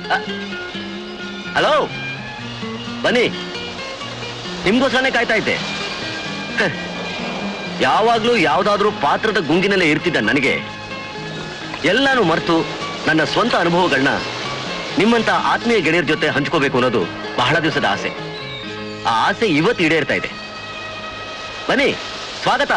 Hello ಬನ್ನಿ ನಿಮ್ಗೋಸ್ಕರನೇ ಕಾಯ್ತಾ ಇದ್ದೆ ಹ. ಯಾವಾಗ್ಲೂ ಯಾವ್ದಾದ್ರೂ ಪಾತ್ರದ ಗುಂಗಿನಲ್ಲೇ ಇರ್ತಿದ್ದ ನನಗೆ ಎಲ್ಲಾನು ಮರೆತು ನನ್ನ ಸ್ವಂತ ಅನುಭವಗಳನ್ನ ನಿಮ್ಮಂತ ಆತ್ಮೀಯ ಗೆಳೆಯರ ಜೊತೆ ಹಂಚ್ಕೋಬೇಕು ಅನ್ನೋದು ಬಹಳ ದಿವಸದ ಆಸೆ ಆ ಆಸೆ ಇವತ್ತು ಈಡೇರ್ತಾ ಇದೆ ಬನ್ನಿ ಸ್ವಾಗತ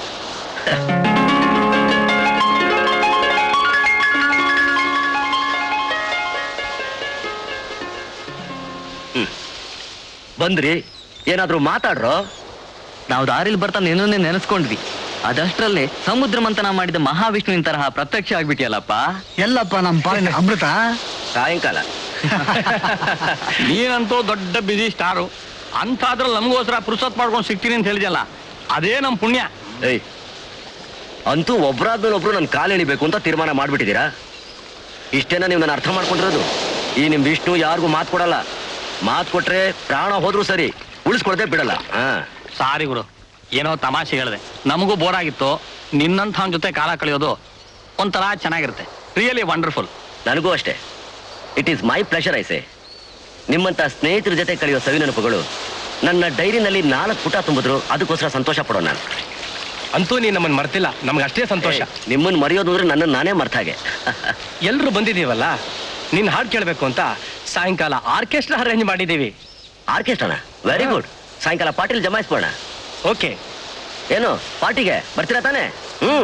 ಹ್ಮ್. ಬಂದ್ರಿ ಏನಾದ್ರೂ ಮಾತಾಡ್ರೋ ನಾವು ದಾರಿಲಿ ಬರ್ತಾ ನಿನ್ನನ್ನೇ ನೆನೆಸ್ಕೊಂಡ್ವಿ ಅದಷ್ಟರಲ್ಲೇ ಸಮುದ್ರ ಮಂಥನ ಮಾಡಿದ ಮಹಾವಿಷ್ಣುವಿನ ತರಹ ಪ್ರತ್ಯಕ್ಷ ಆಗ್ಬಿಟ್ಟಿಯಲ್ಲಪ್ಪ ಎಲ್ಲಪ್ಪ ನಮ್ಮ ಪಾಲಿನ ಅಮೃತ ಸಾಯಂಕಾಲ ನೀನಂತೂ ದೊಡ್ಡ ಬಿಸಿ ಸ್ಟಾರು ಅಂತಾದ್ರಲ್ಲಿ ನಮಗೋಸ್ಕರ ಪುರುಸತ್ ಮಾಡ್ಕೊಂಡು ಸಿಗ್ತೀನಿ ಅಂತ ಹೇಳಿದ್ಯಲ್ಲ ಅದೇ ನಮ್ಮ ಪುಣ್ಯ ಏಯ್ ಅಂತೂ ಒಬ್ರಾದ್ಮೇಲೆ ಒಬ್ರು ನನ್ನ ಕಾಲು ಎಳಿಬೇಕು ಅಂತ ತೀರ್ಮಾನ ಮಾಡ್ಬಿಟ್ಟಿದ್ದೀರಾ ಇಷ್ಟೇನ ನೀವು ನನ್ನ ಅರ್ಥ ಮಾಡ್ಕೊಂಡಿರೋದು ಈ ನಿಮ್ ವಿಷ್ಣು ಯಾರಿಗೂ ಮಾತು ಕೊಡಲ್ಲ ಮಾತು ಕೊಟ್ರೆ ಪ್ರಾಣ ಹೋದ್ರೂ ಸರಿ ಉಳಿಸ್ಕೊಳ್ದೆ ಬಿಡಲ್ಲ ಹಾ ಸಾರಿ ಗುರು ಏನೋ ತಮಾಷೆ ಹೇಳಿದೆ ನಮಗೂ ಬೋರ್ ಆಗಿತ್ತು ನಿನ್ನಂಥ ಜೊತೆ ಕಾಲ ಕಳೆಯೋದು ಒಂಥರ ಚೆನ್ನಾಗಿರುತ್ತೆ ರಿಯಲಿ ವಂಡರ್ಫುಲ್ ನನಗೂ ಅಷ್ಟೇ ಇಟ್ ಈಸ್ ಮೈ ಪ್ಲೆಷರ್ ಐಸೆ ನಿಮ್ಮಂತ ಸ್ನೇಹಿತರ ಜೊತೆ ಕಳೆಯೋ ಸವಿ ನೆನಪುಗಳು ನನ್ನ ಡೈರಿನಲ್ಲಿ ನಾಲ್ಕು ಪುಟ ತುಂಬಿದ್ರು ಅದಕ್ಕೋಸ್ಕರ ಸಂತೋಷ ಪಡೋ ನಾನು ಅಂತೂ ನೀ ನಮ್ಮನ್ನ ಮರ್ತಿಲ್ಲ ನಮ್ಗೆ ಅಷ್ಟೇ ಸಂತೋಷ ನಿಮ್ಮನ್ನ ಮರೆಯೋದು ಅಂದ್ರೆ ನನ್ನನ್ನು ನಾನೇ ಮರ್ತಾಗೆ ಎಲ್ರು ಬಂದಿದೀವಲ್ಲ ನಿನ್ ಹಾಡು ಕೇಳ್ಬೇಕು ಅಂತ ಸಾಯಂಕಾಲ ಆರ್ಕೆಸ್ಟ್ರಾ ಅರೇಂಜ್ ಮಾಡಿದೀವಿ ಆರ್ಕೆಸ್ಟ್ರಾನ ವೆರಿ ಗುಡ್ ಸಾಯಂಕಾಲ ಪಾಟೀಲ್ ಜಮಾಯಿಸ್ಬೋಣ ಓಕೆ ಏನು ಪಾರ್ಟಿಗೆ ಬರ್ತೀರಾ ತಾನೇ ಹ್ಮ್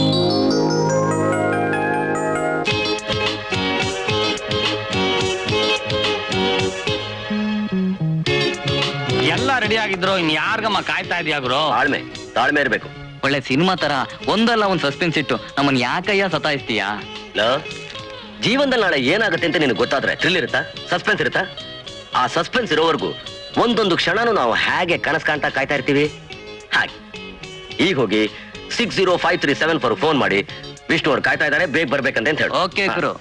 ಎಲ್ಲ ರೆಡಿ ಆಗಿದ್ರು ಇನ್ ಯಾರ್ಗಮ್ಮ ಕಾಯ್ತಾ ಇದೆಯಾ ಗುರು ತಾಳ್ಮೆ ತಾಳ್ಮೆ ಇರ್ಬೇಕು ಒಳ್ಳೆ ಸಿನಿಮಾ ತರ ಒಂದಲ್ಲ ಒಂದ್ ಸಸ್ಪೆನ್ಸ್ ಇಟ್ಟು ನಮ್ಮನ್ ಯಾಕಯ್ಯ ಸತಾಯಿಸ್ತೀಯಾ ಲೋ ಜೀವನದಲ್ಲಿ ನಾಳೆ ಏನಾಗುತ್ತೆ ಅಂತ ನಿನಗೆ ಗೊತ್ತಾದ್ರೆ ಥ್ರಿಲ್ ಇರುತ್ತಾ ಸಸ್ಪೆನ್ಸ್ ಇರುತ್ತಾ ಆ ಸಸ್ಪೆನ್ಸ್ ಇರೋವರೆಗೂ ಒಂದೊಂದು ಕ್ಷಣನೂ ನಾವು ಹೇಗೆ ಕನಸು ಕಾಣ್ತಾ ಕಾಯ್ತಾ ಇರ್ತೀವಿ ಹಾಗೆ ಈಗ ಹೋಗಿ six zero five three seven four phone ಮಾಡಿ ವಿಷ್ಣು ಅವ್ರು ಕಾಯ್ತಾ ಇದ್ದಾರೆ ಬೇಗ ಬರ್ಬೇಕಂತ ಅಂತ ಹೇಳಿ ಓಕೆ ಗುರು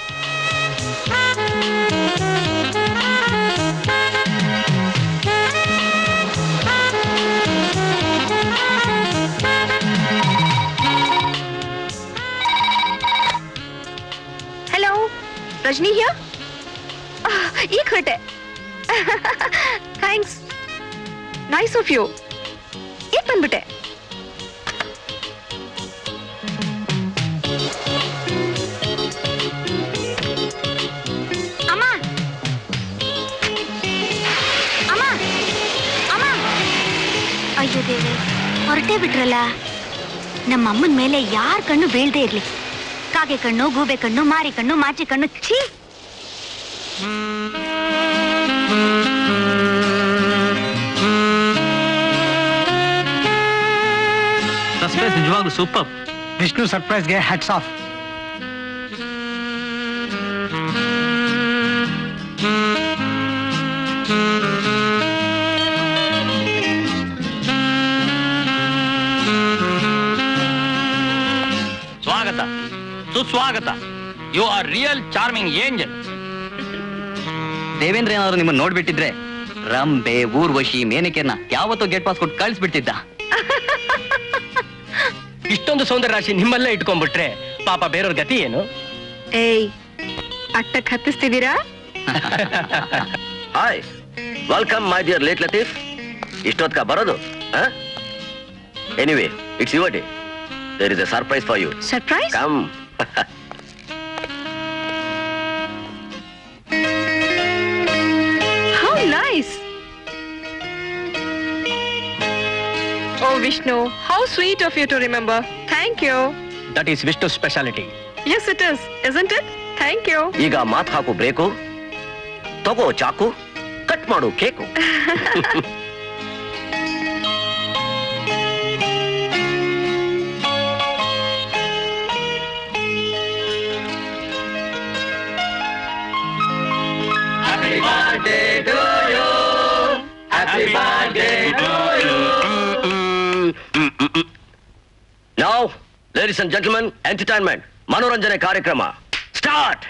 ಹಲೋ ರಜನಿ ಹಿಯರ್ ಈಗ ಹೊರಟೆ ಥ್ಯಾಂಕ್ಸ್ ನೈಸ್ ಆಫ್ ಯು ಈಗ ಬಂದ್ಬಿಟ್ಟೆ ಅಮ್ಮ ಅಮ್ಮ ಅಮ್ಮ ಅಯ್ಯೋ ದೇವಿ ಹೊರಟೇ ಬಿಟ್ರಲ್ಲ ನಮ್ಮ ಅಮ್ಮನ ಮೇಲೆ ಯಾರ ಕಣ್ಣು ಬೀಳ್ದೇ ಇರ್ಲಿ ಕಾಗೆ ಕಣ್ಣು ಗೂಬೆ ಕಣ್ಣು ಮಾರಿ ಕಣ್ಣು ಮಾಚಿ ಕಣ್ಣು ಛೀ ಸಸ್ಪೆನ್ಸ್ ನಿಜವಾಗ್ಲೂ ಸೂಪರ್ ವಿಷ್ಣು ಸರ್ಪ್ರೈಸ್ಗೆ ಹ್ಯಾಟ್ಸ್ ಆಫ್ ಸ್ವಾಗತ ಸುಸ್ವಾಗತ you are real charming angel Devendra ಏನಾದ್ರು ನಿಮ್ಮನ್ನ ನೋಡ್ಬಿಟ್ಟಿದ್ರೆ ರಂಬೆ ಊರ್ವಶಿ ಮೇನಕೆನ ಯಾವತ್ತೋ ಗೇಟ್ ಪಾಸ್ ಕೊಟ್ಟು ಕಳಿಸ್ಬಿಟ್ಟಿದ್ದ ಇಷ್ಟೊಂದು ಸೌಂದರ್ಯ ರಾಶಿ ನಿಮ್ಮಲ್ಲೇ ಇಟ್ಕೊಂಡ್ಬಿಟ್ರೆ ಪಾಪ ಬೇರೆಯವ್ರ ಗತಿ ಏನು ಏಯ್ ಅಟ್ಟಕ್ ಹತ್ತಿಸ್ತಿದ್ದೀರಾ hi welcome my dear late Latif ಇಷ್ಟೊತ್ಕ ಬರೋದು anyway it's your day there is a surprise for you surprise come how nice oh Vishnu how sweet of you to remember thank you that is Vishnu speciality yes it is isn't it thank you ಈಗ ಮಾತು ಹಾಕು break ತಗೋ ಚಾಕು cut ಮಾಡು cake ನಾವು ladies and gentlemen entertainment ಮನೋರಂಜನೆ ಕಾರ್ಯಕ್ರಮ start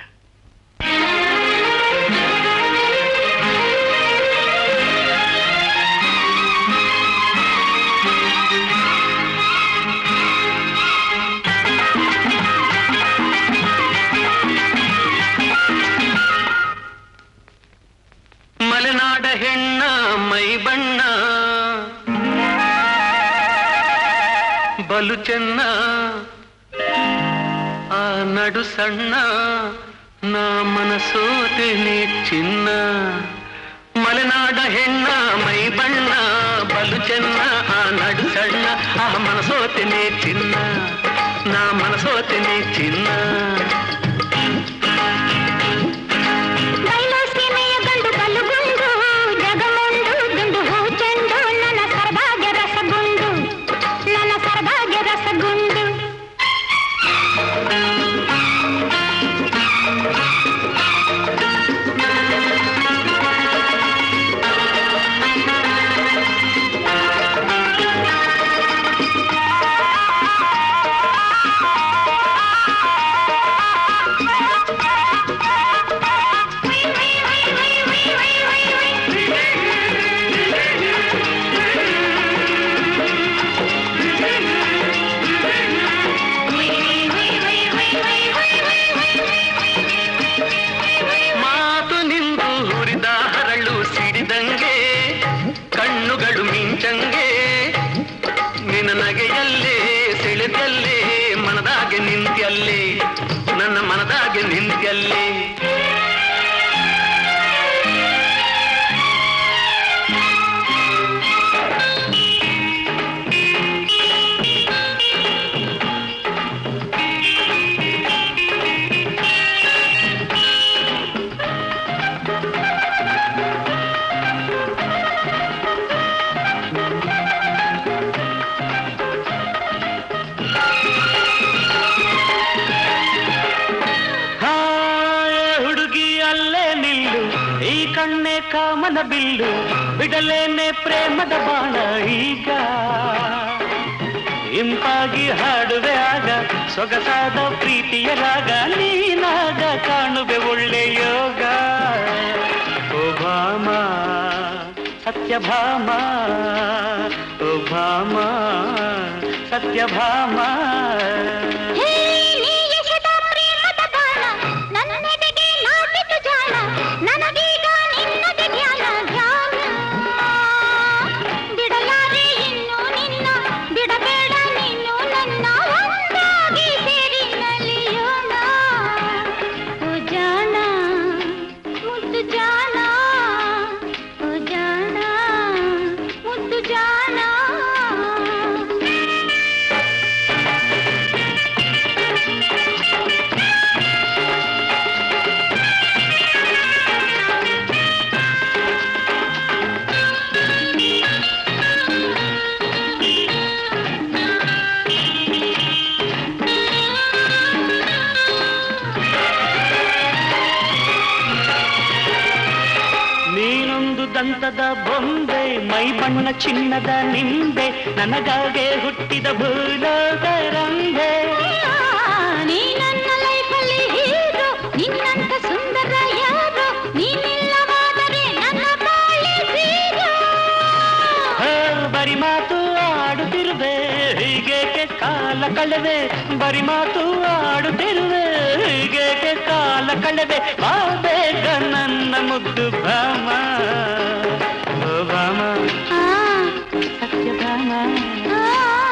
ಮಲೆನಾಡ ಹೆಣ್ಣ ಮೈ ಬಣ್ಣ ಬಲು ಚೆನ್ನ ಆ ನಡು ಸಣ್ಣ ನಾ ಮನಸೋತೇನೆ ಚಿನ್ನ ಮಲೆನಾಡ ಹೆಣ್ಣ ಮೈ ಬಣ್ಣ ಬಲು ಚೆನ್ನ ಆ ನಡು ಸಣ್ಣ ಆ ಮನಸೋತೇನೆ ಚಿನ್ನ ನಾ ಮನಸೋತೇನೆ ಚಿನ್ನ ಬಯಲು ಸೀಮೆಯ ಗಂಡು ಬಲ್ಲುಗುಂಡು ಜಗಮುಂಡು ದುಂಡು ಹೂ ಚೆಂಡು ನನ್ನ ಸರ್ಭಾಗ್ಯ ರಸಗುಂಡು ನನ್ನ ಸರ್ಭಾಗ್ಯ ರಸಗುಂಡು ಮಾತು ನಿಂದು ಹುರಿದ ಹರಳು ಸಿಡಿದಂಗೆ ಕಣ್ಣುಗಳು ಮಿಂಚಂಗೆ ನಿನ್ನ ನಗೆಯಲ್ಲೇ ಸೆಳೆದಲ್ಲೇ ಮನದಾಗೆ ನಿಂತ್ಯಲ್ಲೇ ನನ್ನ ಮನದಾಗೆ ನಿಂತ್ಯಲ್ಲೇ ಹಾಯ ಹುಡುಗಿ ಅಲ್ಲೇ ನಿಲ್ಲು ಈ ಕಣ್ಣೆ ಕಾಮನ ಬಿಲ್ಲು ಬಿಡಲೇನೆ ಪ್ರೇಮದ ಬಾಣ ಈಗ ಇಂಪಾಗಿ ಹಾಡುವೆ ಆಗ ಸೊಗಸಾದ ಪ್ರೀತಿಯ ರಾಗ ನೀನಾಗ ಕಾಣುವೆ ಒಳ್ಳೆ ಯೋಗ ಓ ಭಾಮ ಸತ್ಯಭಾಮ ಓ ಭಾಮ ಸತ್ಯಭಾಮ ಹೇ ನೀ ಎಸೆದ ಪ್ರೇಮದ ಬಾಣ ನನ್ನೆಡೆಗೆ ನಾಟಿತು ಜಾಣ ನನಗೀಗ ನಿನ್ನದೆ ಧ್ಯಾನ ಧ್ಯಾನ ಬಿಡಲಾರೆ ಇನ್ನು ನಿನ್ನ ಬಿಡಬೇಡ ನೀನು ನನ್ನ ಒಂದಾಗಿ ಸೇರಿ ನಲಿಯೋಣ ಓ ಜಾಣ ಮುದ್ದು ಜಾಣ ಓ ಜಾಣ ಮುದ್ದು ಜಾಣ ನೀನೊಂದು ದಂತದ ಬೊಂಬೆ ಮೈ ಬಣ್ಣ ಚಿನ್ನದ ನಿಂಬೆ ನನಗಾಗೆ ಹುಟ್ಟಿದ ಭೂಲೋಕ ರಂಬೆ ನೀ ನನ್ನ ಲೈಫಲ್ಲಿ ಹೀರೋ ನಿನ್ನಂತ ಸುಂದರ ಯಾರು ನೀನಿಲ್ಲವಾದರೆ ನನ್ನ ಬಾಳಿ zero. ಹೋ, ಬರಿ ಮಾತು ಆಡುತ್ತಿರುವೆ ಹೀಗೇಕೆ ಕಾಲ ಕಳೆವೆ ಬರಿ ಮಾತು ಆಡುತ್ತಿರುವೆ ಹೀಗೇಕೆ ಕಾಲ ಕಳೆವೆ ಬಾ ಬೇಗ ನನ್ನ ಮುದ್ದು ಭಾಮ ಓ ಭಾಮ ಆ, ಸತ್ಯಭಾಮ ಆ.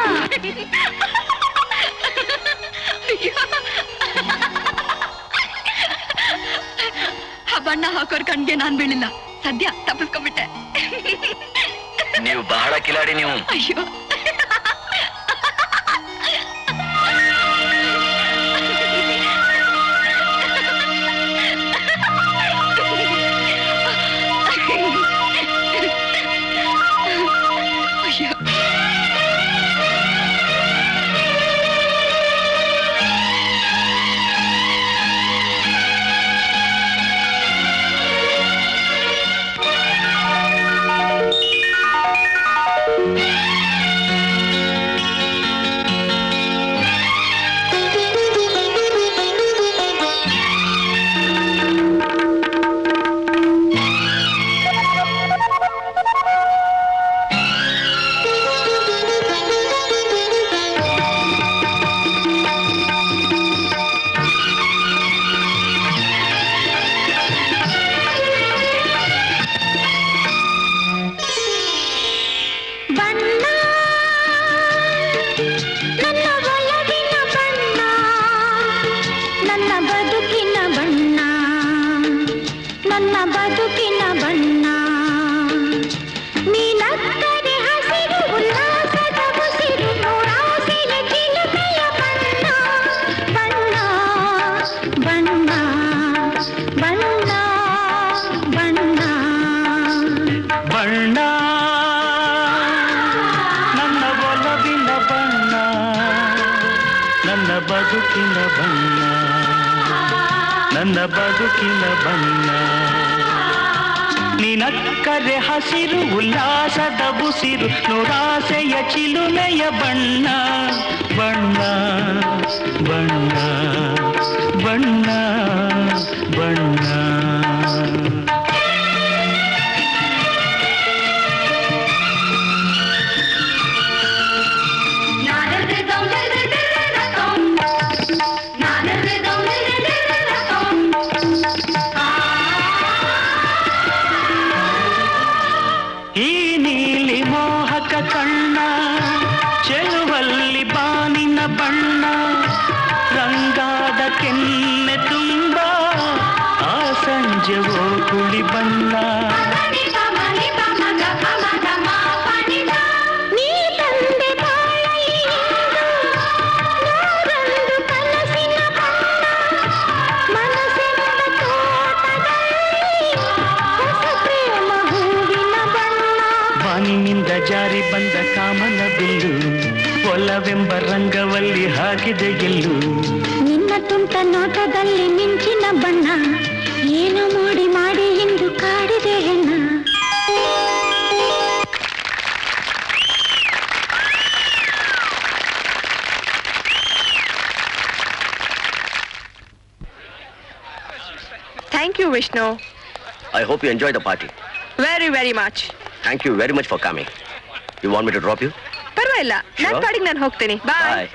ಆ ಬಣ್ಣ ಹಾಕೋರ್ ಕಣ್ಗೆ ನಾನ್ ಬೀಳಿಲ್ಲ ಸದ್ಯ ತಪ್ಪಿಸ್ಕೊಂಡ್ಬಿಟ್ಟೆ ನೀವು ಬಹಳ ಕಿಲಾಡಿ ನೀವು ಅಯ್ಯೋ ಅಯ್ಯೋ ಆ ನನ್ನ ಬದುಕಿನ ಬಣ್ಣ ನೀನಕ್ಕರೆ ಹಸಿರು ಉಲ್ಲಾಸದ ಉಸಿರು ನೂರಾಸೆಯ ಚಿಲುಮೆಯ ಬಣ್ಣ ಬಣ್ಣ ಬಣ್ಣ ಬಣ್ಣ ಬಣ್ಣ ಬಣ್ಣ ನನ್ನ ಒಲವಿನ ಬಣ್ಣ ನನ್ನ ಬದುಕಿನ ಬಣ್ಣ ನನ್ನ ಬದುಕಿನ ಬಣ್ಣ ನಿನಕ್ಕರೆ ಹಸಿರು ಉಲ್ಲಾಸದ ಉಸಿರು ನೂರಾಸೆಯ ಚಿಲುಮೆಯ ಬಣ್ಣ ಬಣ್ಣ ಬಣ್ಣ ಬಣ್ಣ ಬಣ್ಣ ಈ ನೀಲಿ ಮೋಹಕ ಕಣ್ಣ ಚೆಲುವಲ್ಲಿ ಬಾನಿನ ಬಣ್ಣ ರಂಗಾದ ಕೆನ್ನೆ ತುಂಬ ಆ ಸಂಜೆ ಓ ಕುಳಿ ಬಣ್ಣ ನೀ ತಂದೆ ಬಾಳಲಿ ಇಂದು ನೂರೊಂದು ಕನಸಿನ ಬಣ್ಣ ಮನಸ್ಸೆಂಬ ತೋಟದಲ್ಲಿ ಹೊಸ ಪ್ರೇಮ ಹೂವಿನ ಬಣ್ಣ ಬಾನಿನಿಂದ ಜಾರಿ ಬಂದ ಕಾಮನ ಬಿಲ್ಲು ಒಲವೆಂಬ ರಂಗವಲ್ಲಿ ಹಾಕಿದೆ ಗೆಲ್ಲು ನಿನ್ನ ತುಂಟ ನೋಟದಲ್ಲಿ ಮಿಂಚಿನ ಬಣ್ಣ ಏನು ಮಾಡಿ ಮಾಡಿ ಎಂದು ಕಾಡಿದೆ ಹೆಣ್ಣ thank you Vishnu I hope you enjoy the party very very much thank you very much for coming you want me to drop you ಪರವಾಗಿಲ್ಲ ನನ್ನ Sure. ಪಾಡಿಗೆ ನಾನು ಹೋಗ್ತೀನಿ ಬಾಯ್ ಬಾಯ್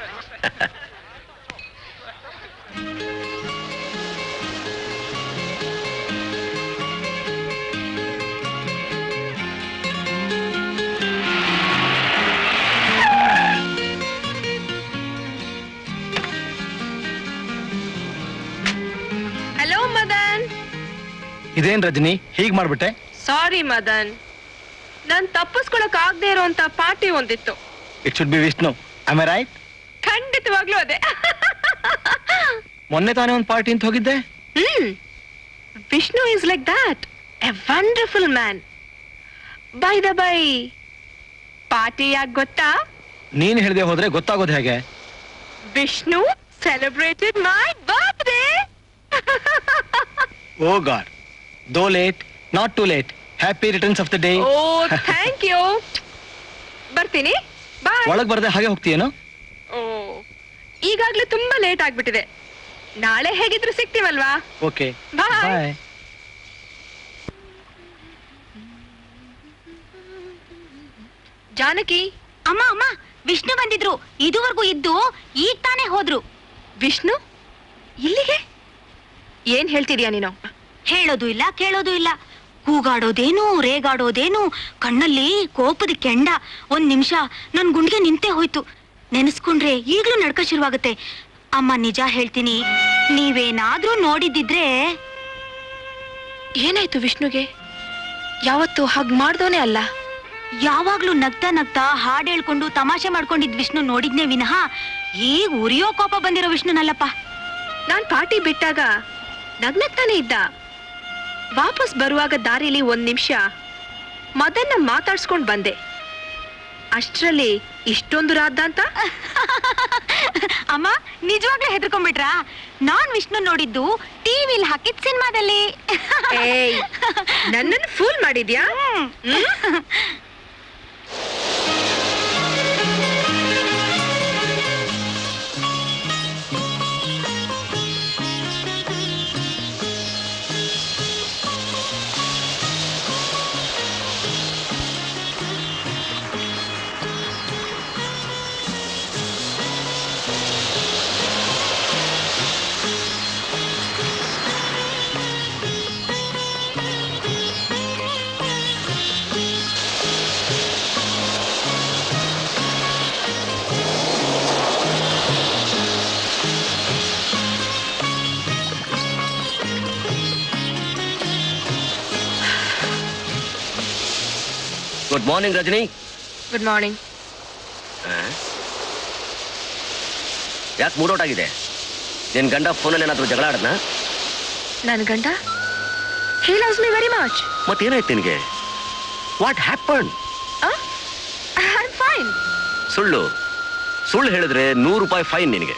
ಹಲೋ ಮದನ್ ಇದೇನ್ ರಜನಿ ಹೀಗ್ ಮಾಡ್ಬಿಟ್ಟೆ ಸಾರಿ ಮದನ್ ನಾನ್ ತಪ್ಪಿಸ್ಕೊಳಕ್ ಆಗದೆ ಇರೋಂತ ಪಾರ್ಟಿ ಒಂದಿತ್ತು it should be Vishnu I right ಖಂಡಿತವಾಗ್ಲೂ ಅದೇ ಮೊನ್ನೆ ತಾನೇ ಒಂದು ಪಾರ್ಟಿ ಅಂತ ಹೋಗಿದ್ದೆ hmm Vishnu is like that a wonderful man by the by party ಯಾಕೆ ಗೊತ್ತಾ ನೀನ್ ಹೇಳ್ದೆ ಹೋದ್ರೆ ಗೊತ್ತಾಗೋದು ಹೇಗೆ Vishnu celebrated my birthday oh God though late not too late happy returns of the day oh thank you ಬರ್ತೀನಿ ಬಾಯ್ ಒಳಗ್ ಬರ್ದೆ ಹಾಗೆ ಹೋಗ್ತೀಯೇನು ಓ ಈಗಾಗ್ಲೇ ತುಂಬಾ ಲೇಟ್ ಆಗ್ಬಿಟ್ಟಿದೆ ನಾಳೆ ಹೇಗಿದ್ರು ಸಿಗ್ತೀವಲ್ವಾ ಓಕೆ Bye. ಬಾಯ್ ಜಾನಕಿ ಅಮ್ಮ ಅಮ್ಮ ವಿಷ್ಣು ಬಂದಿದ್ರು ಇದುವರೆಗೂ ಇದ್ದು ಈಗ ತಾನೇ ಹೋದ್ರು ವಿಷ್ಣು ಇಲ್ಲಿಗೆ ಏನ್ ಹೇಳ್ತಿದ್ಯಾ ನೀನು ಹೇಳೋದು ಇಲ್ಲ ಕೇಳೋದು ಇಲ್ಲ ಕೂಗಾಡೋದೇನು ರೇಗಾಡೋದೇನು ಕಣ್ಣಲ್ಲಿ ಕೋಪದ ಕೆಂಡ ಒಂದ್ ನಿಮಿಷ ನನ್ ಗುಂಡ್ಗೆ ನಿಂತೇ ಹೋಯ್ತು ನೆನೆಸ್ಕೊಂಡ್ರೆ ಈಗ್ಲೂ ನಡ್ಕ ಶುರುವಾಗುತ್ತೆ ಅಮ್ಮ ನಿಜ ಹೇಳ್ತೀನಿ ನೀವೇನಾದ್ರೂ ನೋಡಿದ್ದಿದ್ರೆ ಏನಾಯ್ತು ವಿಷ್ಣುಗೆ ಯಾವತ್ತು ಹಾಗ್ ಮಾಡ್ದೋನೇ ಅಲ್ಲ ಯಾವಾಗ್ಲೂ ನಗ್ತಾ ನಗ್ತಾ ಹಾಡ್ ಹೇಳ್ಕೊಂಡು ತಮಾಷೆ ಮಾಡ್ಕೊಂಡಿದ್ ವಿಷ್ಣು ನೋಡಿದ್ನೇ ವಿನಃ ಈಗ ಉರಿಯೋ ಕೋಪ ಬಂದಿರೋ ವಿಷ್ಣುನಲ್ಲಪ್ಪ ನಾನ್ ಪಾರ್ಟಿ ಬಿಟ್ಟಾಗ ನಗ್ನಗ್ತಾನೆ ಇದ್ದ ವಾಪಸ್ ಬರುವಾಗ ದಾರಿಲಿ ಒಂದ್ ನಿಮಿಷ ಮದನ್ನ ಮಾತಾಡ್ಸ್ಕೊಂಡ್ ಬಂದೆ ಅಷ್ಟ್ರಲ್ಲಿ ಇಷ್ಟೊಂದು ರಾದ್ದ ಅಂತ ಅಮ್ಮ ನಿಜವಾಗ್ಲೂ ಹೆದರ್ಕೊಂಡ್ಬಿಟ್ರಾ ನಾನ್ ವಿಷ್ಣು ನೋಡಿದ್ದು ಟಿವಿಲ್ ಹಾಕಿದ್ ಸಿನಿಮಾದಲ್ಲಿ ಏಯ್ ನನ್ನನ್ನು ಫೂಲ್ ಮಾಡಿದ್ಯಾ ಹ್ಮ್? Good morning Rajani good morning ಯಾಕೆ ಮೂಡೌಟ್ ಆಗಿದೆ ನಿನ್ ಗಂಡ ಫೋನಲ್ಲಿ ಏನಾದ್ರು ಜಗಳ ಆಡದ್ನ ನನ್ನ ಗಂಡ he loves me very much ಮತ್ತೇನಾಯ್ತು ನಿನಗೆ what happen I am fine ಸುಳ್ಳು ಸುಳ್ಳು ಹೇಳಿದ್ರೆ ನೂರು ರೂಪಾಯಿ ಫೈನ್ ನಿನಗೆ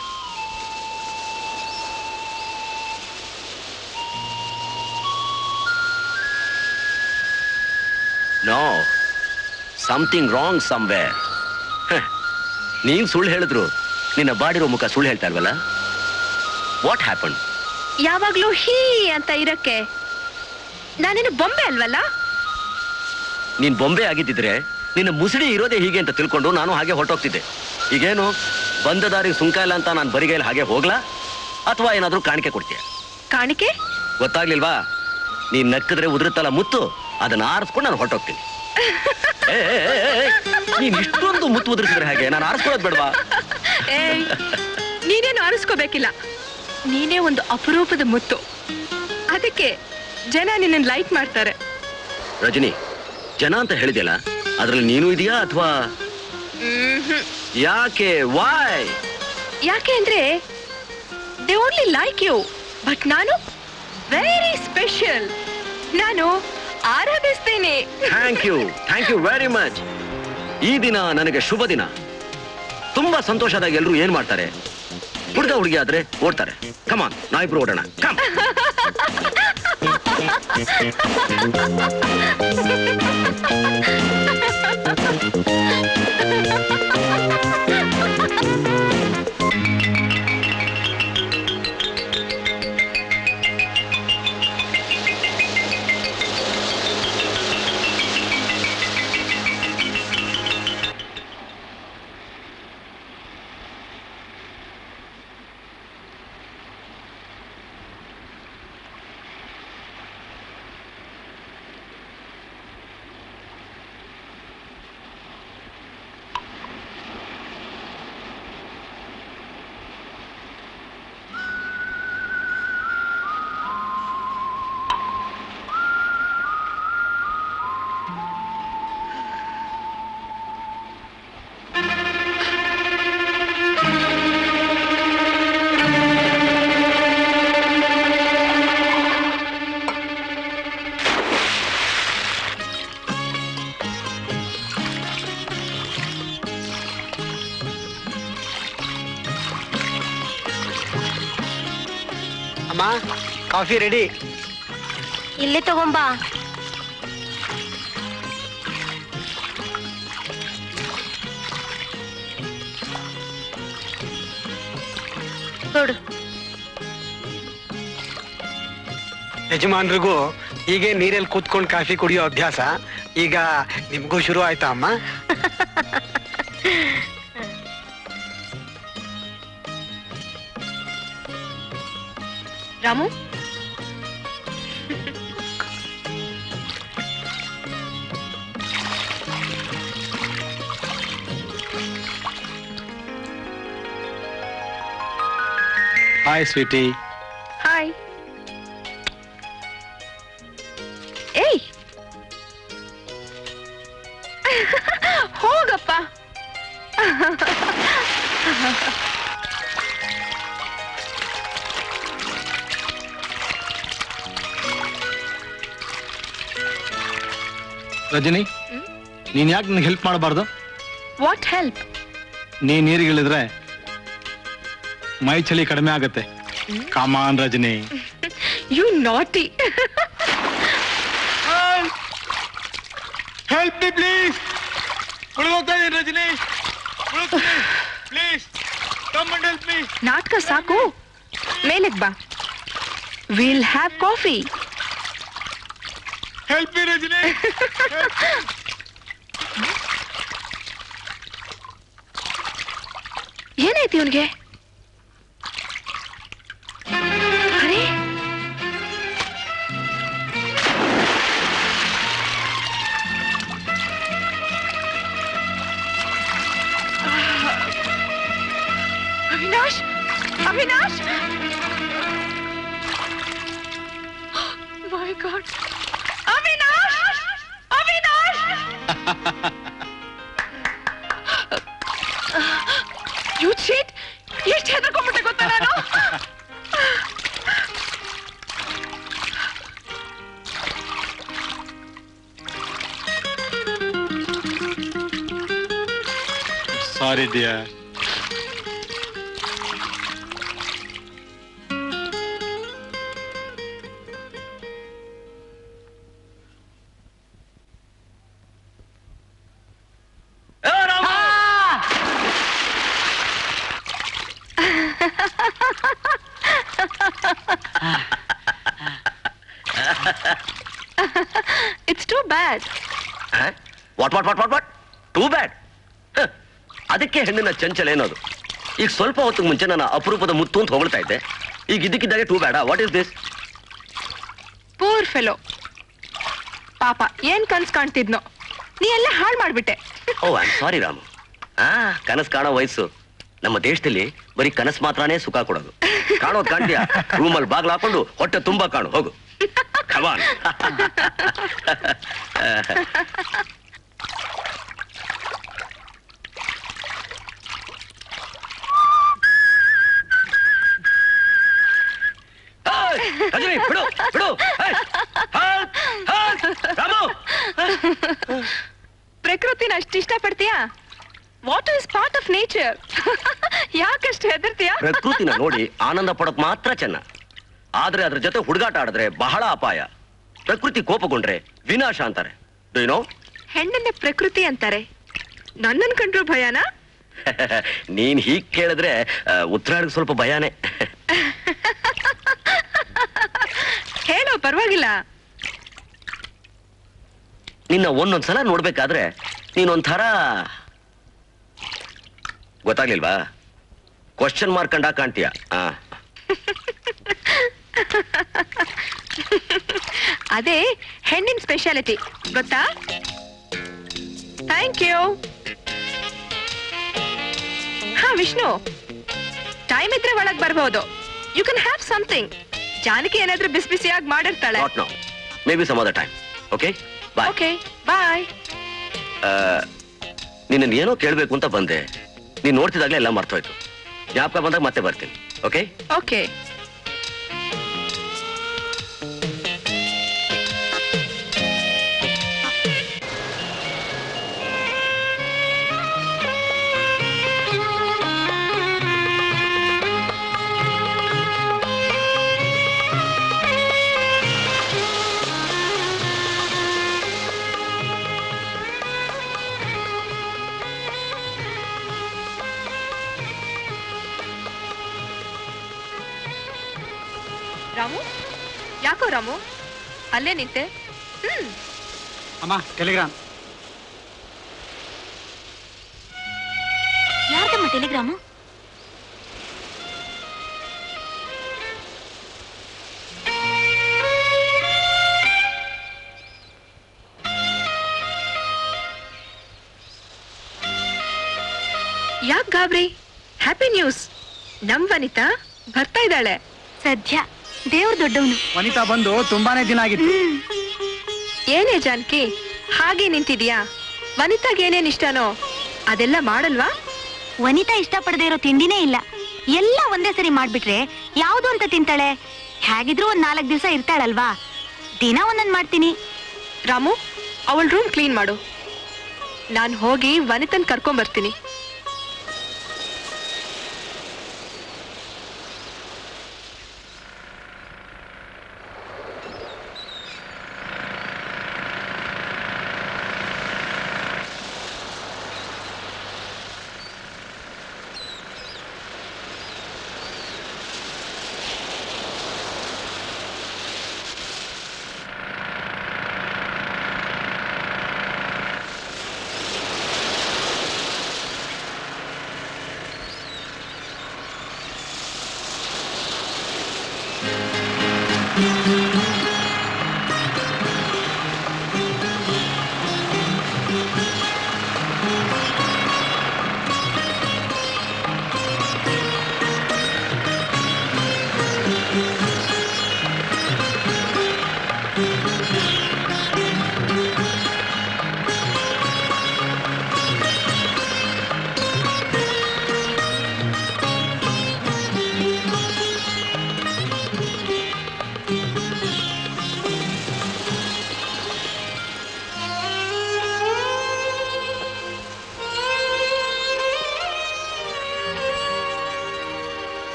ನೋ ಸಮಥಿಂಗ್ ರಾಂಗ್ ಸಮ್ವೇರ್ ನೀನ್ ಸುಳ್ಳು ಹೇಳಿದ್ರು ನಿನ್ನ ಬಾಡಿರೋ ಮುಖ ಸುಳ್ಳು ಹೇಳ್ತಾ ಇಲ್ವಲ್ಲ ವಾಟ್ ಹ್ಯಾಪನ್ ಯಾವಾಗ್ಲೂ ಹೀ ಅಂತ ಇರಕ್ಕೆ ನಾನೇನು ಬೊಂಬೆ ಅಲ್ವಲ್ಲ ನೀನ್ ಬೊಂಬೆ ಆಗಿದ್ದಿದ್ರೆ ನಿನ್ನ ಮುಸುಡಿ ಇರೋದೇ ಹೀಗೆ ಅಂತ ತಿಳ್ಕೊಂಡು ನಾನು ಹಾಗೆ ಹೊರಟೋಗ್ತಿದ್ದೆ ಈಗೇನು ಬಂದ ದಾರಿ ಸುಂಕ ಇಲ್ಲ ಅಂತ ನಾನು ಬರಿಗೈಲಿ ಹಾಗೆ ಹೋಗ್ಲಾ ಅಥವಾ ಏನಾದ್ರೂ ಕಾಣಿಕೆ ಕೊಡ್ತೀಯ ಕಾಣಿಕೆ ಗೊತ್ತಾಗ್ಲಿಲ್ವಾ ನೀನ್ ನಕ್ಕಿದ್ರೆ ಉದುರುತ್ತಲ್ಲ ಮುತ್ತು ಅದನ್ನ ಆರಿಸ್ಕೊಂಡು ನಾನು ಹೊರಟೋಗ್ತೀನಿ ಏ, ಏ, ಏ, ಏ, ನೀನ್ ಇಷ್ಟೊಂದು ಮುತ್ತು ಉದುರಿಸಿದ್ರೆ ಹಾಗೆ ನಾನು ಆರಿಸ್ಕೊಳ್ಳೋದು ಬೇಡವಾ ಏಯ್ ನೀನೇನು ಅನಿಸ್ಕೋಬೇಕಿಲ್ಲ ನೀನೇ ಒಂದು ಅಪರೂಪದ ಮುತ್ತು ಅದಕ್ಕೆ ಜನ ನಿನ್ನ ಲೈಕ್ ಮಾಡ್ತಾರೆ ರಜನಿ ಜನ ಅಂತ ಹೇಳಿದ್ಯಲ್ಲ ಅದ್ರಲ್ಲಿ ನೀನು ಇದೆಯಾ ಅಥವಾ ಯಾಕೆ ವಾಯ್ ಯಾಕೆ ಅಂದ್ರೆ they only like you but ನಾನು ವೆರಿ ಸ್ಪೆಷಲ್ ನಾನು ಆರಾಧಿಸ್ತೇನೆ thank you thank you very much ಈ ದಿನ ನನಗೆ ಶುಭ ದಿನ ತುಂಬಾ ಸಂತೋಷದಾಗ ಎಲ್ಲರೂ ಏನ್ ಮಾಡ್ತಾರೆ ಹುಡುಗ ಹುಡುಗಿ ಆದ್ರೆ ಓಡ್ತಾರೆ ಕಮಾನ್ ನಾವಿಬ್ರು ಓಡೋಣ ಕಮ್ ಅಮ್ಮ ಕಾಫಿ ರೆಡಿ ಇಲ್ಲಿ ತಗೊಂಬಾ ಕೊಡು ಯಜಮಾನ್ರಿಗೂ ಹೀಗೆ ನೀರಲ್ಲಿ ಕೂತ್ಕೊಂಡು ಕಾಫಿ ಕುಡಿಯೋ ಅಭ್ಯಾಸ ಈಗ ನಿಮ್ಗೂ ಶುರು ಆಯ್ತಾ ಅಮ್ಮ ರಾಮು ಹಾಯ್ ಸ್ವೀಟಿ ಹಾಯ್ ಏಯ್ ಹೋಗಪ್ಪ ರಜನಿ ನೀನ್ ಯಾಕೆ ನನಗೆ ಹೆಲ್ಪ್ ಮಾಡಬಾರ್ದು ವಾಟ್ ಹೆಲ್ಪ್ ನೀ ನೀರಿಗಿಳಿದ್ರೆ ಮೈ ಚಳಿ ಕಡಿಮೆ ಆಗತ್ತೆ come on Rajani you naughty help me please ಉಳಿದೋಗ್ತಾ ಇದೀನಿ Rajani please come and help me ನಾಟಕ ಸಾಕು ಮೇಲಕ್ ಬಾ will have coffee help me Rajani ಏನಾಯ್ತು ಇವನ್ಗೆ ಅರೆ Avinash Avinash my God Avinash Avinash you cheat ಎಷ್ಟು ಹೆದರ್ಕೊಂಡ್ಬಿಟ್ಟೆ ಗೊತ್ತಾ ನಾನು sorry dear it's too bad what what what what what too bad ಅದಕ್ಕೆ ಹೆಣ್ಣಿನ ಚಂಚಲ ಏನೋದು ಈಗ ಸ್ವಲ್ಪ ಹೊತ್ತಿಗೆ ಮುಂಚೆ ನಾನು ಅಪರೂಪದ ಮುತ್ತು ಅಂತ ಹೊಗಳ್ತಾ ಇದ್ದೆ ಈಗ ಇದಕ್ಕಿದ್ದಾಗೆ too bad what is this poor fellow ಪಾಪ ಏನ್ ಕನ್ಸ್ ಕಾಣ್ತಿದ್ನೋ ನೀ ಎಲ್ಲ ಹಾಳು ಮಾಡ್ಬಿಟ್ಟೆ ಓ ಐ ಸಾರಿ ರಾಮು ಆ ಕನಸು ಕಾಣೋ ವಯಸ್ಸು ನಮ್ಮ ದೇಶದಲ್ಲಿ ಬರೀ ಕನಸು ಮಾತ್ರನೇ ಸುಖ ಕೊಡೋದು ಕಾಣೋದು ಕಾಣ್ತೀಯ ರೂಮಲ್ಲಿ ಬಾಗ್ಲು ಹಾಕೊಂಡು ಹೊಟ್ಟೆ ತುಂಬಾ ಕಾಣು ಹೋಗು ಕಮಾನ್ ರಜನಿ ಬಿಡು ಬಿಡು ಏಯ್! help! help! ರಾಮು ಪ್ರಕೃತಿನ ಅಷ್ಟು ಇಷ್ಟಪಡ್ತೀಯಾ what is part of nature ಯಾಕಷ್ಟು ಹೆದರ್ತೀಯಾ ಪ್ರಕೃತಿನ ನೋಡಿ ಆನಂದ ಪಡೋಕ್ ಮಾತ್ರ ಚೆನ್ನ ಆದ್ರೆ ಅದ್ರ ಜೊತೆ ಹುಡುಗಾಟ ಆಡಿದ್ರೆ ಬಹಳ ಅಪಾಯ ಪ್ರಕೃತಿ ಕೋಪಗೊಂಡ್ರೆ ವಿನಾಶ ಅಂತಾರೆ ಡು ನೋ ಹೆಣ್ಣನ್ನೇ ಪ್ರಕೃತಿ ಅಂತಾರೆ ನನ್ನನ್ ಕಂಡ್ರು ಭಯನಾ ನೀನ್ ಹೀಗ್ ಕೇಳಿದ್ರೆ ಆ, ಉತ್ತರಾಯಣಕ್ಕೆ ಸ್ವಲ್ಪ ಭಯಾನೇ ಹೇಳೋ ಪರವಾಗಿಲ್ಲ ನಿನ್ನ ಒಂದೊಂದ್ಸಲ ನೋಡ್ಬೇಕಾದ್ರೆ ನೀನೊಂಥರ ಗೊತ್ತಾಗ್ಲಿಲ್ವಾ ಕ್ವಶನ್ ಮಾರ್ಕ್ ಕಂಡಾ ಕಾಣ್ತೀಯ ಆ ಅದೇ ಹೆಣ್ಣಿನ ಸ್ಪೆಷಾಲಿಟಿ ಗೊತ್ತಾ ಥ್ಯಾಂಕ್ ಯು ಹಾ ವಿಷ್ಣು ಟೈಮ್ ಇದ್ರೆ ಒಳಗ್ ಬರ್ಬೋದು you can have something Janaki ಏನಾದ್ರೂ ಬಿಸಿ ಬಿಸಿಯಾಗಿ ಮಾಡಿರ್ತಾಳೆ not no maybe some other time okay bye okay bye ನಿನ್ನ ಏನೋ ಕೇಳಬೇಕು ಅಂತ ಬಂದೆ ನೀನ್ ನೋಡ್ತಿದ್ದಾಗಲೇ ಎಲ್ಲ ಮರ್ತೋಯ್ತು ಜ್ಞಾಪಕ ಬಂದಾಗ ಮತ್ತೆ ಬರ್ತೀನಿ ಓಕೆ ಓಕೆ ರಾಮು ಯಾಕೋ ರಾಮು ಅಲ್ಲೇ ನಿಂತೆ ಹ್ಮ್ ಅಮ್ಮ ಟೆಲಿಗ್ರಾಮ್ ಯಾರ್ದಮ್ಮ ಟೆಲಿಗ್ರಾಮು ಯಾಕ್ ಗಾಬ್ರಿ ಹ್ಯಾಪಿ ನ್ಯೂಸ್ ನಮ್ ವನಿತಾ ಬರ್ತಾ ಇದ್ದಾಳೆ ಸದ್ಯ ದೇವ್ರ ದೊಡ್ಡವನು ವನಿತಾ ಬಂದು ತುಂಬಾನೇ ದಿನ ಆಗಿತ್ತು ಏನೇ ಜಾನಕಿ ಹಾಗೆ ನಿಂತಿದ್ಯಾ ವನಿತಾಗ್ ಏನೇನ್ ಇಷ್ಟನೋ ಅದೆಲ್ಲ ಮಾಡಲ್ವಾ ವನಿತಾ ಇಷ್ಟಪಡದೆ ಇರೋ ತಿಂಡಿನೇ ಇಲ್ಲ ಎಲ್ಲ ಒಂದೇ ಸರಿ ಮಾಡ್ಬಿಟ್ರೆ ಯಾವ್ದು ಅಂತ ತಿಂತಾಳೆ ಹೇಗಿದ್ರು ಒಂದ್ ನಾಲ್ಕು ದಿವಸ ಇರ್ತಾಳಲ್ವಾ ದಿನ ಒಂದೊಂದ್ ಮಾಡ್ತೀನಿ ರಾಮು ಅವಳ ರೂಮ್ ಕ್ಲೀನ್ ಮಾಡು ನಾನ್ ಹೋಗಿ ವನಿತನ್ ಕರ್ಕೊಂಡ್ ಬರ್ತೀನಿ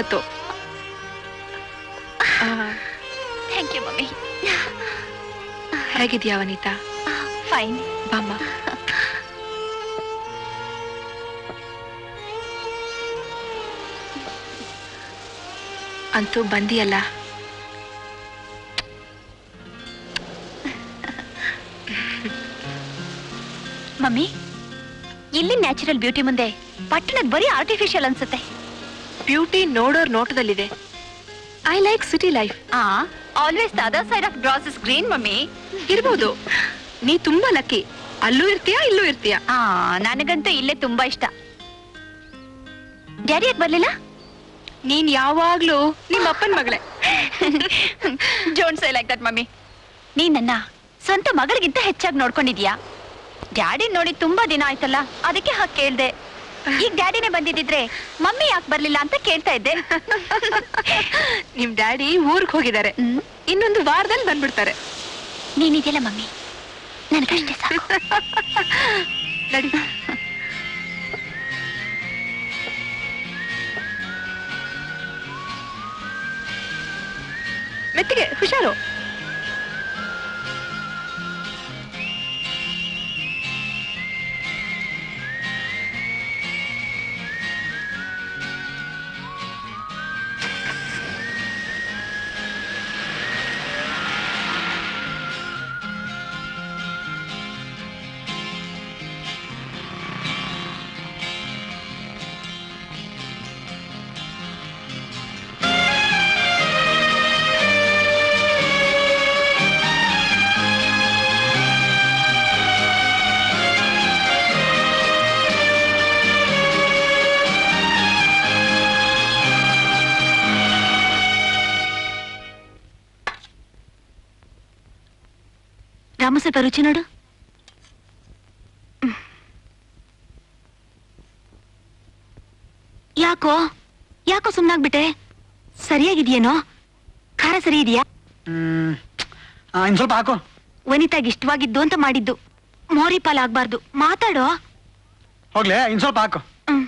ಹೊತ್ತು ಆ, ಥ್ಯಾಂಕ್ ಯು ಮಮ್ಮಿ ಹೇಗಿದ್ಯಾ ವನಿತಾ ಫೈನ್ ಬಾಮ್ಮ ಅಂತೂ ಬಂದಿಯಲ್ಲ ಮಮ್ಮಿ ಇಲ್ಲಿ ನ್ಯಾಚುರಲ್ ಬ್ಯೂಟಿ ಮುಂದೆ ಪಟ್ಟಣದ ಬರೀ ಆರ್ಟಿಫಿಷಿಯಲ್ ಅನ್ಸುತ್ತೆ ಬ್ಯೂಟಿ ನೋಡೋರ್ ನೋಟದಲ್ಲಿದೆ I like city life ah always the other side of grass is green mummy ಇರ್ಬೋದು ನೀ ತುಂಬಾ ಲಕ್ಕಿ ಅಲ್ಲೂ ಇರ್ತೀಯಾ ಇಲ್ಲೂ ಇರ್ತೀಯಾ ಆ ನನಗಂತೂ ಇಲ್ಲೇ ತುಂಬಾ ಇಷ್ಟ ಡ್ಯಾಡಿ ಯಾಕೆ ಬರ್ಲಿಲ್ಲ ನೀನ್ ಯಾವಾಗ್ಲೂ ನಿಮ್ಮ ಅಪ್ಪನ್ ಮಗಳೇ don't say like that mummy ನೀ ನನ್ನ ಸ್ವಂತ ಮಗಳಿಗಿಂತ ಹೆಚ್ಚಾಗಿ ನೋಡ್ಕೊಂಡಿದ್ಯಾ ಡ್ಯಾಡಿ ನೋಡಿ ತುಂಬಾ ದಿನ ಆಯ್ತಲ್ಲ ಅದಕ್ಕೆ ಹಾಗೆ ಕೇಳ್ದೆ ಈಗ ಡ್ಯಾಡಿನೇ ಬಂದಿದ್ದಿದ್ರೆ ಮಮ್ಮಿ ಯಾಕೆ ಬರ್ಲಿಲ್ಲ ಅಂತ ಕೇಳ್ತಾ ಇದ್ದೆ ನಿಮ್ ಡ್ಯಾಡಿ ಊರ್ಗ್ ಹೋಗಿದ್ದಾರೆ ಹ್ಮ್. ಇನ್ನೊಂದು ವಾರದಲ್ಲಿ ಬಂದ್ಬಿಡ್ತಾರೆ ನೀನಿದೆಯಲ್ಲ ಮಮ್ಮಿ ನನಗಷ್ಟೇ ಸಾಕು ನಡಿ ಮೆತ್ತಿಗೆ ಹುಷಾರು ರಾಮ ಸ್ವಲ್ಪ ರುಚಿ ನೋಡು ಹ್ಮ್. ಯಾಕೋ ಯಾಕೋ ಸುಮ್ನಾಗ್ಬಿಟ್ಟೆ ಸರಿಯಾಗಿದ್ಯೇನೋ ಖಾರ ಸರಿ ಇದೆಯಾ ಹ್ಮ್ ಆ, ಇನ್ ಸ್ವಲ್ಪ ಹಾಕು ವನಿತಾಗಿ ಇಷ್ಟವಾಗಿದ್ದು ಅಂತ ಮಾಡಿದ್ದು ಮೋರಿ ಪಾಲಾಗ್ಬಾರ್ದು ಮಾತಾಡೋ ಹೋಗ್ಲೇ ಇನ್ ಸ್ವಲ್ಪ ಹಾಕು ಹ್ಮ್.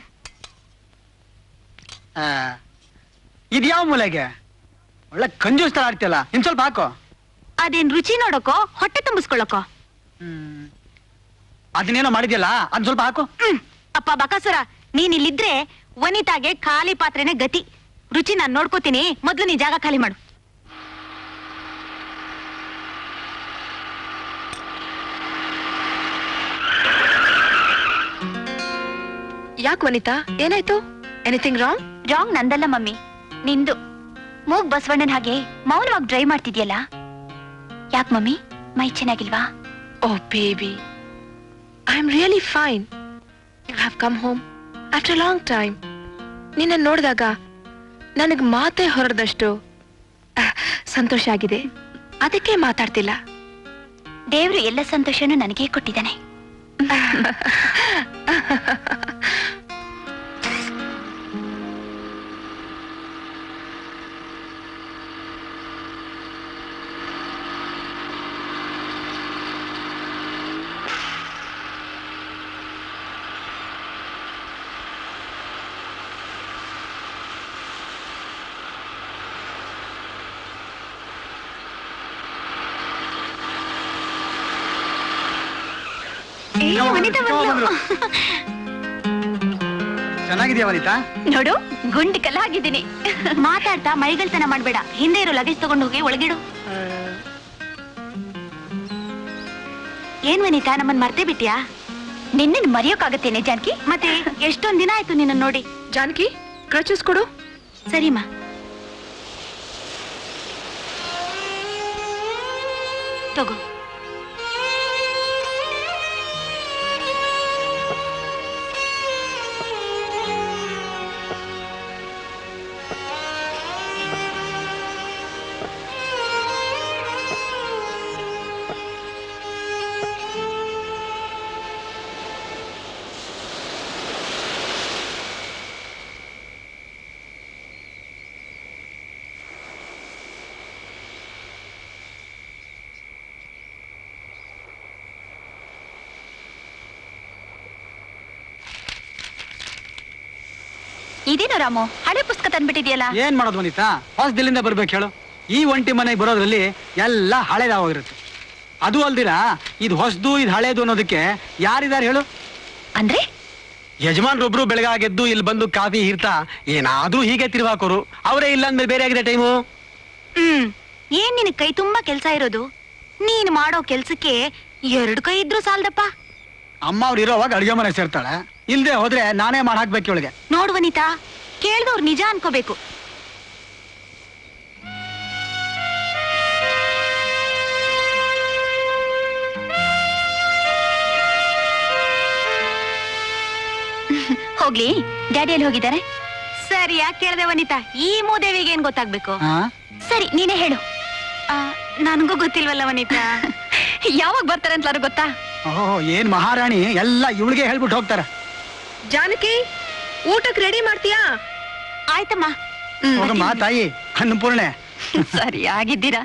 ಆ, ಇದ್ಯಾವ ಮೂಲೆಗೆ ಒಳ್ಳೆ ಕಂಜೂಸ್ ತರ ಆಡ್ತಿಯಲ್ಲ ಇನ್ ಸ್ವಲ್ಪ ಹಾಕು ಅದೇನ್ ರುಚಿ ನೋಡೋಕೋ ಹೊಟ್ಟೆ ತುಂಬಿಸ್ಕೊಳ್ಳೋಕೋ ಹ್ಮ್ ಅದನ್ನೇನೋ ಮಾಡಿದ್ಯಲ್ಲ ಅದ್ ಸ್ವಲ್ಪ ಹಾಕು ಹ್ಮ್. ಅಪ್ಪ ಬಕಾಸುರ ನೀನ್ ಇಲ್ಲಿದ್ರೆ ವನಿತಾಗೆ ಖಾಲಿ ಪಾತ್ರೆನೇ ಗತಿ ರುಚಿ ನಾನ್ ನೋಡ್ಕೋತೀನಿ ಮೊದ್ಲು ನೀ ಜಾಗ ಖಾಲಿ ಮಾಡು ಯಾಕೆ ವನಿತಾ ಏನಾಯ್ತು ಎನಿಥಿಂಗ್ ರಾಂಗ್ ರಾಂಗ್ ನಂದಲ್ಲ ಮಮ್ಮಿ ನಿಂದು ಮೂಗ್ ಬಸವಣ್ಣನ್ ಹಾಗೆ ಮೌನವಾಗಿ ಡ್ರೈ ಮಾಡ್ತಿದ್ಯಲ್ಲ ಯಾಕ್ ಮಮ್ಮಿ ಮೈ ಚೆನ್ನಾಗಿಲ್ವಾ oh baby I am really fine you have come home after long time ನಿನ್ನ ನೋಡಿದಾಗ ನನಗೆ ಮಾತೇ ಹೊರದಷ್ಟು ಸಂತೋಷ ಆಗಿದೆ ಅದಕ್ಕೆ ಮಾತಾಡ್ತಿಲ್ಲ ದೇವ್ರು ಎಲ್ಲ ಸಂತೋಷನೂ ನನಗೇ ಕೊಟ್ಟಿದ್ದಾನೆ ಏ, ವನಿತಾ ಬಂದ್ಲು. ಚೆನ್ನಾಗಿದ್ಯಾ ವನಿತಾ ನೋಡು ಗುಂಡಿ ಕಲ್ಲಾಗಿದ್ದೀನಿ ಮಾತಾಡ್ತಾ ಮೈಗಳ್ತನ ಮಾಡ್ಬೇಡ ಹಿಂದೆ ಇರೋ ಲಗೇಜ್ ತಗೊಂಡು ಹೋಗಿ ಒಳಗಿಡು ಏನ್ ವನಿತಾ ನಮ್ಮನ್ ಮರ್ತೇ ಬಿಟ್ಯಾ ನಿನ್ನ ಮರೆಯೋಕಾಗತ್ತೇನೆ ಜಾನಕಿ ಮತ್ತೆ ಎಷ್ಟೊಂದ್ ದಿನ ಆಯ್ತು ನಿನ್ನ ನೋಡಿ ಜಾನಕಿ ಕ್ರಚಸ್ ಕೊಡು ಸರಿಮಾ ತಗೋ ಇದೇನು ರಾಮು ಹಳೆ ಪುಸ್ತಕ ತಂದ್ಬಿಟ್ಟಿದ್ಯಲ್ಲ ಏನ್ ಮಾಡೋದು ವನಿತಾ ಹೊಸದಿಲ್ಲಿಂದ ಬರ್ಬೇಕು ಹೇಳು ಈ ಒಂಟಿ ಮನೆಗೆ ಬರೋದ್ರಲ್ಲಿ ಎಲ್ಲ ಹಳೇದಾಗೋಗಿರುತ್ತೆ ಅದು ಅಲ್ದಿರ ಇದು ಹೊಸದು ಇದು ಹಳೇದು ಅನ್ನೋದಕ್ಕೆ ಯಾರಿದ್ದಾರೆ ಹೇಳು ಅಂದ್ರೆ ಯಜಮಾನ್ರೊಬ್ರು ಬೆಳಗಾಗೆದ್ದು ಇಲ್ಲಿ ಬಂದು ಕಾಫಿ ಹೀರ್ತಾ ಏನಾದ್ರೂ ಹೀಗೆ ತಿರುವಾಕೋರು ಅವರೇ ಇಲ್ಲ ಅಂದ್ಮೇಲೆ ಬೇರೆ ಆಗಿದೆ ಟೈಮು ಹ್ಮ್ ಏನ್ ನಿನ್ ಕೈ ತುಂಬಾ ಕೆಲ್ಸ ಇರೋದು ನೀನ್ ಮಾಡೋ ಕೆಲ್ಸಕ್ಕೆ ಎರಡು ಕೈ ಇದ್ರು ಸಾಲ್ದಪ್ಪ ಅಮ್ಮ ಅವ್ರು ಇರೋವಾಗ ಅಡುಗೆ ಮನೆ ಸೇರ್ತಾಳೆ ಇಲ್ದೆ ಹೋದ್ರೆ ನಾನೇ ಮಾಡಿ ಹಾಕ್ಬೇಕು ಇವಳಿಗೆ ನೋಡು ವನಿತಾ ಕೇಳ್ದವ್ರು ನಿಜ ಅನ್ಕೋಬೇಕು ಹೋಗ್ಲಿ ಡ್ಯಾಡಿ ಎಲ್ಲಿ ಹೋಗಿದ್ದಾರೆ ಸರಿ ಯಾಕೆ ಕೇಳ್ದೆ ವನಿತಾ ಈ ಮೂದೇವಿಗೆ ಏನ್ ಗೊತ್ತಾಗ್ಬೇಕು ಹಾ ಸರಿ ನೀನೇ ಹೇಳು ನನಗೂ ಗೊತ್ತಿಲ್ವಲ್ಲ ವನಿತಾ ಯಾವಾಗ ಬರ್ತಾರೆ ಅಂತ ಗೊತ್ತಾ ಓಹೋ ಏನ್ ಮಹಾರಾಣಿ ಎಲ್ಲ ಇವಳಿಗೆ ಹೇಳ್ಬಿಟ್ಟು ಹೋಗ್ತಾರೆ ಜಾನಕಿ ಊಟಕ್ಕೆ ರೆಡಿ ಮಾಡ್ತೀಯಾ ಆಯ್ತಮ್ಮ ಹೋಗಮ್ಮ ತಾಯಿ ಅನ್ನಪೂರ್ಣೆ ಸರಿ ಆಗಿದ್ದೀರಾ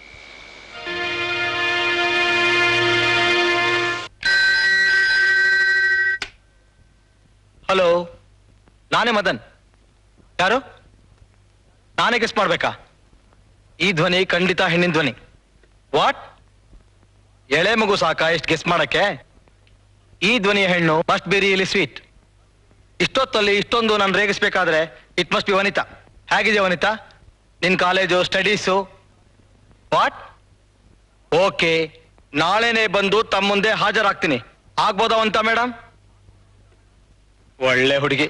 ಹಲೋ ನಾನೇ ಮದನ್ ಯಾರು ನಾನೇ ಗೆಸ್ ಮಾಡ್ಬೇಕಾ ಈ ಧ್ವನಿ ಖಂಡಿತ ಹೆಣ್ಣಿನ ಧ್ವನಿ ವಾಟ್ ಎಳೆ ಮಗು ಸಾಕ ಎಷ್ಟು ಗೆಸ್ ಮಾಡಕ್ಕೆ ಈ ಧ್ವನಿಯ ಹೆಣ್ಣು ಮಸ್ಟ್ ಬಿ ರಿಯಲಿ ಸ್ವೀಟ್ ಇಷ್ಟೊತ್ತಲ್ಲಿ ಇಷ್ಟೊಂದು ನಾನು ರೇಗಿಸ್ಬೇಕಾದ್ರೆ ಇಟ್ ಮಸ್ಟ್ ಬಿ ವನಿತಾ ಹೇಗಿದೆ ವನಿತಾ ನಿನ್ ಕಾಲೇಜು ಸ್ಟಡೀಸು ವಾಟ್ ಓಕೆ ನಾಳೆನೆ ಬಂದು ತಮ್ಮ ಮುಂದೆ ಹಾಜರಾಗ್ತೀನಿ ಆಗ್ಬೋದಾ ಅಂತ ಮೇಡಮ್ ಒಳ್ಳೆ ಹುಡುಗಿ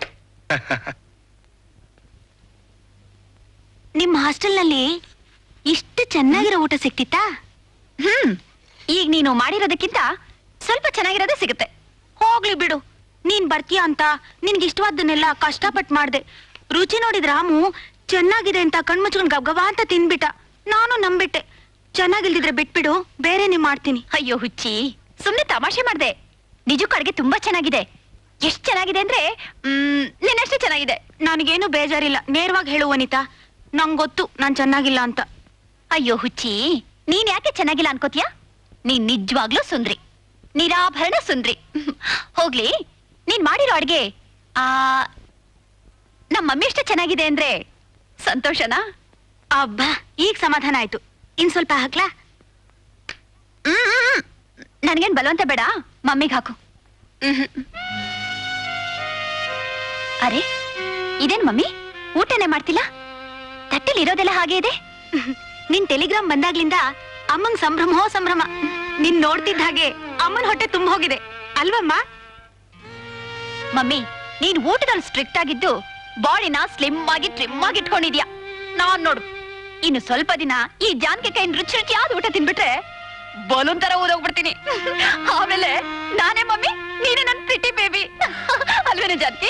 ನಿಮ್ ಹಾಸ್ಟೆಲ್ನಲ್ಲಿ ಇಷ್ಟು ಚೆನ್ನಾಗಿರೋ ಊಟ ಸಿಕ್ತಿತ್ತಾ ಹ್ಮ್ ಈಗ ನೀನು ಮಾಡಿರೋದಕ್ಕಿಂತ ಸ್ವಲ್ಪ ಚೆನ್ನಾಗಿರೋದೇ ಸಿಗುತ್ತೆ ಹೋಗ್ಲಿ ಬಿಡು ನೀನ್ ಬರ್ತೀಯ ಅಂತ ನಿನ್ಗೆ ಇಷ್ಟವಾದ್ದನ್ನೆಲ್ಲ ಕಷ್ಟಪಟ್ಟು ಮಾಡ್ದೆ ರುಚಿ ನೋಡಿದ ರಾಮು ಚೆನ್ನಾಗಿದೆ ಅಂತ ಕಣ್ಮುಚ್ಕೊಂಡ್ ಗಬ್ಗಬ ಅಂತ ತಿನ್ಬಿಟ್ಟ ನಾನು ನಂಬಿಟ್ಟೆ ಚೆನ್ನಾಗಿಲ್ದಿದ್ರೆ ಬಿಟ್ಬಿಡು ಬೇರೆನೇ ಮಾಡ್ತೀನಿ ಅಯ್ಯೋ ಹುಚ್ಚಿ ಸುಮ್ನೆ ತಮಾಷೆ ಮಾಡ್ದೆ ನಿಜಕ್ಕೂ ಅಡ್ಗೆ ತುಂಬಾ ಚೆನ್ನಾಗಿದೆ ಎಷ್ಟ್ ಚೆನ್ನಾಗಿದೆ ಅಂದ್ರೆ ಮ್, ನಿನ್ನಷ್ಟೇ ಚೆನ್ನಾಗಿದೆ ನನಗೇನು ಬೇಜಾರಿಲ್ಲ ನೇರವಾಗಿ ಹೇಳು ವನಿತಾ ನಂಗ್ ಗೊತ್ತು ನಾನ್ ಚೆನ್ನಾಗಿಲ್ಲ ಅಂತ ಅಯ್ಯೋ ಹುಚ್ಚಿ ನೀನ್ ಯಾಕೆ ಚೆನ್ನಾಗಿಲ್ಲ ಅನ್ಕೋತೀಯ ನೀನ್ ನಿಜವಾಗ್ಲೂ ಸುಂದ್ರಿ ನಿರಾಭರಣ ಸುಂದ್ರಿ ಹೋಗ್ಲಿ ನೀನ್ ಮಾಡಿರೋ ಅಡ್ಗೆ ಆ ನಮ್ಮ ಮಮ್ಮಿ ಎಷ್ಟು ಚೆನ್ನಾಗಿದೆ ಅಂದ್ರೆ ಸಂತೋಷನಾ ಅಬ್ಬಾ ಈಗ ಸಮಾಧಾನ ಆಯ್ತು ಇನ್ ಸ್ವಲ್ಪ ಹಾಕ್ಲಾ ಹ್ಮ್, ಹ್ಮ್, ಹ್ಮ್. ನನ್ಗೇನ್ ಬಲವಂತ ಬೇಡ ಮಮ್ಮಿಗೆ ಹಾಕು ಅರೆ ಇದೇನ್ ಮಮ್ಮಿ ಊಟನೇ ಮಾಡ್ತಿಲ್ಲ ತಟ್ಟೆಲಿ ಇರೋದೆಲ್ಲ ಹಾಗೆ ಇದೆ ನಿನ್ ಟೆಲಿಗ್ರಾಮ್ ಬಂದಾಗ್ಲಿಂದ ಅಮ್ಮಂಗ್ ಸಂಭ್ರಮೋ ಸಂಭ್ರಮ ನಿನ್ ನೋಡ್ತಿದ್ದ ಹಾಗೆ ಅಮ್ಮನ್ ಹೊಟ್ಟೆ ತುಂಬ ಹೋಗಿದೆ ಅಲ್ವಮ್ಮ ಮಮ್ಮಿ ನೀನ್ ಊಟದಲ್ಲಿ ಸ್ಟ್ರಿಕ್ಟ್ ಆಗಿದ್ದು ಬಾಡಿನ ಸ್ಲಿಮ್ ಆಗಿ ಟ್ರಿಮ್ ಆಗಿ ಇಟ್ಕೊಂಡಿದ್ಯಾ ನಾನ್ ನೋಡು ಇನ್ನು ಸ್ವಲ್ಪ ದಿನ ಈ ಜಾನ್ಗೆ ಕೈ ರುಚಿ ರುಚಿಯಾದ ಊಟ ತಿನ್ಬಿಟ್ರೆ ಬಲೂನ್ ತರ ಓದೋಗ್ಬಿಡ್ತೀನಿ ಆಮೇಲೆ ನಾನೇ ಮಮ್ಮಿ ನೀನೇ ನನ್ ಪ್ರಿಟಿ ಬೇಬಿ ಅಲ್ವೇನೆ ಜಾನ್ಕಿ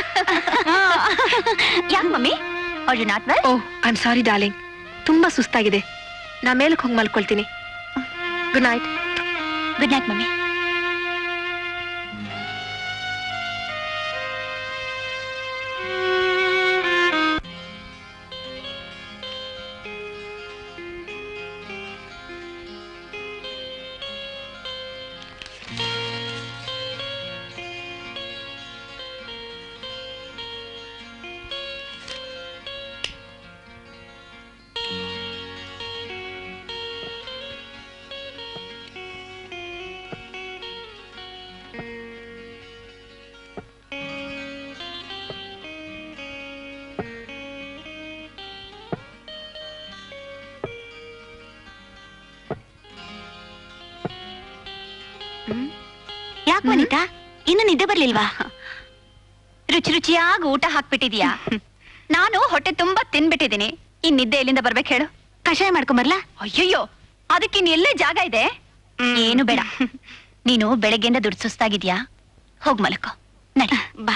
ಯಾಕೆ mummy are you not well oh I am sorry darling ತುಂಬಾ ಸುಸ್ತಾಗಿದೆ ನಾ ಮೇಲಕ್ಕೆ ಹೋಗಿ ಮಲ್ಕೊಳ್ತೀನಿ good night good night mummy ಯಾಕೆ ವನಿತಾ ಇನ್ನು ನಿದ್ದೆ ಬರ್ಲಿಲ್ವಾ ರುಚಿ ರುಚಿಯಾಗಿ ಊಟ ಹಾಕ್ಬಿಟ್ಟಿದ್ಯಾ ನಾನು ಹೊಟ್ಟೆ ತುಂಬಾ ತಿನ್ಬಿಟ್ಟಿದೀನಿ ಇನ್ ನಿದ್ದೆ ಎಲ್ಲಿಂದ ಬರ್ಬೇಕು ಹೇಳು ಕಷಾಯ ಮಾಡ್ಕೊಂಬರ್ಲಾ ಅಯ್ಯಯ್ಯೋ ಅದಕ್ಕೆ ಇನ್ ಎಲ್ಲೇ ಜಾಗ ಇದೆ ಏನು ಬೇಡ ನೀನು ಬೆಳಗ್ಗೆಯಿಂದ ದುಡ್ಡು ಸುಸ್ತಾಗಿದ್ಯಾ ಹೋಗ್ ಮಲಕೋ ನಡಿ ಬಾ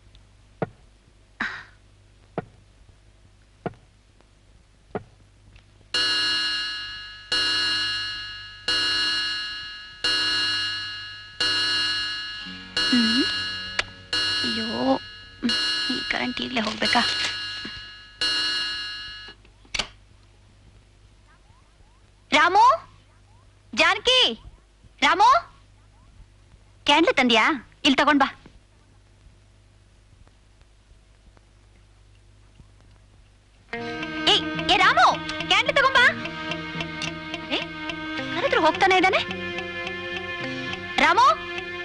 ಹ್ಮ್. ಅಯ್ಯೋ ಹ್ಮ್. ಈ ಕರೆಂಟ್ ಈಗಲೇ ಹೋಗ್ಬೇಕಾ ರಾಮು ಜಾನಕಿ ರಾಮು ಕ್ಯಾಂಡ್ಲ್ ತಂದ್ಯಾ ಇಲ್ಲಿ ತಗೊಂಡ್ ಬಾ ಹೋಗ್ತಾನೆ ಇದ್ದಾನೆ ರಾಮು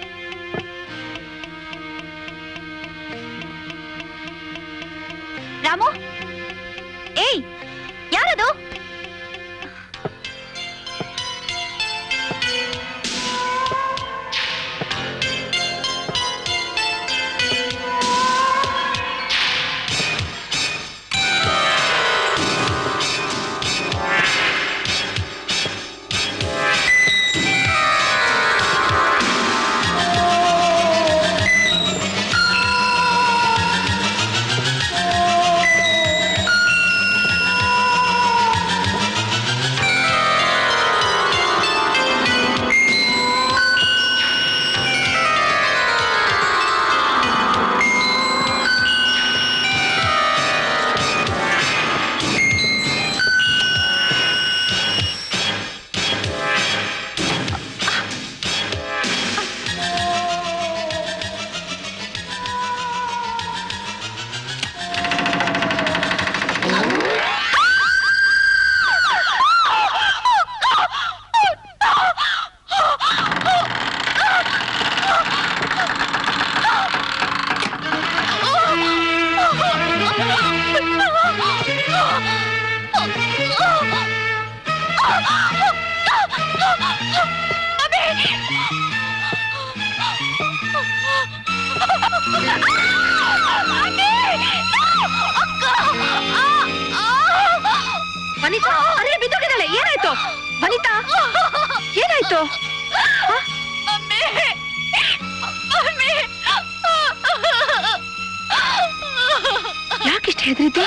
ರಾಮು ಏಯ್ ಯಾರದು ವನಿತಾ ಅರೆ ಬಿದ್ದೋಗಿದ್ದಾಳೆ ಏನಾಯ್ತು ವನಿತಾ ಏನಾಯ್ತು ಯಾಕಿಷ್ಟು ಹೆದರಿದ್ದು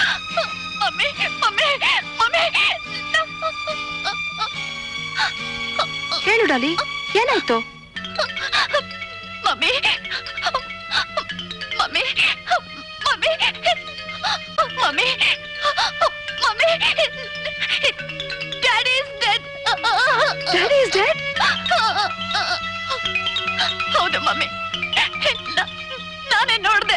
ಹೇಳು ಡಾಲಿ ಏನಾಯ್ತು mummy mummy mummy mummy mummy daddy is dead daddy is dead ಹೌದು ಮಮ್ಮಿ ನ- ನಾನೇ ನೋಡ್ದೆ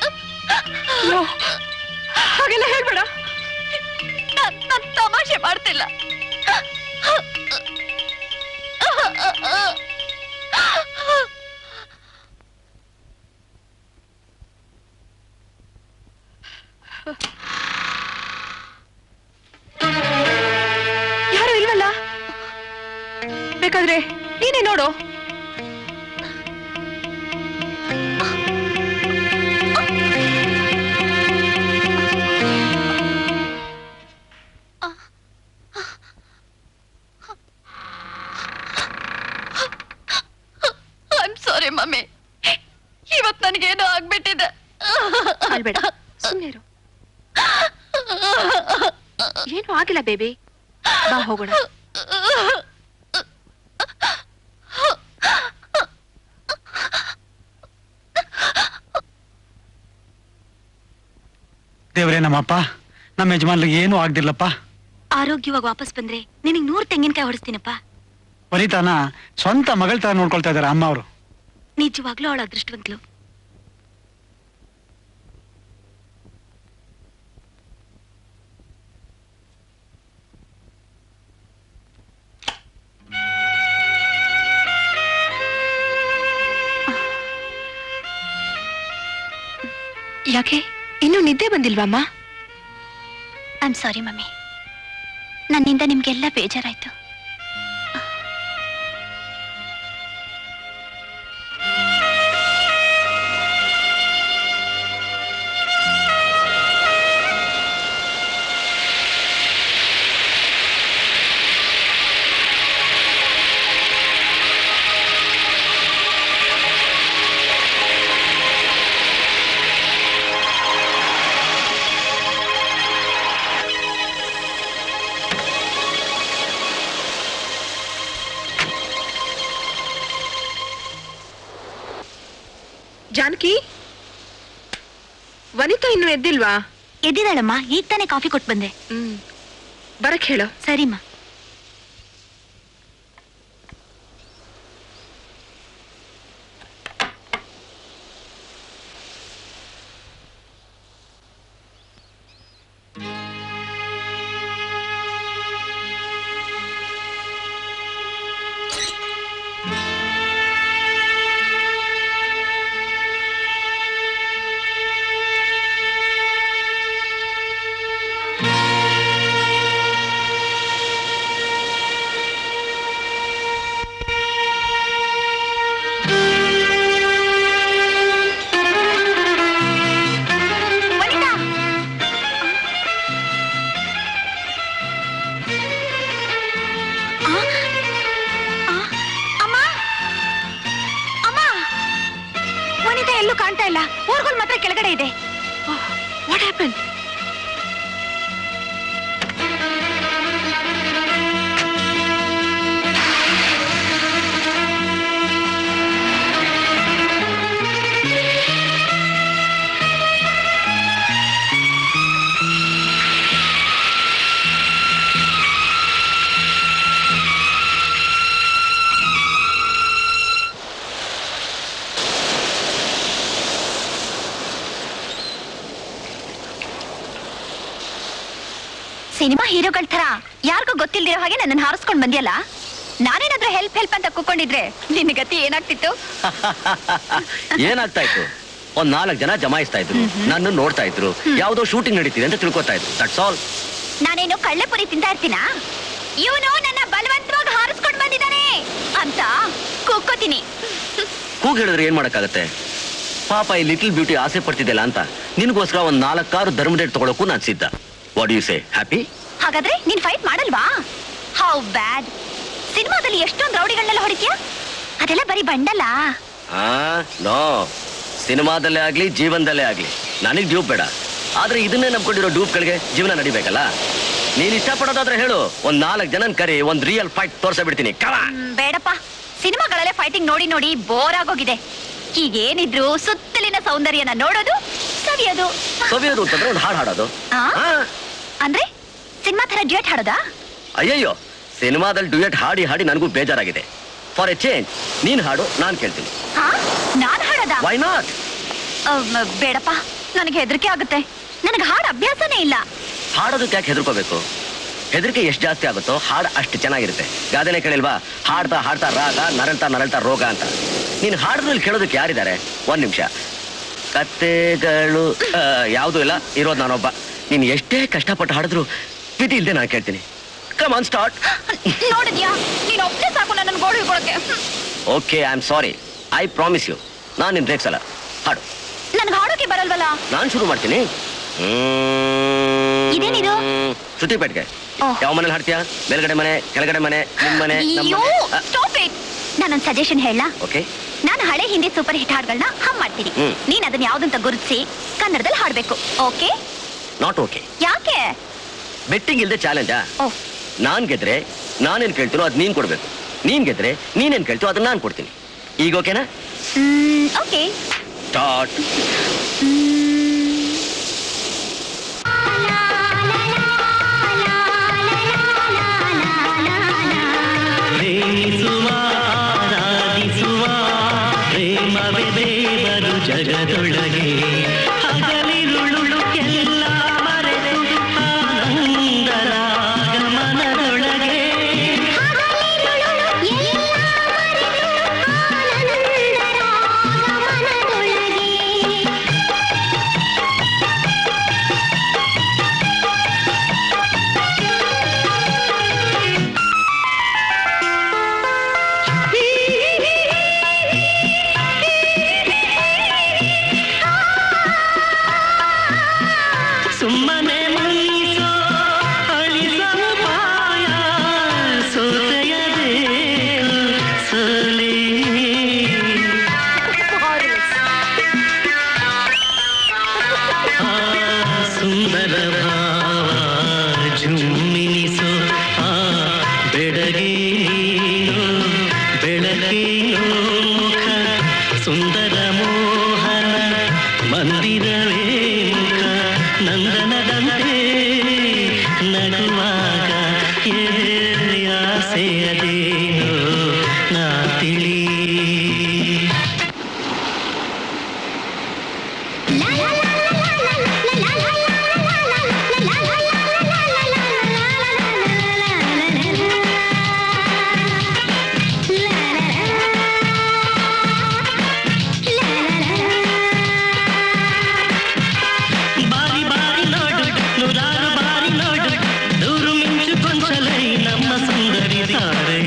ಹಾಗೆಲ್ಲ ಹೇಳ್ಬೇಡ ನಾನ್ ನಾನ್ ತಮಾಷೆ ಮಾಡ್ತಿಲ್ಲ ಯಾರು ಇಲ್ವಲ್ಲ ಬೇಕಾದ್ರೆ ನೀನೇ ನೋಡು ಐಮ್ ಸಾರಿ ಮಮ್ಮಿ ಇವತ್ ನನಗೇನೋ ಆಗ್ಬಿಟ್ಟಿದೆ ಅಲ್ಬೇಡ ಸುಮ್ಮನೆ ಇರು ಏನು ಆಗಿಲ್ಲ ಬೇಬಿ ಬಾ ಹೋಗೋಣ ದೇವ್ರೇ ನಮ್ಮಪ್ಪ ನಮ್ಮ ಯಜಮಾನ್ರಿಗೆ ಏನೂ ಆಗ್ದಿಲ್ಲಪ್ಪ ಆರೋಗ್ಯವಾಗಿ ವಾಪಸ್ ಬಂದ್ರೆ ನಿನಗ್ ನೂರ್ ತೆಂಗಿನಕಾಯಿ ಹೊಡಿಸ್ತೀನಪ್ಪ ವನಿತಾನ ಸ್ವಂತ ಮಗಳ ತರ ನೋಡ್ಕೊಳ್ತಾ ಇದಾರೆ ಅಮ್ಮ ಅವರು ನಿಜವಾಗ್ಲೂ ಅವಳ ಅದೃಷ್ಟವಂತಲು ಯಾಕೆ ಇನ್ನು ನಿದ್ದೆ ಬಂದಿಲ್ವಮ್ಮ ಐಮ್ ಸಾರಿ ಮಮ್ಮಿ ನನ್ನಿಂದ ನಿಮ್ಗೆಲ್ಲ ಬೇಜಾರಾಯ್ತು ಜಾನಕಿ ವನಿತಾ ಇನ್ನು ಎದ್ದಿಲ್ವಾ ಎದ್ದಿದ್ದಾಳಮ್ಮ ಈಗ ತಾನೇ ಕಾಫಿ ಕೊಟ್ಟು ಬಂದೆ ಹ್ಮ್ ಬರಕ್ ಹೇಳು ಸರಿಮ್ಮ ಇಲ್ಲ ಊರುಗಳು ಮಾತ್ರ ಕೆಳಗಡೆ ಇದೆ ವಾಟ್ ಹ್ಯಾಪನ್ ಸಿನಿಮಾ ಹೀರೋಗಳ ತರ ಯಾರಿಗೂ ಗೊತ್ತಿಲ್ದಿರೋ ಹಾಗೆ ನನ್ನನ್ನು ಹಾರಿಸ್ಕೊಂಡ್ ಬಂದಿಯಲ್ಲ ನಾನೇನಾದ್ರೂ ಹೆಲ್ಪ್ ಹೆಲ್ಪ್ ಅಂತ ಕೂಕೊಂಡಿದ್ರೆ ನಿನ್ನ ಗತಿ ಏನಾಗ್ತಿತ್ತು ಏನಾಗ್ತಾ ಇತ್ತು ಒಂದ್ ನಾಲ್ಕು ಜನ ಜಮಾಯಿಸ್ತಾ ಇದ್ರು ನನ್ನ ನೋಡ್ತಾ ಇದ್ರು ಯಾವ್ದೋ ಶೂಟಿಂಗ್ ನಡೀತಿದೆ ಅಂತ ತಿಳ್ಕೊತಾ ಇದ್ರು ದಟ್ಸ್ ಆಲ್ ನಾನೇನು ಕಳ್ಳೆಪುರಿ ತಿಂತಾ ಇರ್ತೀನ ಇವನು ನನ್ನ ಬಲವಂತವಾಗಿ ಹಾರಿಸ್ಕೊಂಡ್ ಬಂದಿದ್ದಾನೆ ಅಂತ ಕೂಕೋತೀನಿ ಕೂಗ್ ಹೇಳಿದ್ರೆ ಏನ್ ಮಾಡಕ್ಕಾಗತ್ತೆ ಪಾಪ ಈ ಲಿಟಲ್ ಬ್ಯೂಟಿ ಆಸೆ ಪಡ್ತಿದ್ದಲ್ಲ ಅಂತ ನಿನಗೋಸ್ಕರ ಒಂದ್ ನಾಲ್ಕಾರು ಧರ್ಮ ಡೇಟ್ ತಗೊಳಕ್ಕೂ ನಾನ್ ಸಿದ್ಧ ವಾಟ್ ಯು ಸೇ ಹ್ಯಾಪಿ ಹಾಗಾದ್ರೆ ನೀನ್ ಫೈಟ್ ಮಾಡಲ್ವಾ ಹೌ ಬ್ಯಾಡ್ ಸಿನಿಮಾದಲ್ಲಿ ಎಷ್ಟೊಂದು ರೌಡಿಗಳನ್ನೆಲ್ಲ ಹೊಡಿತೀಯ ಅದೆಲ್ಲ ಬರೀ ಬಂಡಲ್ಲ ಆ ನೋ ಸಿನಿಮಾದಲ್ಲೇ ಆಗ್ಲಿ ಜೀವನದಲ್ಲೇ ಆಗ್ಲಿ ನನಗ್ ಡ್ಯೂಪ್ ಬೇಡ ಆದ್ರೆ ಇದನ್ನೇ ನಂಬ್ಕೊಂಡಿರೋ ಡ್ಯೂಪ್ಗಳಿಗೆ ಜೀವನ ನಡಿಬೇಕಲ್ಲ ನೀನ್ ಇಷ್ಟಪಡೋದಾದ್ರೆ ಹೇಳು ಒಂದ್ ನಾಲ್ಕು ಜನನ್ ಕರಿ ಒಂದ್ ರಿಯಲ್ ಫೈಟ್ ತೋರ್ಸ ಬಿಡ್ತೀನಿ ಕಮ ಹ್ಮ್, ಬೇಡಪ್ಪ ಸಿನಿಮಾಗಳಲ್ಲೇ ಫೈಟಿಂಗ್ ನೋಡಿ ನೋಡಿ ಬೋರ್ ಆಗೋಗಿದೆ ಈಗೇನಿದ್ರು ಸುತ್ತಲಿನ ಸೌಂದರ್ಯನ ನೋಡೋದು ಸವಿಯೋದು ಸವಿಯೋದು ಅಂತಂದ್ರೆ ಒಂದು ಹಾಡು ಹಾಡೋದು ಆ? ಆ, ಅಂದ್ರೆ ಸಿನಿಮಾ ತರ ಡ್ಯೂಯೆಟ್ ಹಾಡೋದಾ ಅಯ್ಯಯ್ಯೋ ಸಿನಿಮಾದಲ್ಲಿ ಡ್ಯೂಯೆಟ್ ಹಾಡಿ ಹಾಡಿ ನನಗೂ ಬೇಜಾರಾಗಿದೆ ಫಾರ್ ಎ ಚೇಂಜ್ ನೀನ್ ಹಾಡು ನಾನ್ ಕೇಳ್ತೀನಿ ಹಾ ನಾನ್ ಹಾಡೋದಾ ವೈ ನಾಟ್ ಅಮ್, ಬೇಡಪ್ಪ ನನಗೆ ಹೆದರಿಕೆ ಆಗುತ್ತೆ ನನಗೆ ಹಾಡು ಅಭ್ಯಾಸನೇ ಇಲ್ಲ ಹಾಡೋದಕ್ಕೆ ಯಾಕೆ ಹೆದರ್ಕೋಬೇಕು ಹೆದರಿಕೆ ಎಷ್ಟು ಜಾಸ್ತಿ ಆಗುತ್ತೋ ಹಾಡು ಅಷ್ಟು ಚೆನ್ನಾಗಿರುತ್ತೆ ಗಾದೆನೆ ಕೇಳಿಲ್ವಾ ಹಾಡ್ತಾ ಹಾಡ್ತಾ ರಾಗ ನರಳ್ತಾ ನರಳ್ತಾ ರೋಗ ಅಂತ ನೀನು ಹಾಡಿದ್ರಲ್ಲಿ ಕೇಳೋದಕ್ಕೆ ಯಾರಿದ್ದಾರೆ ಒಂದ್ ನಿಮಿಷ ಕತ್ತೆಗಳು ಆ, ಯಾವುದೂ ಇಲ್ಲ ಇರೋದು ನಾನೊಬ್ಬ ನೀನು ಎಷ್ಟೇ ಕಷ್ಟಪಟ್ಟು ಹಾಡಿದ್ರು ವಿಧಿ ಇಲ್ಲದೆ ನಾನು ಕೇಳ್ತೀನಿ ಕಮ್ ಆನ್ ಸ್ಟಾರ್ಟ್ ನೋಡಿದ್ಯಾ ನೀನ್ ಒಬ್ಬನೇ ಸಾಕು ನನ್ನ ಗೋಳು ಹಿಡ್ಕೊಳಕ್ಕೆ okay I am sorry I promise you ನಾನು ನಿನ್ ರೇಕ್ಸಲ್ಲ ಹಾಡು ನನ್ಗೆ ಹಾಡೋಕೆ ಬರಲ್ವಲ್ಲ ನಾನು ಶುರು ಮಾಡ್ತೀನಿ ಹ್ಮ್. ಇದೇನಿದು? ಶ್ರುತಿ ಪೇಟ್ಗೆ ಓಹ್. ಯಾವ ಮನೇಲಿ ಹಾಡ್ತೀಯಾ ಮೇಲ್ಗಡೆ ಮನೆ ಕೆಳಗಡೆ ಮನೆ ನಿಮ್ ಮನೆ ನಮ್ಮ ಅಯ್ಯೋ ಮನೆ ಸ್ಟಾಪ್ ಇಟ್ ನಾನೊಂದ್ ಸಜೆಷನ್ ಹೇಳ ಓಕೆ ನಾನು ಹಳೆ ಹಿಂದಿ ಸೂಪರ್ ಹಿಟ್ ಹಾಡ್ಗಳನ್ನ ಹಮ್ ಮಾಡ್ತೀನಿ ಹ್ಮ್. ನೀನ್ ಅದನ್ನ ಯಾವ್ದಂತ ಗುರುತಿಸಿ ಕನ್ನಡದಲ್ಲಿ ಹಾಡ್ಬೇಕು ಓಕೆ ನಾಟ್ ಓಕೆ ಯಾಕೆ ಬೆಟ್ಟಿಂಗ್ ಇಲ್ದೆ ಚಾಲೆಂಜಾ ಓಹ್ ನಾನ್ ಗೆದ್ರೆ ನಾನೇನ್ ಕೇಳ್ತೀನೋ ಅದ್ ನೀನ್ ಕೊಡ್ಬೇಕು ನೀನ್ ಗೆದ್ರೆ ನೀನೇನ್ ಕೇಳ್ತೀವೋ ಅದನ್ನ ನಾನ್ ಕೊಡ್ತೀನಿ ಈಗ ಓಕೆನಾ ಓಕೆ ಸ್ಟಾರ್ಟ್ ಪ್ರೇಮಿಸುವ ಆರಾಧಿಸುವ ಪ್ರೇಮವೇ ದೇವರು ಜಗದೊಳಗೆ ಹಗಲಿರುಳು ಎಲ್ಲ ಮರೆತು ಆನಂದರ ಗಮನದೊಳಗೆ ಸುಮ್ಮನೆ ಮನಸ್ಸೋ ಅಳಿಸಲು ಪಾಯ ಸೋತೆಯಬೇಕು ಸೋಲೆ ಆ ಸುಂದರ ಭಾವ ಜುಮ್ಮಿನಿಸೋ ಆ ಬೆಡಗೆ ನೀನು ಬೆಳಕೇನೋ ಮುಖ ಸುಂದರ ಮೋಹನ ಮಂದಿರವೇ ಮುಖ ನಂದನದಂತೆ ನಗುವಾಗ ಆಸೆಯದೇನೋ ನಾ ತಿಳಿ ಬಾರಿ ಬಾರಿ ನೋಡು ನೂರಾರು ಬಾರಿ ನೋಡು ನೂರು ಮಿಂಚು ಗೊಂಚಲೈ ನಮ್ಮ ಸುಂದರಿ ತಾರೆ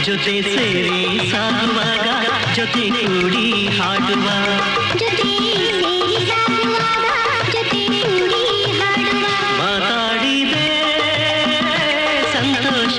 ಜೊತೆ ಸೇರಿ ಸಾಗುವಾಗ ಜೊತೆ ಕೂಡಿ ಹಾಡುವ ಮಾತಾಡಿದೆ ಸಂತೋಷ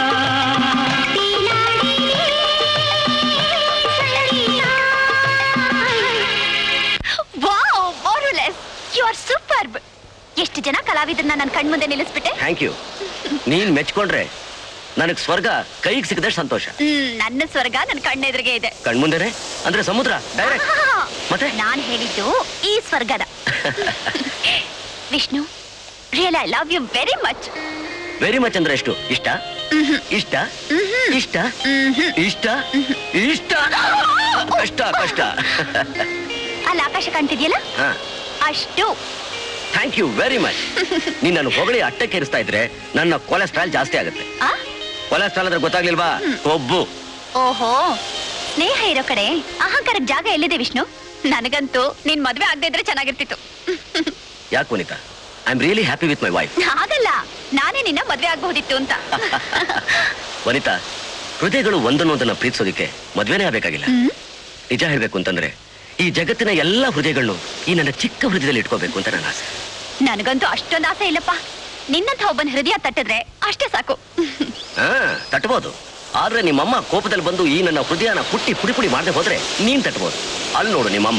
wow marvellous you are superb ಎಷ್ಟು ಜನ ಕಲಾವಿದರನ್ನ ನನ್ನ ಕಣ್ಮುಂದೆ ನಿಲ್ಲಿಸ್ಬಿಟ್ಟೆ ಥ್ಯಾಂಕ್ ಯು ನೀನ್ ಮೆಚ್ಕೊಂಡ್ರೆ ನನಗ್ ಸ್ವರ್ಗ ಕೈಗೆ ಸಿಕ್ಕದಷ್ಟು ಸಂತೋಷ ಹ್ಮ್ ನನ್ನ ಸ್ವರ್ಗ ನನ್ನ ಕಣ್ಣೆದುರಿಗೆ ಇದೆ ಕಣ್ಮುಂದೆನೆ ಅಂದ್ರೆ ಸಮುದ್ರ ಡೈರೆಕ್ಟ್ ಮತ್ತೆ ನಾನ್ ಹೇಳಿದ್ದು ಈ ಸ್ವರ್ಗದ Vishnu real I love you very much very much ಅಂದ್ರೆ ಎಷ್ಟು ಇಷ್ಟ ಇಷ್ಟ ಇಷ್ಟ ಇಷ್ಟ ಇಷ್ಟ ಕಷ್ಟ ಕಷ್ಟ ಅಲ್ಲಿ ಆಕಾಶ ಕಾಣ್ತಿದ್ಯಲ್ಲ ಹಾ ಅಷ್ಟು ಥ್ಯಾಂಕ್ ಯು ವೆರಿ ಮಚ್ ನೀನ್ ನನ್ನ ಹೊಗಳಿ ಅಟ್ಟಕ್ಕೇರಿಸ್ತಾ ಇದ್ರೆ ನನ್ನ ಕೊಲೆಸ್ಟ್ರಾಲ್ ಜಾಸ್ತಿ ಆಗುತ್ತೆ ಆ? ಕೊಲೆಸ್ಟ್ರಾಲ್ ಅಂದ್ರೆ ಗೊತ್ತಾಗ್ಲಿಲ್ವಾ ಕೊಬ್ಬು ಓಹೋ ಸ್ನೇಹ ಇರೋ ಕಡೆ ಅಹಂಕಾರಕ್ ಜಾಗ ಎಲ್ಲಿದೆ ವಿಷ್ಣು ನನಗಂತೂ ನಿನ್ ಮದ್ವೆ ಆಗದೆ ಇದ್ರೆ ಚೆನ್ನಾಗಿರ್ತಿತ್ತು ಯಾಕೆ Vanita I am really happy with my wife ಹಾಗಲ್ಲ ನಾನೇ ನಿನ್ನ ಮದ್ವೆ ಆಗ್ಬಹುದಿತ್ತು ಅಂತ ವನಿತಾ ಹೃದಯಗಳು ಒಂದನ್ನೊಂದನ್ನ ಪ್ರೀತಿಸೋದಕ್ಕೆ ಮದ್ವೆನೇ ಆಗ್ಬೇಕಾಗಿಲ್ಲ ನಿಜ ಹೇಳ್ಬೇಕು ಅಂತಂದ್ರೆ ಈ ಜಗತ್ತಿನ ಎಲ್ಲಾ ಹೃದಯಗಳನ್ನು ಈ ನನ್ನ ಚಿಕ್ಕ ಹೃದಯದಲ್ಲಿ ಇಟ್ಕೋಬೇಕು ಅಂತ ನನ್ನ ಆಸೆ ನನಗಂತೂ ಅಷ್ಟೊಂದು ಆಸೆ ಇಲ್ಲಪ್ಪ ನಿನ್ನಂತ ಒಬ್ಬನ ಹೃದಯ ತಟ್ಟಿದ್ರೆ ಅಷ್ಟೇ ಸಾಕು ಹಾ ತಟ್ಬೋದು ಆದ್ರೆ ನಿಮ್ಮಮ್ಮ ಕೋಪದಲ್ಲಿ ಬಂದು ಈ ನನ್ನ ಹೃದಯನ ಪುಟ್ಟಿ ಪುಡಿ ಪುಡಿ ಮಾಡದೆ ಹೋದ್ರೆ ನೀನ್ ತಟ್ಬೋದು ಅಲ್ಲಿ ನೋಡು ನಿಮ್ಮಮ್ಮ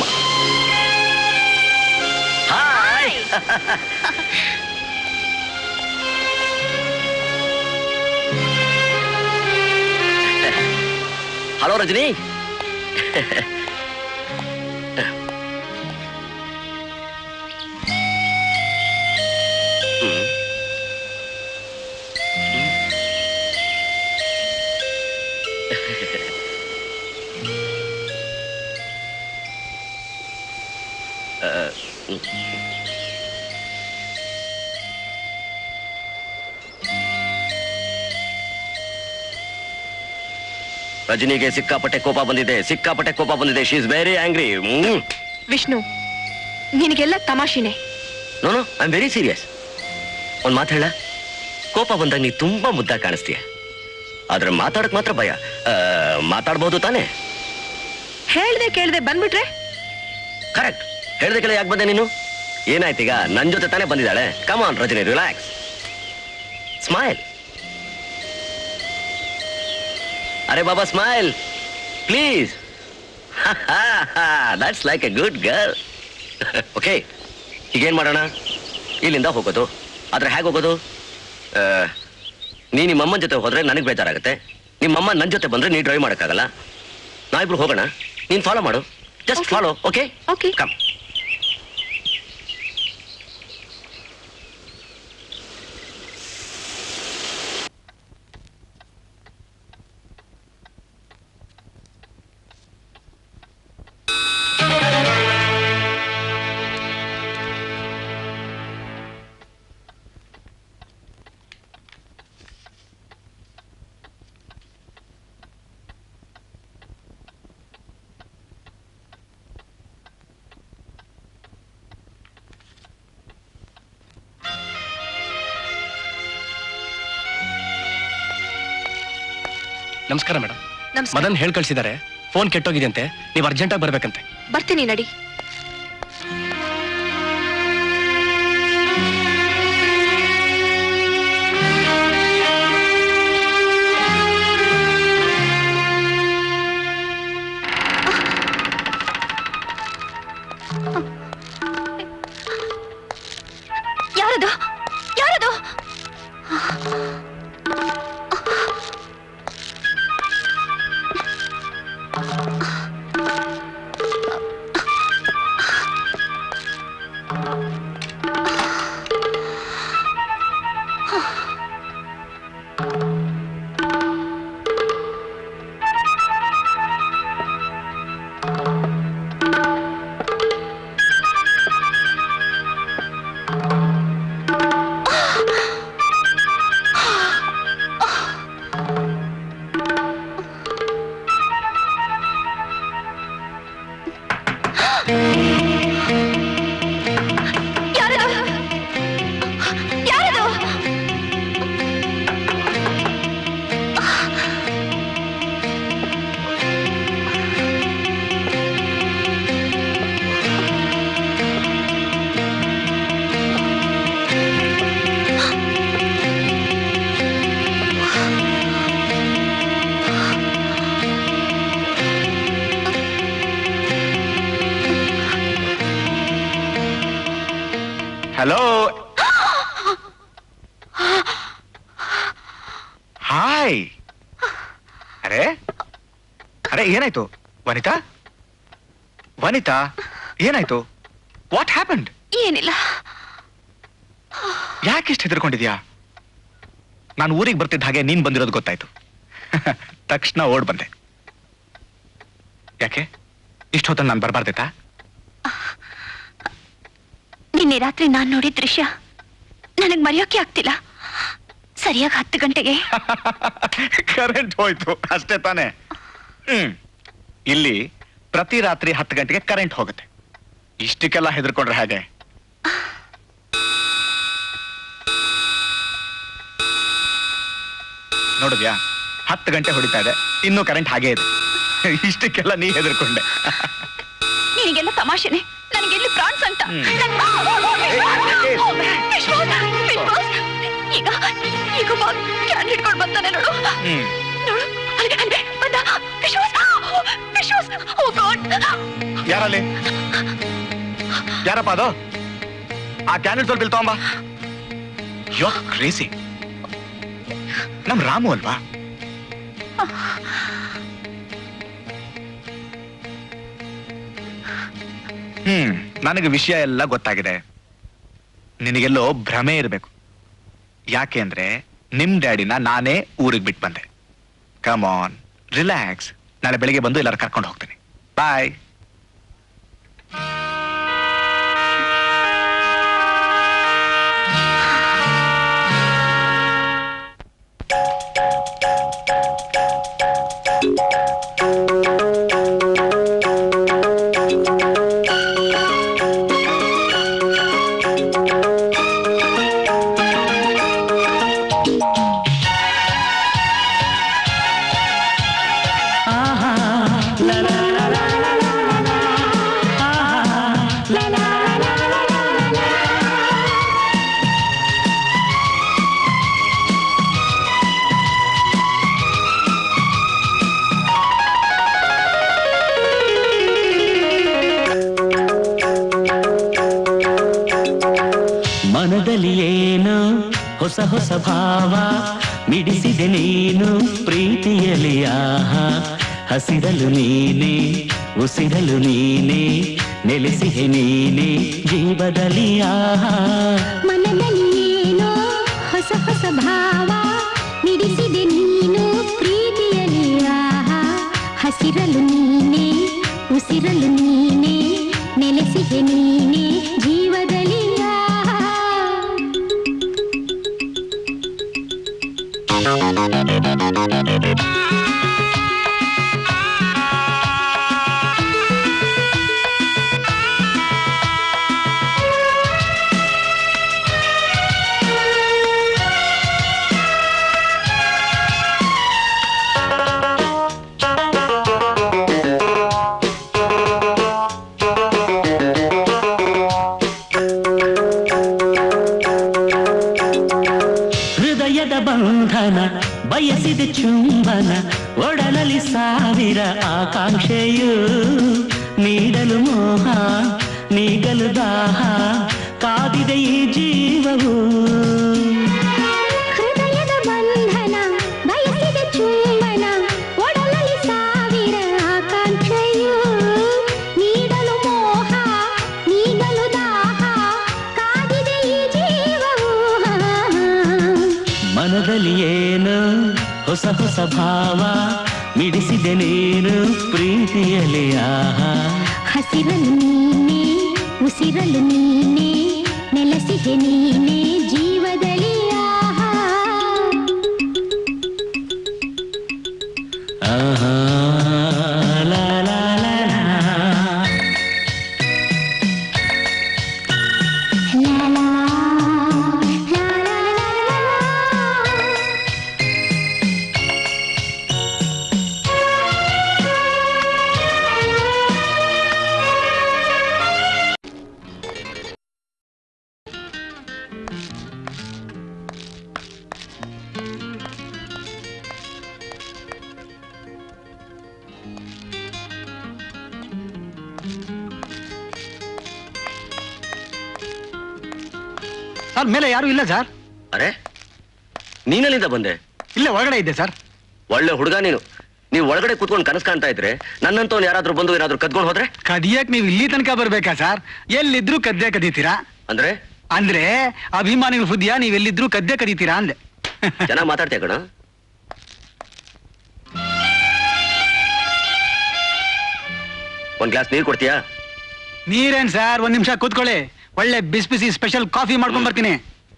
ಹಾಯ್ ಹಲೋ ರಜನಿ ಹ್ಮ್. ಆ, ಹ್ಮ್. ರಜನಿಗೆ ಸಿಕ್ಕಾಪಟ್ಟೆ ಕೋಪ ಬಂದಿದೆ ಸಿಕ್ಕಾಪಟ್ಟೆ ಕೋಪ ಬಂದಿದೆ she is very angry Vishnu ನಿನಗೆಲ್ಲ ತಮಾಷೆನೆ no no I am very serious ಒಂದ್ ಮಾತು ಹೇಳ ಕೋಪ ಬಂದಾಗ ನೀ ತುಂಬಾ ಮುದ್ದಾಗಿ ಕಾಣಿಸ್ತೀಯ ಆದ್ರೆ ಮಾತಾಡಕ್ ಮಾತ್ರ ಭಯ ಆ, ಮಾತಾಡ್ಬೋದು ತಾನೇ ಹೇಳ್ದೆ ಕೇಳ್ದೆ ಬಂದ್ಬಿಟ್ರೆ ಕರೆಕ್ಟ್ ಹೇಳ್ದೆ ಕೆಲ ಯಾಕೆ ಬಂದೆ ನೀನು ಏನಾಯ್ತೀಗ ನನ್ ಜೊತೆ ತಾನೇ ಬಂದಿದ್ದಾಳೆ ಕಮಾನ್ ರಜನಿ ರಿಲ್ಯಾಕ್ಸ್ ಸ್ಮೈಲ್ ಅರೆ ಬಾಬಾ smile please that's like a good girl okay ಈಗೇನ್ ಮಾಡೋಣ ಇಲ್ಲಿಂದ ಹೋಗೋದು ಆದ್ರೆ ಹೇಗೆ ಹೋಗೋದು ಆ, ನೀ ನಿಮ್ಮಮ್ಮನ ಜೊತೆ ಹೋದ್ರೆ ನನಗೆ ಬೇಜಾರಾಗುತ್ತೆ ನಿಮ್ಮಮ್ಮ ನನ್ನ ಜೊತೆ ಬಂದ್ರೆ ನೀ ಡ್ರೈವ್ ಮಾಡೋಕ್ಕಾಗಲ್ಲ ನಾವಿಬ್ರು ಹೋಗೋಣ ನೀನ್ ಫಾಲೋ ಮಾಡು just follow okay okay come ನಮಸ್ಕಾರ ಮೇಡಮ್ ನಮಸ್ಕಾರ ಮದನ್ ಹೇಳ್ ಕಳ್ಸಿದ್ದಾರೆ ಫೋನ್ ಕೆಟ್ಟೋಗಿದೆಯಂತೆ ನೀವು ಅರ್ಜೆಂಟಾಗಿ ಬರ್ಬೇಕಂತೆ ಬರ್ತೀನಿ ನಡಿ ಯಾರದು ಯಾರದು ಹಲೋ ಹಾಯ್ ಅರೆ ಅರೆ ಏನಾಯ್ತು ವನಿತಾ ವನಿತಾ ಏನಾಯ್ತು ವಾಟ್ ಹ್ಯಾಪನ್ಡ್ ಏನಿಲ್ಲ ಯಾಕಿಷ್ಟು ಹೆದರ್ಕೊಂಡಿದ್ಯಾ ನಾನು ಊರಿಗೆ ಬರ್ತಿದ್ದ ಹಾಗೆ ನೀನ್ ಬಂದಿರೋದು ಗೊತ್ತಾಯ್ತು ತಕ್ಷಣ ಓಡ್ ಬಂದೆ ಯಾಕೆ ಇಷ್ಟು ಹೊತ್ತಲ್ಲಿ ನಾನು ಬರಬಾರ್ದಿತ್ತಾ ನಿನ್ನೆ ರಾತ್ರಿ ನಾನ್ ನೋಡಿದ ದೃಶ್ಯ ನನಗ್ ಮರೆಯೋಕೆ ಆಗ್ತಿಲ್ಲ ಸರಿಯಾಗಿ ಹತ್ತು ಗಂಟೆಗೆ ಕರೆಂಟ್ ಹೋಯ್ತು ಅಷ್ಟೇ ತಾನೇ ಹ್ಮ್ ಇಲ್ಲಿ ಪ್ರತಿ ರಾತ್ರಿ ಹತ್ತು ಗಂಟೆಗೆ ಕರೆಂಟ್ ಹೋಗುತ್ತೆ ಇಷ್ಟಕ್ಕೆಲ್ಲ ಹೆದರ್ಕೊಂಡ್ರೆ ಹಾಗೆ ನೋಡಿದ್ಯಾ ಹತ್ತು ಗಂಟೆ ಹೊಡಿತಾ ಇದೆ ಇನ್ನೂ ಕರೆಂಟ್ ಹಾಗೇ ಇದೆ ಇಷ್ಟಕ್ಕೆಲ್ಲ ನೀ ಹೆದರ್ಕೊಂಡೆ ನಿನಗೆಲ್ಲ ತಮಾಷೆನೆ ನನಗೆಲ್ಲಿ ಪ್ರಾನ್ಸ್ ಅಂತ ನನ್- ವಿಶ್ವಾಸ್, ವಿಶ್ವಾಸ್. ಈಗ ಈಗ ಕ್ಯಾನ್ ಹಿಡ್ಕೊಂಡು ಬರ್ತಾನೆ ನೋಡು ಹ್ಮ್ ನೋಡು ಅಲ್ಲಿ ಅಲ್ಲಿ ಬಂದ ವಿಶ್ವಾಸ್ ವಿಶ್ವಾಸ್ ಓ ಗಾಡ್ ಯಾರಲ್ಲಿ ಯಾರಪ್ಪ ಅದು ಆ ಕ್ಯಾನೆಟ್ ಸ್ವಲ್ಪ ಇಲ್ಲಿ ತಗೊಂಬ ಯೋ ಕ್ರೇಸಿ ನಮ್ ರಾಮು ಅಲ್ವಾ ಹ್ಮ್ ನನಗೆ ವಿಷಯ ಎಲ್ಲ ಗೊತ್ತಾಗಿದೆ ನಿನಗೆಲ್ಲೋ ಭ್ರಮೆ ಇರಬೇಕು ಯಾಕೆ ಅಂದ್ರೆ ನಿಮ್ ಡ್ಯಾಡಿನ ನಾನೇ ಊರಿಗೆ ಬಿಟ್ಟು ಬಂದೆ ಕಮ್ ಆನ್ ರಿಲ್ಯಾಕ್ಸ್ ನಾಳೆ ಬೆಳಿಗ್ಗೆ ಬಂದು ಎಲ್ಲರೂ ಕರ್ಕೊಂಡು ಹೋಗ್ತೀನಿ ಬಾಯ್ ಮನದಲ್ಲಿ ಏನು ಹೊಸ ಹೊಸ ಭಾವ ಮಿಡಿಸಿದೆ ನೀನು ಪ್ರೀತಿಯಲ್ಲಿ ಆಹ ಹಸಿರಲು ನೀನೆ ಉಸಿರಲು ನೀನೆ ನೆಲೆಸಿಹೆ ನೀನೆ ಜೀವದಲ್ಲಿ ಆಹ ಮನದಲ್ಲಿ ಏನೋ ಹೊಸ ಹೊಸ ಭಾವ ಮಿಡಿಸಿದೆ ನೀನು ಪ್ರೀತಿಯಲ್ಲಿ ಆಹ ಹಸಿರಲು ನೀನೆ ಉಸಿರಲು ನೀನೆ ನೆಲೆಸಿದೆ ನೀನೆ ಜೀವದಲ್ಲಿ ಆಹ ಹೃದಯದ ಬಂಧನ ಬಯಸಿದ ಚುಂಬನ ಒಡಲಲ್ಲಿ ಸಾವಿರ ಆಕಾಂಕ್ಷೆಯು ನೀಡಲು ಮೋಹ ನೀಗಲು ದಾಹ ಕಾದಿದೆ ಈ ಜೀವವು ಹೃದಯದ ಬಂಧನ ಬಯಸಿದ ಚುಂಬನ ಒಡಲಲ್ಲಿ ಸಾವಿರ ಆಕಾಂಕ್ಷೆಯು ನೀಡಲು ಮೋಹ ನೀಗಲು ದಾಹ ಕಾದಿದೆ ಈ ಜೀವವು ಮನದಲ್ಲಿ ಏನು ಹೊಸ ಹೊಸ ಭಾವ ಮಿಡಿಸಿದೆ ನೀನು ಪ್ರೀತಿಯಲ್ಲಿ ಆಹಾ ಹಸಿರಲು ನೀನೆ ಉಸಿರಲು ನೀನೆ ನೆಲೆಸಿದೆ ನೀನೆ ಜೀವದಲ್ಲಿ ಆಹಾ ಆಹಾ ಲಾ ಲಾ ಲಾ ಲಾ. ಸರ್ ಮೇಲೆ ಯಾರು ಇಲ್ಲ ಸರ್ ಅರೆ ನೀನಲ್ಲಿಂದ ಬಂದೆ ಇಲ್ಲೇ ಒಳಗಡೆ ಇದ್ದೆ ಸರ್ ಒಳ್ಳೆ ಹುಡುಗ ನೀನು ನೀವು ಒಳಗಡೆ ಕೂತ್ಕೊಂಡು ಕನಸು ಕಾಣ್ತಾ ಇದ್ರೆ ನನ್ನಂತವ್ನು ಯಾರಾದ್ರೂ ಬಂದು ಏನಾದ್ರೂ ಕದ್ಕೊಂಡು ಹೋದ್ರೆ ಕದಿಯಕ್ ನೀವು ಇಲ್ಲಿ ತನಕ ಬರ್ಬೇಕಾ ಸರ್ ಎಲ್ಲಿದ್ರು ಕದ್ದೆ ಕದೀತೀರಾ ಅಂದ್ರೆ ಅಂದ್ರೆ ಅಭಿಮಾನಿಗಳು ಬುದ್ಧಿಯ ನೀವ್ ಎಲ್ಲಿದ್ರು ಕದ್ದೆ ಕದೀತೀರಾ ಅಂದೆ ಚೆನ್ನಾಗಿ ಮಾತಾಡ್ತೀಯ ಕಣ ಒಂದ್ ಗ್ಲಾಸ್ ನೀರ್ ಕೊಡ್ತೀಯಾ ನೀರೇನ್ ಸರ್ ಒಂದ್ ನಿಮಿಷ ಕೂತ್ಕೊಳ್ಳಿ ಒಳ್ಳೆ ಬಿಸಿ ಬಿಸಿ ಸ್ಪೆಷಲ್ ಕಾಫಿ ಮಾಡ್ಕೊಂಡ್ ಬರ್ತೀನಿ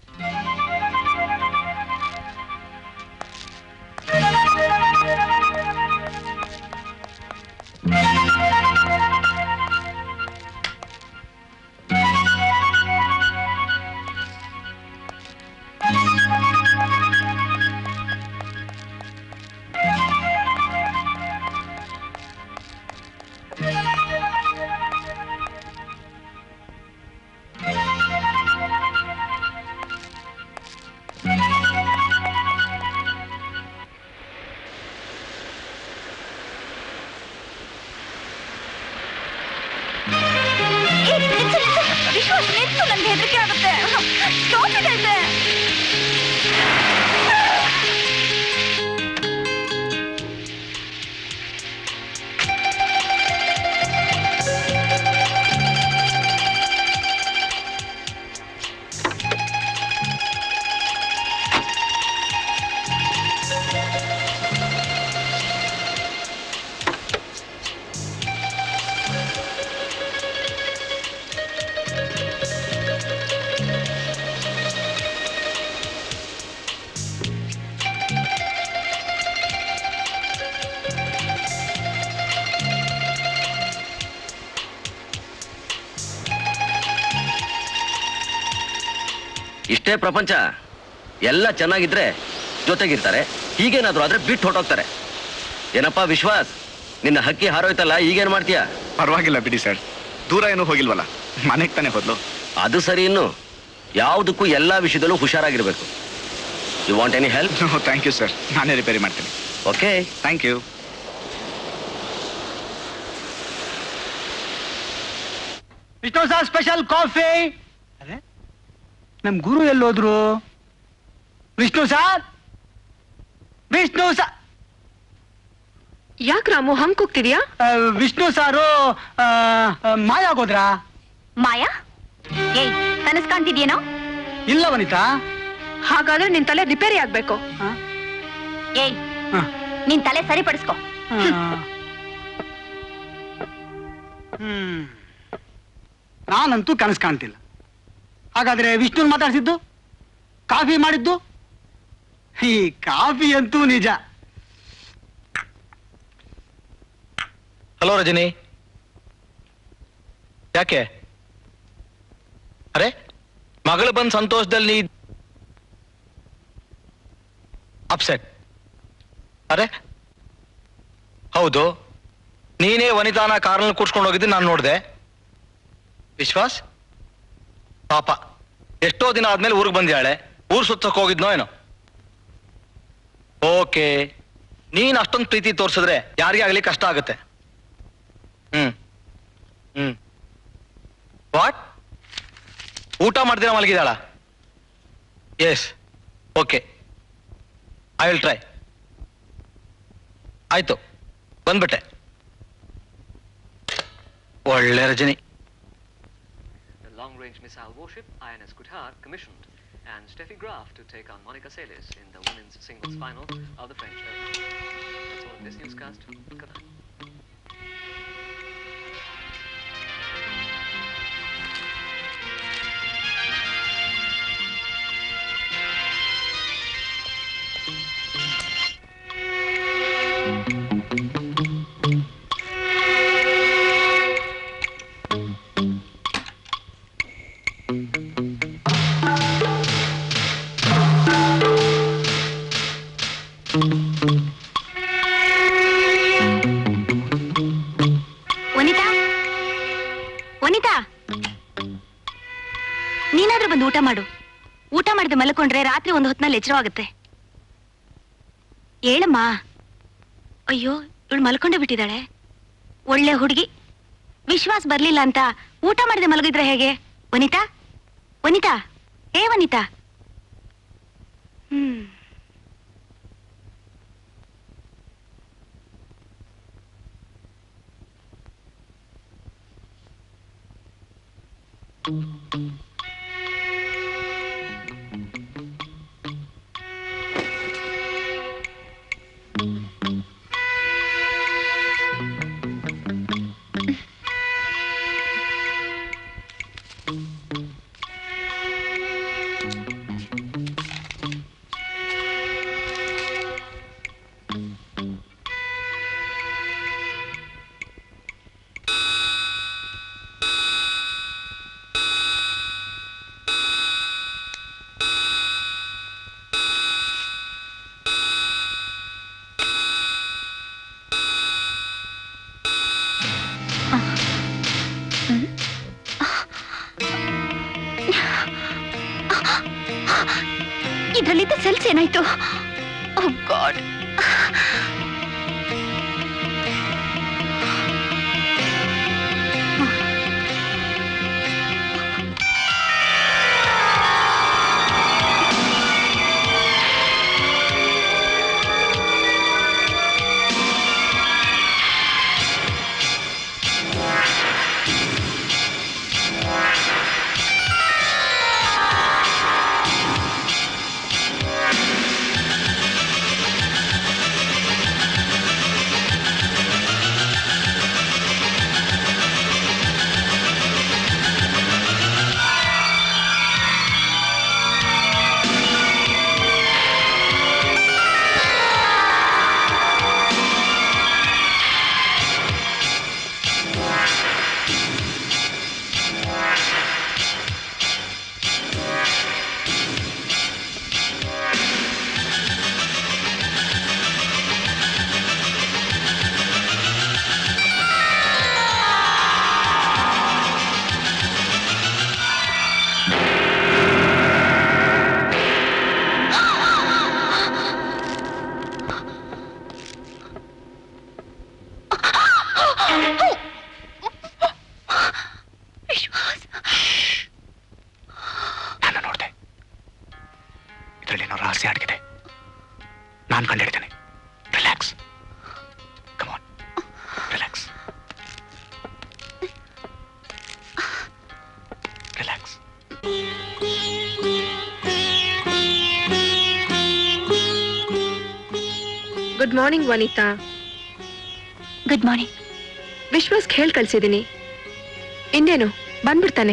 ವಿಶ್ವಾಸ ನಿಂತು ನನ್ಗೆ ಹೆದರಿಕೆ ಆಗುತ್ತೆ ಸ್ಟಾಪ್ ಇದೆ ಇದೆ ಇಷ್ಟೇ ಪ್ರಪಂಚ ಎಲ್ಲ ಚೆನ್ನಾಗಿದ್ರೆ ಜೊತೆಗಿರ್ತಾರೆ ಹೀಗೇನಾದ್ರೂ ಆದ್ರೆ ಬಿಟ್ಟು ಹೊಟ್ಟೋಗ್ತಾರೆ ಏನಪ್ಪಾ ವಿಶ್ವಾಸ್ ನಿನ್ನ ಹಕ್ಕಿ ಹಾರೋಯ್ತಲ್ಲ ಈಗೇನ್ ಮಾಡ್ತೀಯಾ ಪರವಾಗಿಲ್ಲ ಬಿಡಿ ಸರ್ ದೂರ ಏನೂ ಹೋಗಿಲ್ವಲ್ಲ ಮನೆಗೆ ತಾನೇ ಹೋದ್ಲು ಅದು ಸರಿ ಇನ್ನು ಯಾವುದಕ್ಕೂ ಎಲ್ಲಾ ವಿಷಯದಲ್ಲೂ ಹುಷಾರಾಗಿರ್ಬೇಕು you want any help thank you sir ನಾನೇ ರಿಪೇರಿ ಮಾಡ್ತೀನಿ okay thank you Vishnu sir special coffee ಅರೆ ನಮ್ ಗುರು ಎಲ್ಲೋದ್ರು ವಿಷ್ಣು ಸರ್ ವಿಷ್ಣು ಸರ್ ಯಾಕೆ ರಾಮು ಹಂಗ್ ಕೂಗ್ತಿದ್ಯಾ ವಿಷ್ಣು ಸಾರು ಆ, ಆ, ಮಾಯಾಗೋದ್ರಾ ಮಾಯಾ ಏಯ್ ಕನಸ್ ಕಾಣ್ತಿದ್ಯೇನೋ ಇಲ್ಲ ವನಿತಾ ಹಾಗಾದ್ರೆ ನಿನ್ ತಲೆ ರಿಪೇರಿ ಆಗ್ಬೇಕು ಏಯ್ ಹ. ನಿನ್ ತಲೆ ಸರಿಪಡಿಸ್ಕೊ ಆ. ಹ್ಮ್ ನಾನಂತೂ ಕನಸು ಕಾಣ್ತಿಲ್ಲ ಹಾಗಾದ್ರೆ ವಿಷ್ಣು ಮಾತಾಡ್ಸಿದ್ದು ಕಾಫಿ ಮಾಡಿದ್ದು ಈ ಕಾಫಿ ಅಂತೂ ನಿಜ ಹಲೋ ರಜನಿ ಯಾಕೆ ಅರೆ ಮಗಳು ಬಂದ್ ಸಂತೋಷದಲ್ಲಿ ಅಪ್ಸೆಟ್ ಅರೆ ಹೌದು ನೀನೇ ವನಿತಾನ ಕಾರ್ನಲ್ಲಿ ಕೂರ್ಸ್ಕೊಂಡು ಹೋಗಿದ್ದು ನಾನು ನೋಡಿದೆ ವಿಶ್ವಾಸ್ ಪಾಪ ಎಷ್ಟೋ ದಿನ ಆದ್ಮೇಲೆ ಊರಿಗೆ ಬಂದ್ಯಾಳೆ ಊರ್ ಸುತ್ತಕ್ಕೆ ಹೋಗಿದ್ನೋ ಏನೋ ಓಕೆ ನೀನ್ ಅಷ್ಟೊಂದು ಪ್ರೀತಿ ತೋರಿಸಿದ್ರೆ ಯಾರಿಗೇ ಆಗ್ಲಿ ಕಷ್ಟ ಆಗುತ್ತೆ ಹ್ಮ್ ಹ್ಮ್ ವಾಟ್ ಊಟ ಮಾಡ್ದಿರ ಮಲಗಿದಾಳ yes okay I will try ಆಯ್ತು ಬಂದ್ಬಿಟ್ಟೆ ಒಳ್ಳೆ Rajani The long-range missile warship INS Kuthar commissioned, and Steffi Graf to take on Monica Seles in the women's singles final of the French Open. That's all in this newscast. Good night. ವನಿತಾ ವನಿತಾ ನೀನಾದ್ರೂ ಬಂದು ಊಟ ಮಾಡು ಊಟ ಮಾಡದೆ ಮಲ್ಕೊಂಡ್ರೆ ರಾತ್ರಿ ಒಂದು ಹೊತ್ನಲ್ಲಿ ಎಚ್ಚರವಾಗುತ್ತೆ ಹೇಳಮ್ಮ ಅಯ್ಯೋ ಇವಳು ಮಲ್ಕೊಂಡೇ ಬಿಟ್ಟಿದ್ದಾಳೆ ಒಳ್ಳೆ ಹುಡುಗಿ ವಿಶ್ವಾಸ ಬರ್ಲಿಲ್ಲ ಅಂತ ಊಟ ಮಾಡದೆ ಮಲಗಿದ್ರೆ ಹೇಗೆ ವನಿತಾ ವನಿತಾ ಏ ವನಿತಾ ಹ್ಮ್ ಇದ್ರಲ್ಲಿದ್ದ ಸೆಲ್ಸ್ ಏನಾಯ್ತು ಓ ಗಾಡ್ ನಾನು ನೋಡಿದೆ ಇದರಲ್ಲಿ ಏನೋ ರಹಸ್ಯ ಅಡಗಿದೆ ನಾನು ಕಂಡಿಡ್ತೇನೆ relax come on relax relax good morning Vanita good morning ವಿಶ್ವಾಸ್ಗೆ ಹೇಳ್ ಕಳ್ಸಿದೀನಿ ಇನ್ನೇನು ಬಂದ್ಬಿಡ್ತಾನೆ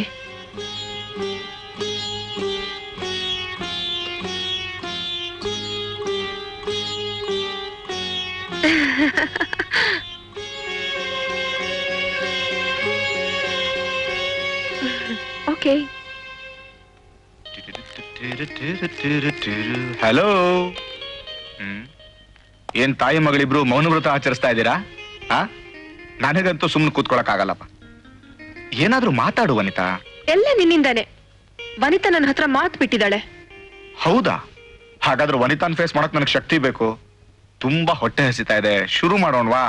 ಓಕೆ ಹಲೋ ಹ್ಮ್ ಏನ್ ತಾಯಿ ಮಗಳಿಬ್ರು ಮೌನ ವ್ರತ ಆಚರಿಸ್ತಾ ಇದ್ದೀರಾ ಆ ನನಗಂತೂ ಸುಮ್ಮನೆ ಕೂತ್ಕೊಳಕ್ ಆಗಲ್ಲಪ್ಪ ಏನಾದ್ರೂ ಮಾತಾಡು ವನಿತಾ ಎಲ್ಲ ನಿನ್ನಿಂದಾನೆ ವನಿತಾ ನನ್ನ ಹತ್ರ ಮಾತು ಬಿಟ್ಟಿದ್ದಾಳೆ ಹೌದಾ ಹಾಗಾದ್ರೆ ವನಿತಾನ್ ಫೇಸ್ ಮಾಡಕ್ ನನಗೆ ಶಕ್ತಿ ಬೇಕು ತುಂಬಾ ಹೊಟ್ಟೆ ಹಸಿತಾ ಇದೆ ಶುರು ಮಾಡೋಣವಾ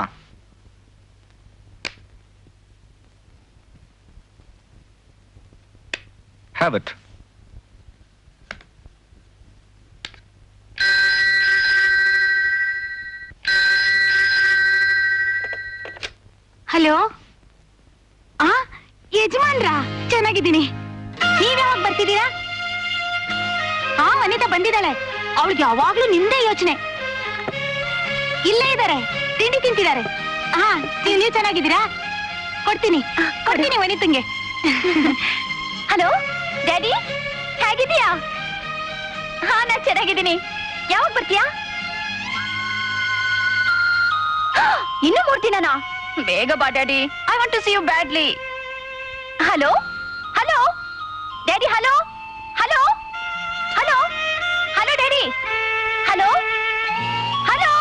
ಹ್ಯಾವ್ ಇಟ್ ಹಲೋ ಆ ಯಜಮಾನ್ರಾ ಚೆನ್ನಾಗಿದ್ದೀನಿ ನೀವ್ ಯಾವಾಗ ಬರ್ತಿದ್ದೀರಾ ಆ ವನಿತಾ ಬಂದಿದ್ದಾಳೆ ಅವಳಿಗೆ ಯಾವಾಗ್ಲೂ ನಿಂದೇ ಯೋಚನೆ ಇಲ್ಲೇ ಇದ್ದಾರೆ ತಿಂಡಿ ತಿಂತಿದ್ದಾರೆ ಹಾ ನೀವ್ ನೀವ್ ಚೆನ್ನಾಗಿದ್ದೀರಾ ಕೊಡ್ತೀನಿ ಕೊಡ್ತೀನಿ ವನಿತಂಗೆ ಹಲೋ ಡ್ಯಾಡಿ ಹೇಗಿದ್ದೀಯಾ ಹಾ ನಾ ಚೆನ್ನಾಗಿದ್ದೀನಿ ಯಾವಾಗ ಬರ್ತೀಯಾ ಇನ್ನು ಮೂರ್ ದಿನನಾ ಬೇಗ ಬಾ daddy I want to see you badly hello hello daddy hello hello hello hello daddy hello hello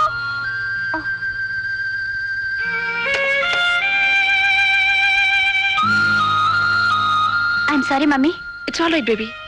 I am sorry mummy it's all right baby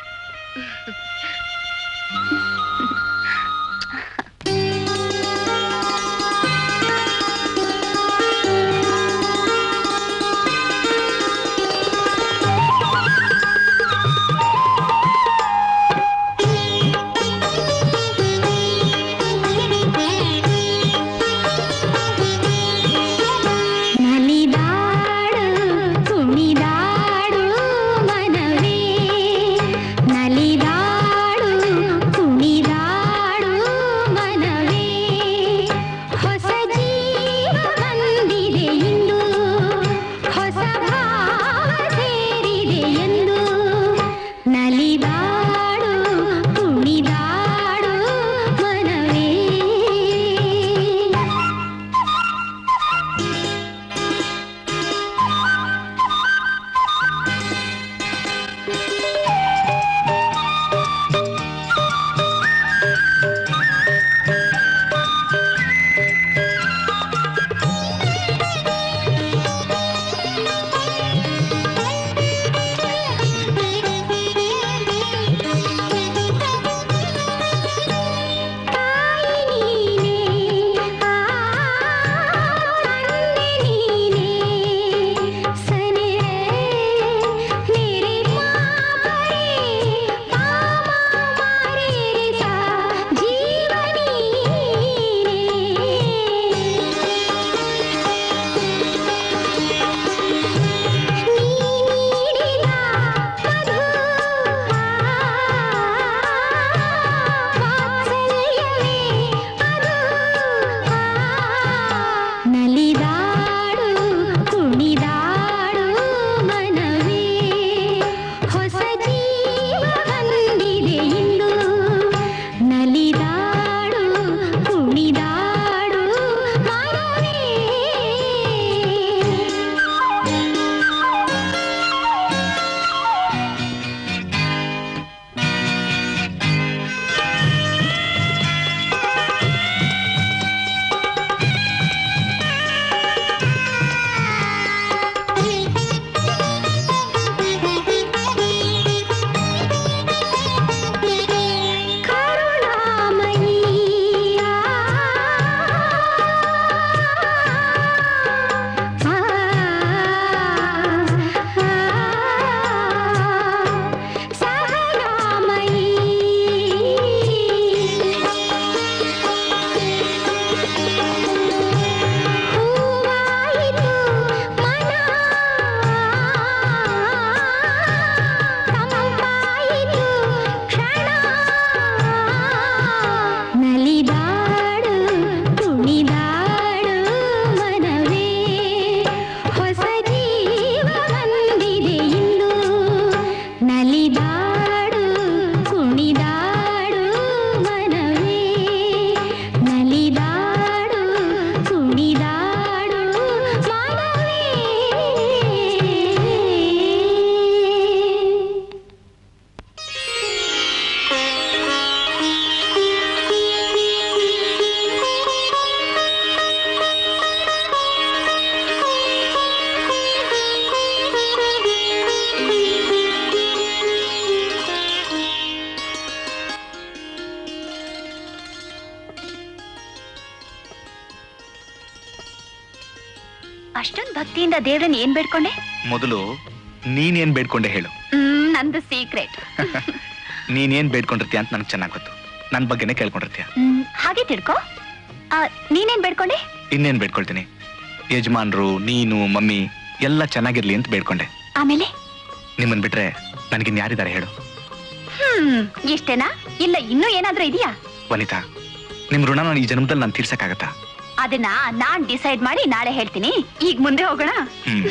ಅಷ್ಟೊಂದ್ ಭಕ್ತಿಯಿಂದ ದೇವ್ರನ್ನ ಏನ್ ಬೇಡ್ಕೊಂಡೆ ಮೊದಲು ನೀನೇನ್ ಬೇಡ್ಕೊಂಡೆ ಹೇಳು ಹ್ಮ್ ನಂದು ಸೀಕ್ರೆಟ್ ನೀನೇನ್ ಬೇಡ್ಕೊಂಡಿರ್ತೀಯ ಅಂತ ನನಗೆ ಚೆನ್ನಾಗ್ ಗೊತ್ತು ನನ್ನ ಬಗ್ಗೆನೇ ಕೇಳ್ಕೊಂಡಿರ್ತೀಯ ಹ್ಮ್ ಹಾಗೆ ತಿಳ್ಕೊ ಆ, ನೀನೇನ್ ಬೇಡ್ಕೊಂಡೆ ಇನ್ನೇನ್ ಬೇಡ್ಕೊಳ್ತೀನಿ ಯಜಮಾನ್ರು ನೀನು ಮಮ್ಮಿ ಎಲ್ಲ ಚೆನ್ನಾಗಿರ್ಲಿ ಅಂತ ಬೇಡ್ಕೊಂಡೆ ಆಮೇಲೆ ನಿಮ್ಮನ್ ಬಿಟ್ರೆ ನನಗಿನ್ ಯಾರಿದ್ದಾರೆ ಹೇಳು ಹ್ಮ್ ಇಷ್ಟೇನಾ ಇಲ್ಲ ಇನ್ನೂ ಏನಾದ್ರೂ ಇದೆಯಾ ವನಿತಾ ನಿಮ್ ಋಣ ನಾನು ಈ ಜನ್ಮದಲ್ಲಿ ನಾನು ತೀರ್ಸಕ್ಕಾಗತ್ತಾ ಅದನ್ನ ನಾನ್ ಡಿಸೈಡ್ ಮಾಡಿ ನಾಳೆ ಹೇಳ್ತೀನಿ ಈಗ ಮುಂದೆ ಹೋಗೋಣ ಹ್ಮ್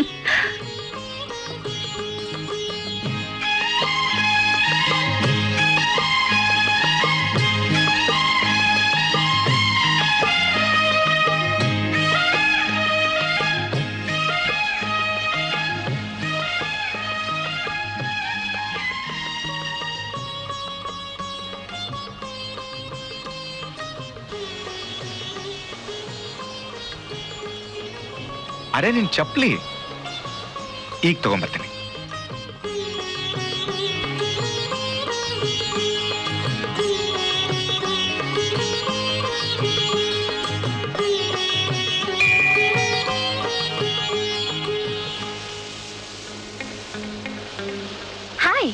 ಅರೆ ನಿನ್ ಚಪ್ಲಿ ಈಗ ತಗೊಂಬರ್ತೀನಿ hi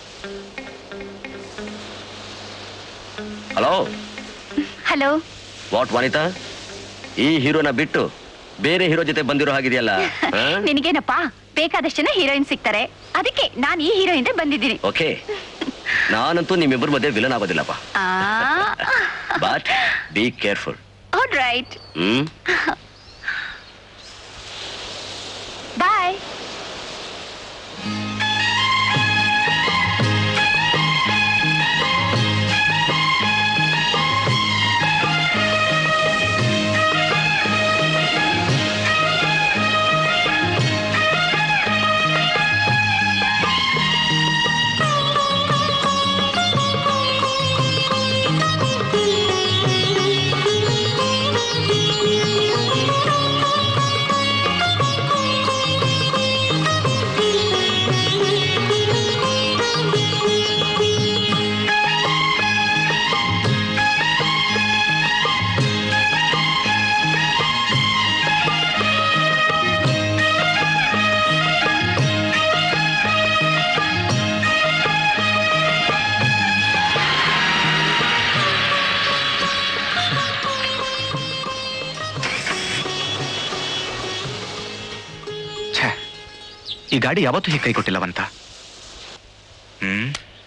hello hello what Vanita ಈ ಹೀರೋನ ಬಿಟ್ಟು ಬೇರೆ ಹೀರೋ ಜೊತೆ ಬಂದಿರೋ ಹಾಗಿದೆಯಲ್ಲ ನಿನಗೇನಪ್ಪ ಬೇಕಾದಷ್ಟು ಜನ ಹೀರೋಯಿನ್ ಸಿಗ್ತಾರೆ ಅದಕ್ಕೆ ನಾನು ಈ ಹೀರೋಯಿನ್ ಬಂದಿದ್ದೀನಿ ಓಕೆ ನಾನಂತೂ ನಿಮ್ಮಿಬ್ಬರ ಮಧ್ಯೆ ವಿಲನ್ ಆಗೋದಿಲ್ಲಪ್ಪ but be careful all right hmm bye ಛೇ ಈ ಗಾಡಿ ಯಾವತ್ತೂ ಹೀಗೆ ಕೈ ಕೊಟ್ಟಿಲ್ಲವಂತ ಹ್ಮ್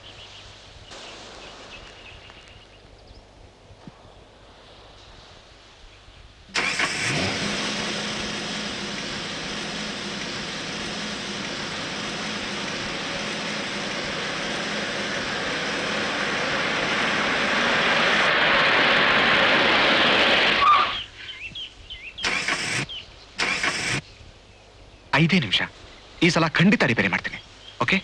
ಐದೇ ನಿಮಿಷ ಈ ಸಲ ಖಂಡಿತ ರಿಪೇರಿ ಮಾಡ್ತೀನಿ okay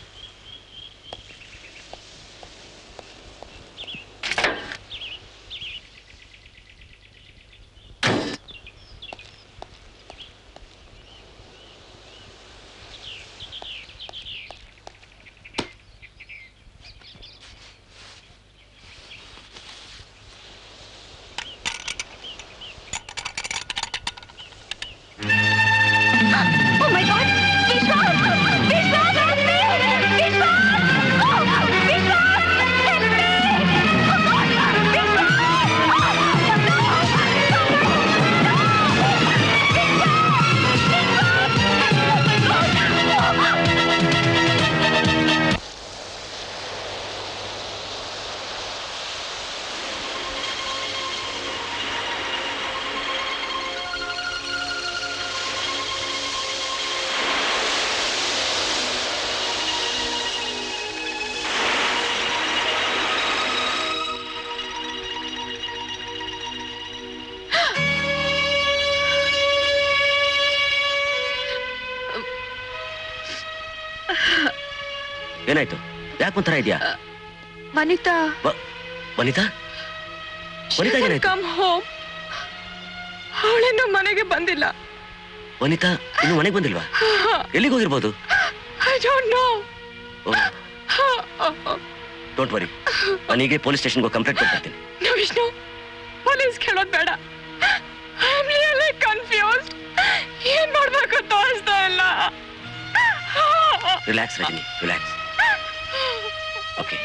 Oh my God! Vishwas! Vishwas, help me! Vishwas! Oh, Vishwas! Help me! Oh, God! ಏನಾಯ್ತು ಯಾಕೆ ಒಂಥರ ಇದೆಯಾ ವನಿತಾ ವನಿತಾ ವನಿತಾ ಏನಾಯ್ತು ಕಮ್ ಹೋಮ್ ಅವಳಿನ್ನು ಮನೆಗೆ ಬಂದಿಲ್ಲ ವನಿತಾ ಇನ್ನು ಮನೆಗೆ ಬಂದಿಲ್ವಾ ಎಲ್ಲಿಗೆ ಹೋಗಿರ್ಬೋದು I don't know don't worry ನಾನೀಗೆ ಪೊಲೀಸ್ ಸ್ಟೇಷನ್ಗೆ ಕಂಪ್ಲೇಂಟ್ ಕೊಡ್ತೀನಿ ವಿಷ್ಣು ಪೊಲೀಸ್ ಕೇಳೋದ್ ಬೇಡ ಐ ಆಮ್ ರಿಯಲಿ ಕನ್ಫ್ಯೂಸ್ಡ್ ಏನ್ ನೋಡ್ಬೇಕು ತೋರಿಸ್ತಾ ಇಲ್ಲ relax Rajani relax okay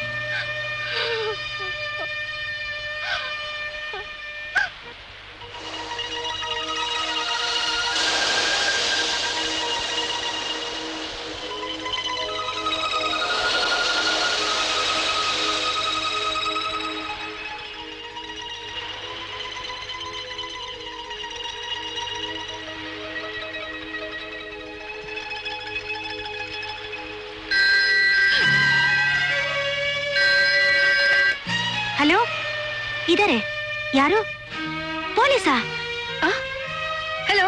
hello ಇದಾರೆ ಯಾರು ಪೊಲೀಸಾ ಹಲೋ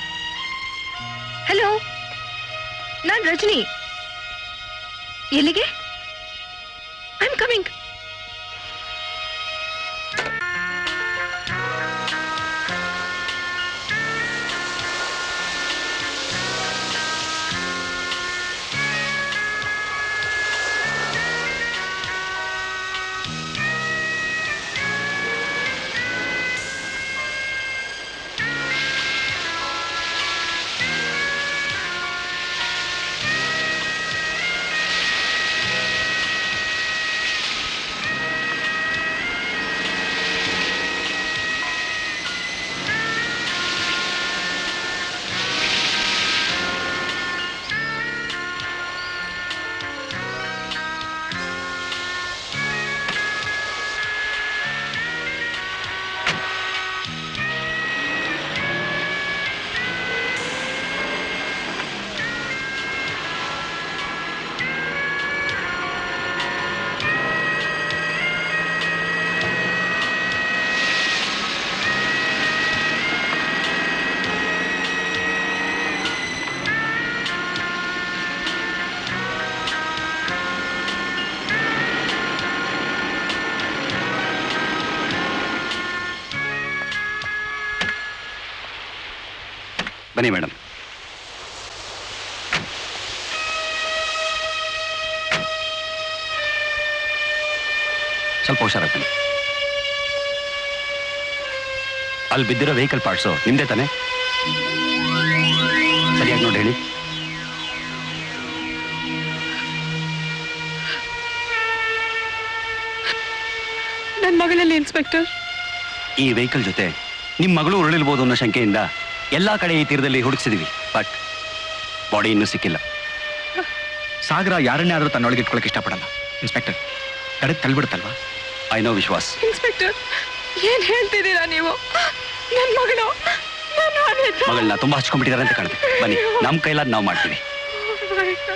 ಹಲೋ ನಾನ್ ರಜನಿ ಎಲ್ಲಿಗೆ ಐ ಆಮ್ ಕಮಿಂಗ್ ಬನ್ನಿ ಮೇಡಮ್ ಸ್ವಲ್ಪ ಹುಷಾರಾಗಿ ಬನ್ನಿ ಅಲ್ಲಿ ಬಿದ್ದಿರೋ ವೆಹಿಕಲ್ ಪಾರ್ಟ್ಸು ನಿಮ್ದೇ ತಾನೆ ಸರಿಯಾಗಿ ನೋಡಿ ಹೇಳಿ ನನ್ ಮಗಳಲ್ಲಿ ಇನ್ಸ್ಪೆಕ್ಟರ್ ಈ ವೆಹಿಕಲ್ ಜೊತೆ ನಿಮ್ಮ ಮಗಳು ಉರುಳಿಲ್ಬೋದು ಅನ್ನೋ ಶಂಕೆಯಿಂದ ಎಲ್ಲಾ ಕಡೆ ಈ ತೀರದಲ್ಲಿ ಹುಡುಕ್ಸಿದೀವಿ ಬಟ್ ಬಾಡಿ ಇನ್ನೂ ಸಿಕ್ಕಿಲ್ಲ ಸಾಗರ ಯಾರನ್ನೇ ಆದ್ರೂ ತನ್ನೊಳಗೆ ಇಟ್ಕೊಳಕ್ ಇಷ್ಟಪಡಲ್ಲ ಇನ್ಸ್ಪೆಕ್ಟರ್ ಕಡೆ ತಳ್ಬಿಡುತ್ತಲ್ವಾ ಐ ನೋ ವಿಶ್ವಾಸ್ ಇನ್ಸ್ಪೆಕ್ಟರ್ ಏನ್ ಹೇಳ್ತಿದ್ದೀರಾ ನೀವು ನನ್ ಮಗಳು ನಾನು ಅನಿತಾ. ಮಗಳನ್ನ ತುಂಬಾ ಹಚ್ಕೊಂಡ್ಬಿಟ್ಟಿದ್ದಾರೆ ಅಂತ ಕಾಣುತ್ತೆ ಬನ್ನಿ ನಮ್ಮ ಕೈಲಾದ್ ನಾವು ಮಾಡ್ತೀವಿ Oh my God.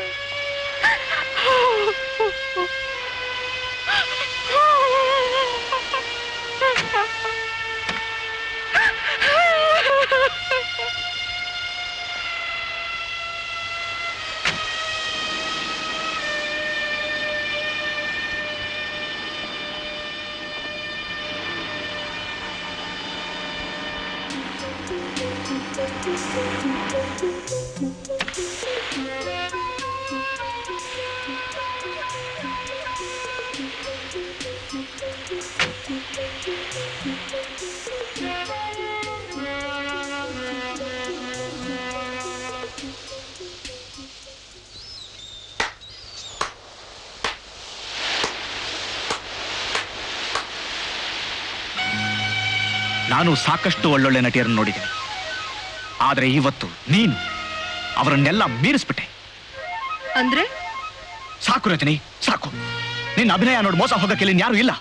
ನಾನು ಸಾಕಷ್ಟು ಒಳ್ಳೊಳ್ಳೆ ನಟಿಯರನ್ನು ನೋಡಿದ್ದೀನಿ ಆದರೆ ಇವತ್ತು ನೀನು ಅವರನ್ನೆಲ್ಲ ಮೀರಿಸ್ಬಿಟ್ಟೆ ಅಂದ್ರೆ ಸಾಕು ರಜನಿ ಸಾಕು ನಿನ್ನ ಅಭಿನಯ ನೋಡಿ ಮೋಸ ಹೋಗಕ್ಕೆ ಇಲ್ಲಿ ಯಾರು ಇಲ್ಲ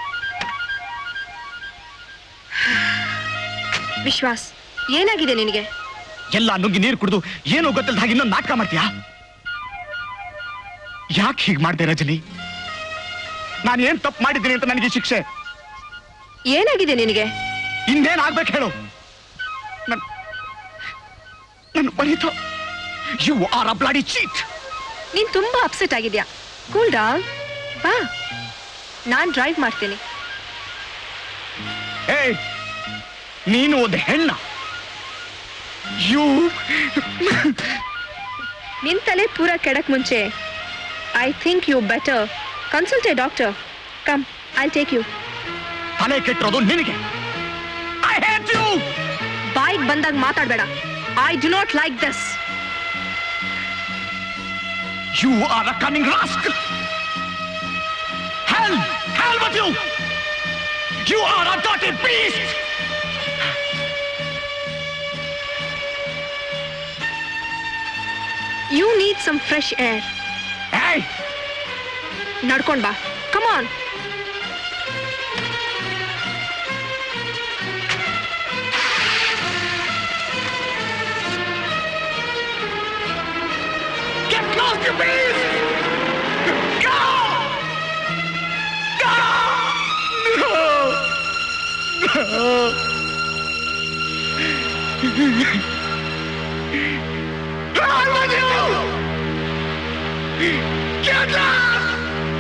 ವಿಶ್ವಾಸ್ ಏನಾಗಿದೆ ನಿನಗೆ ಎಲ್ಲ ನುಗ್ಗಿ ನೀರು ಕುಡಿದು ಏನು ಗೊತ್ತಿಲ್ಲದ ಹಾಗೆ ಇನ್ನೊಂದು ನಾಟಕ ಮಾಡ್ತೀಯಾ ಯಾಕೆ ಹೀಗೆ ಮಾಡಿದೆ ರಜನಿ ನಾನು ಏನ್ ತಪ್ಪು ಮಾಡಿದ್ದೀನಿ ಅಂತ ನನಗೆ ಈ ಶಿಕ್ಷೆ ಏನಾಗಿದೆ ನಿನಗೆ ಇನ್ನೇನ್ ಆಗ್ಬೇಕು ಹೇಳು ನನ್ ನನ್ನ ಬಲಿತ you are a bloody cheat ನೀನ್ ತುಂಬಾ ಅಪ್ಸೆಟ್ ಆಗಿದ್ಯಾ ಕೂಲ್ ಡೌನ್ ಬಾ ನಾನ್ ಡ್ರೈವ್ ಮಾಡ್ತೀನಿ ಏಯ್ ನೀನು ಒಂದು ಹೆಣ್ಣ ಯು ನಿನ್ ತಲೆ ಪೂರ ಕೆಡಕ್ ಮುಂಚೆ I think you better consult a doctor come I take you ತಲೆ ಕೆಟ್ಟಿರೋದು ನಿನಗೆ ಐ ಹೇಟ್ ಯು ಬಾಯಿಗೆ ಬಂದಾಗ ಮಾತಾಡ್ಬೇಡ I do not like this. You are a cunning rascal! Hell! Hell with you! You are a dirty beast! You need some fresh air. Hey! ನಡ್ಕೊಂಡ್ ಬಾ come on Get close to beast! Go! Go! No! No! Run with you! Get lost!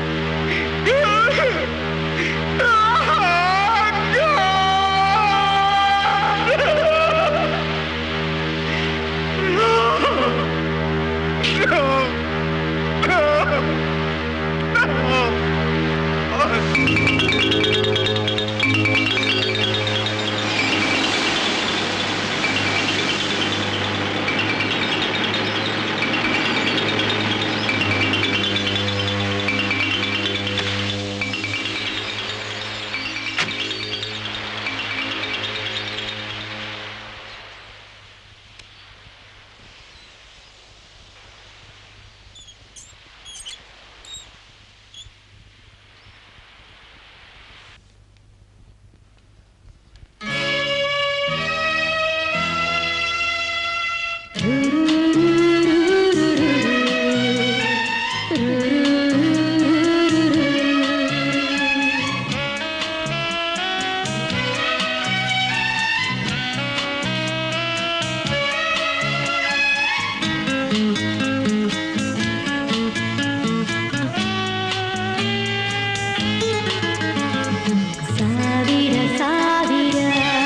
ಸಾವಿರ ಸಾವಿರ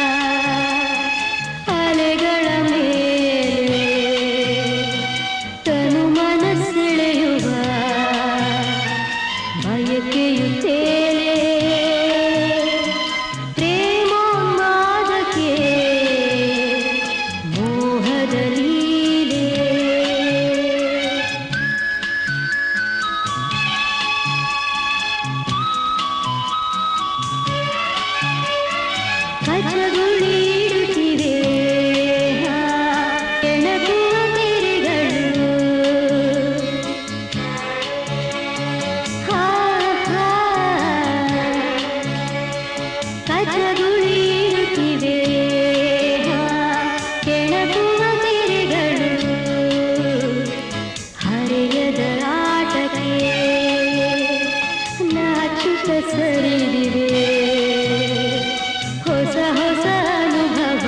ಅಲೆಗಳ ಮೇಲೆ ತನು ಮನಸ್ಸೆಳೆಯುವ ಬಯಕೆಯು ತೇಲೆ ಪ್ರೇಮೋನ್ಮಾದಕ್ಕೆ ಮೋಹದ ಲೀಲೆ ಕಚಗುಳಿಡುತ್ತಿವೆ ಕೆಣಕುವ ತೆರೆಗಳು ಹಾ, ಹಾ. ಕಚಗುಳಿಡುತ್ತಿವೆ ಕೆಣಕುವ ತೆರೆಗಳು ಹರೆಯದ ಆಟಕ್ಕೆ ನಾಚುತ್ತ ಸರಿದಿವೆ ಹೊಸ ಹೊಸ ಅನುಭವ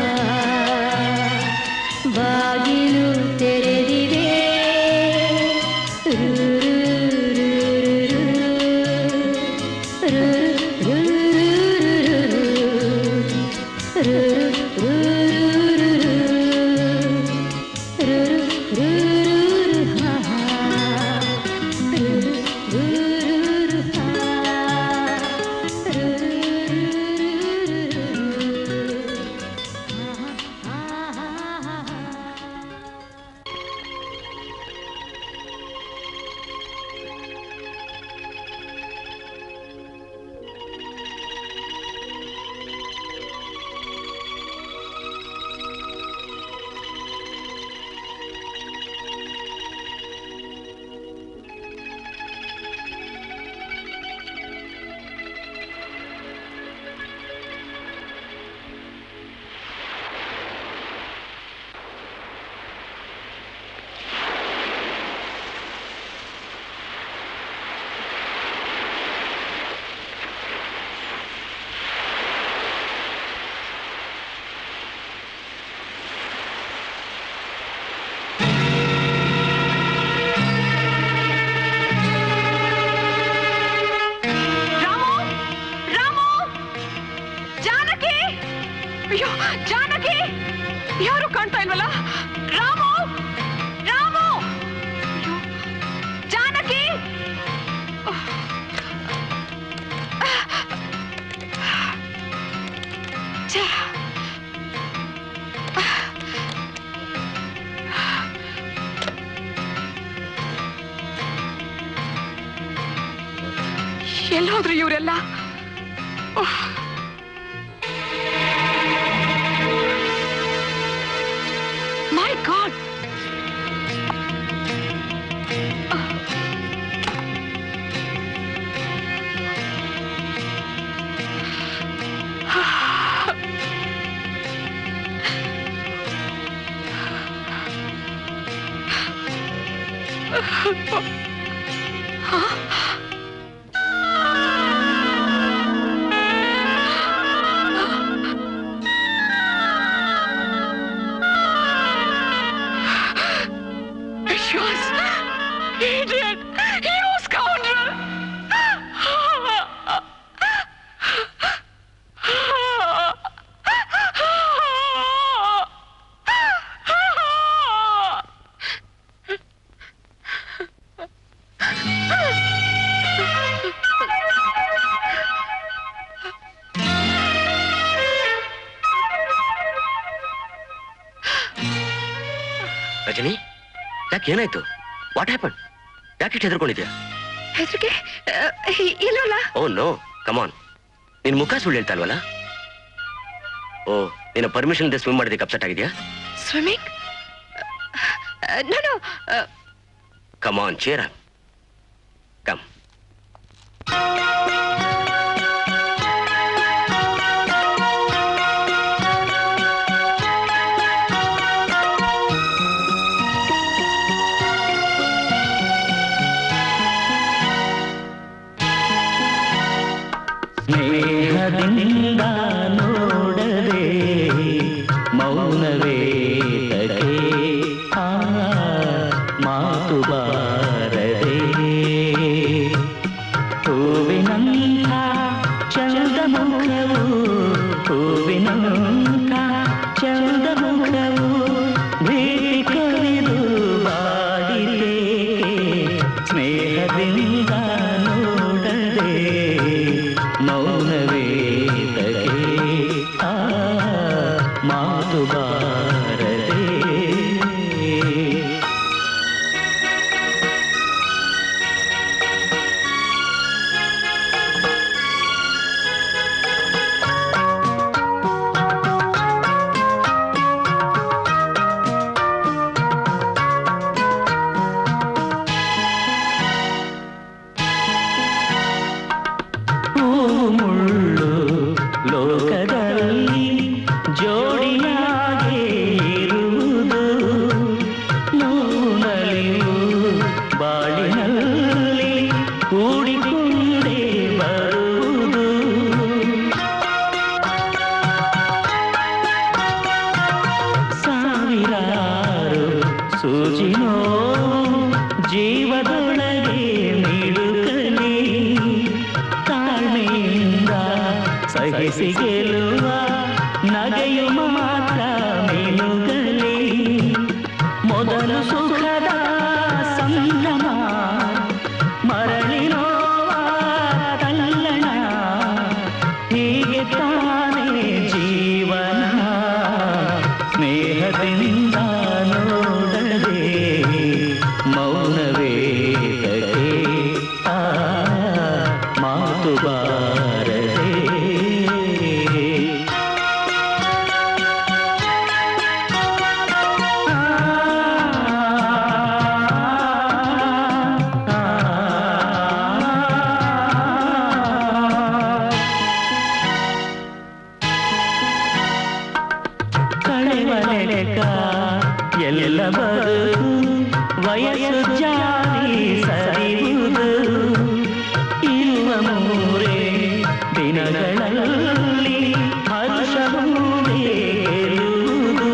ಬಾಗಿಲು ತೆರೆದಿವೆ ರು, ರು, ರು, ರು, ರು, ರು, ರು, ರು, ರು, ರು, ರು, ರು, ಹಾ, ಹಾ. ರು, ರು, ರು, ಹಾ. ರಾಮು ರಾಮು ಜಾನಕಿ ಅಯ್ಯೋ ಜಾನಕಿ ಯಾರು ಕಾಣ್ತಾ ಇಲ್ವಲ್ಲ ರಾಮು ರಾಮು ಅಯ್ಯೋ, ಜಾನಕಿ ಛೆ. ಎಲ್ಲೋದ್ರು ಇವರೆಲ್ಲ my God Vicious! Idiot! You scoundrel! Rajani ಯಾಕೆ ಏನಾಯ್ತು ವಾಟ್ ಹ್ಯಾಪನ್ ಯಾಕೆ ಇಷ್ಟು ಹೆದರ್ಕೊಂಡಿದ್ಯಾ ಹೆಸರಿಗೆ ಇಲ್ಲಲ್ಲ ಓ ನೋ ಕಮಾನ್ ನಿನ್ ಮುಖ ಸುಳ್ಳು ಹೇಳ್ತಾ ಇಲ್ವಲ್ಲ ಓ ನಿನ್ನ ಪರ್ಮಿಷನ್ ಇದೆ ಸ್ವಿಮ್ ಮಾಡೋದಕ್ಕೆ ಅಪ್ಸೆಟ್ ಆಗಿದ್ಯಾ ಸ್ವಿಮ್ಮಿಂಗ್ ನಾನು ಕಮಾನ್ ಚೇರ ಕಮ್ ಸ್ನೇಹದಿಂದ ನೋಡದೆ ಮೌನವೇ ತಡೆ ಆ ಮಾತು ಬಾರದೆ ಹೂವಿನಂಥ ಚಂದ ಮುಖವು ಹೂವಿನಂಥ ಚಂದ ಮುಖವು ಭೇಟಿ ಕವಿದು ಬಾಡಿದೆ ಸ್ನೇಹದಿಂದ ನೋಡದೆ ಮೌನವೇ ತಡೆ ಆ ಮಾತು ಬಾರದೆ ಹೂವು ಮುಳ್ಳು ಲೋಕದಲ್ಲಿ ಜೋಡಿಯಾಗಿ ಇರುವುದು ನೋವು ನಲಿವು ಬಾಳಿನಲ್ಲಿ ಕೂಡಿಕೊಂಡೇ ಬರುವುದು ಸಾವಿರಾರು ಸೂಜಿನೋ ಜೀವದೊಳಗೆ ಮಿಡುಕಲಿ ತಾಳ್ಮೆಯಿಂದ ಸಹಿಸಿ ಗೆಲ್ಲುವ ನಗೆಯು ಮಾತ್ರ ಮಿನುಗಲಿ ಮೊದಲು ಸುಖದ ಸಂಭ್ರಮ ಮರಳಿ ನೋವ ತಲ್ಲಣ ಹೀಗೆ ತಾನೇ ಜೀವನ ಸ್ನೇಹದಿಂದ ನೋಡದೆ ಮೌನವೇ ತಡೆ ಆ ಮಾತು ಬಾರದೆ ಕಳೆವ ಲೆಕ್ಕ ಎಲ್ಲ ಬದುಕು ವಯಸ್ಸು ಜಾರಿ ಸರಿಯುವುದು ಇರುವ ಮೂರೇ ದಿನಗಳಲ್ಲಿ ಹರ್ಷವೂ ಗೆಲ್ಲುವುದು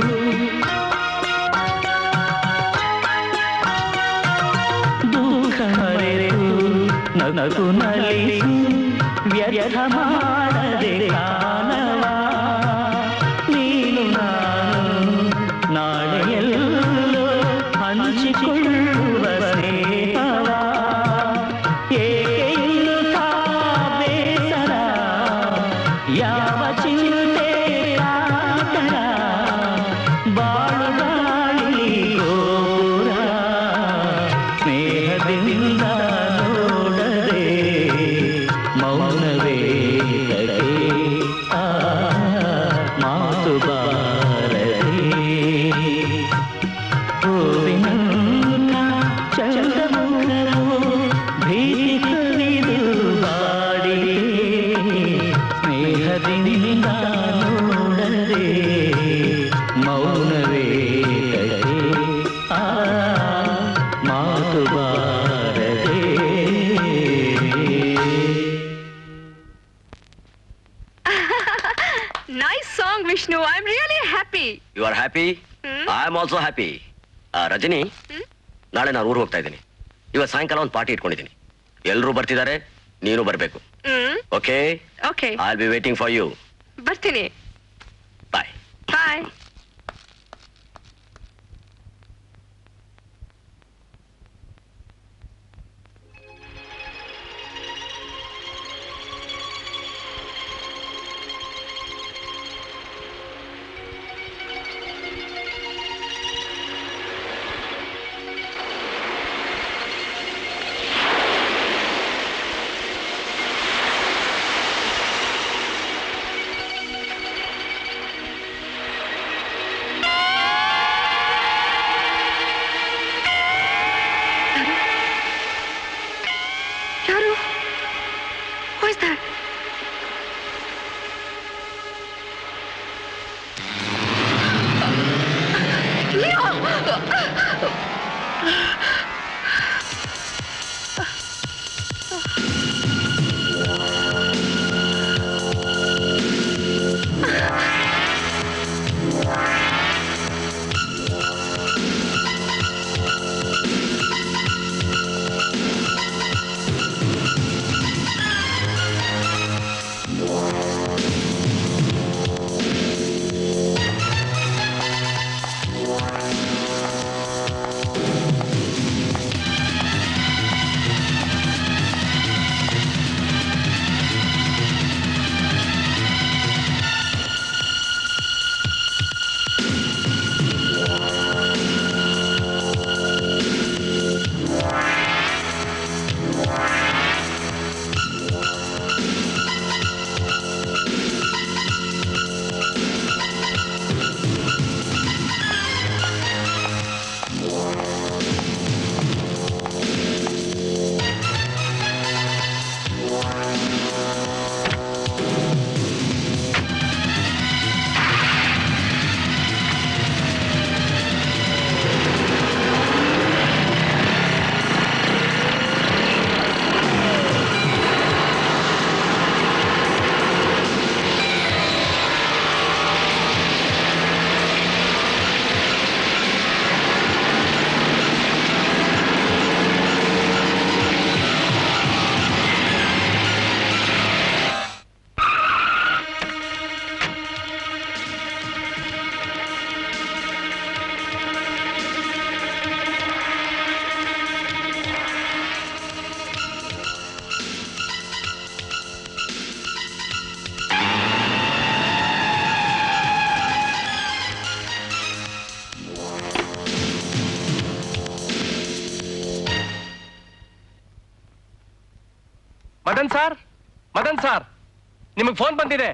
ದುಃಖ ಮರೆತು ನಗು ನಲಿಸು ವ್ಯರ್ಥ ಮಾಡದೆ ಕಾಲವ ನೀನು ನಾನು ನಾಳೆಯಲ್ಲೋ ಹಂಚಿಕೊಳ್ಳುವ ಸ್ನೇಹವ ಏಕೆ ಇಂಥ ಬೇಸರ ಯಾವ ಚಿಂತೆ ಕಾತರ ಬಾಳು ಗಾಳಿ ಗೋಪುರ ಸ್ನೇಹದಿಂದ ನೋಡದೆ ಮಾತು ಬಾರದೆ ಹೂವಿನಂತ ಚಂದಮುಖವು ಭೀತಿ ಕವಿದು ಬಾಡಿದೆ ಸ್ನೇಹದಿಂದ ನೋಡದೆ ಮೌನವೇ ಕಡೆ ಆ ಮಾತು ಬಾರದೆ nice song Vishnu I am really happy you are happy I am also happy Rajani ನಾಳೆ ನಾನು ಊರಿಗೆ ಹೋಗ್ತಾ ಇದ್ದೀನಿ ಇವತ್ತು ಸಾಯಂಕಾಲ ಒಂದು ಪಾರ್ಟಿ ಇಟ್ಕೊಂಡಿದ್ದೀನಿ ಎಲ್ಲರೂ ಬರ್ತಿದ್ದಾರೆ ನೀನು ಬರಬೇಕು ಹ್ಮ್ okay okay I be waiting for you ಬರ್ತೀನಿ ಬಾಯ್ ಬಾಯ್ ಯಾರು Who is that? Madan sir Madan sir ನಿಮಗೆ ಫೋನ್ ಬಂದಿದೆ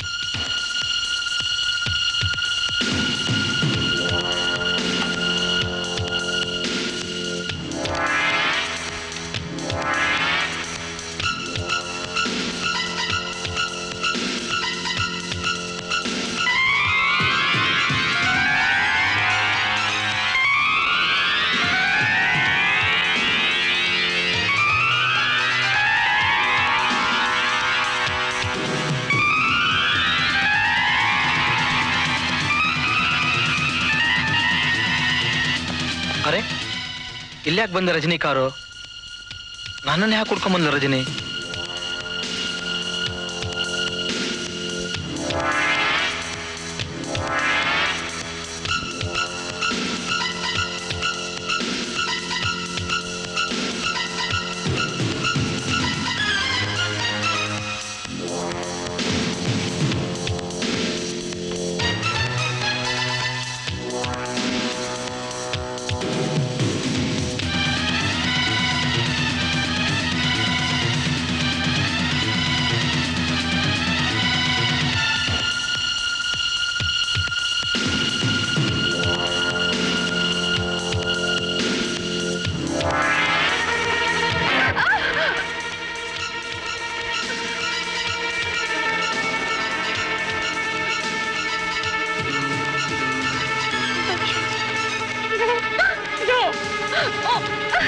ಅರೆ ಇಲ್ಯಾಕೆ ಬಂದೆ ರಜನಿ ಕಾರು ನನ್ನನ್ನು ಯಾಕೆ ಕುಡ್ಕೊಂಬಂದ್ಲು Rajani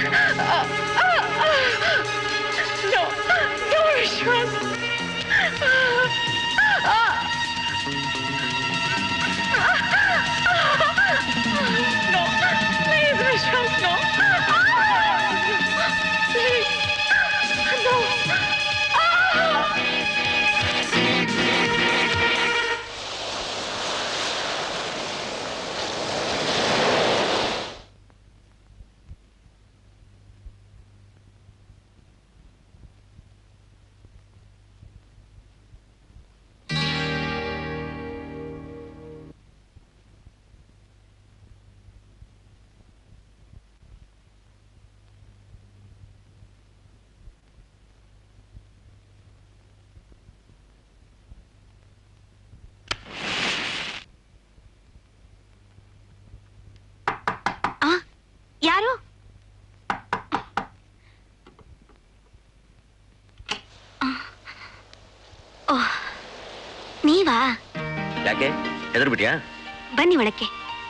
No, no, Vishwas. No, please, Vishwas, no. Please, no. ಆ ಯಾರು ಆ. ಓಹ್ ನೀವಾ ಯಾಕೆ ಹೆದರ್ಬಿಟ್ಯಾ ಬನ್ನಿ ಒಳಕ್ಕೆ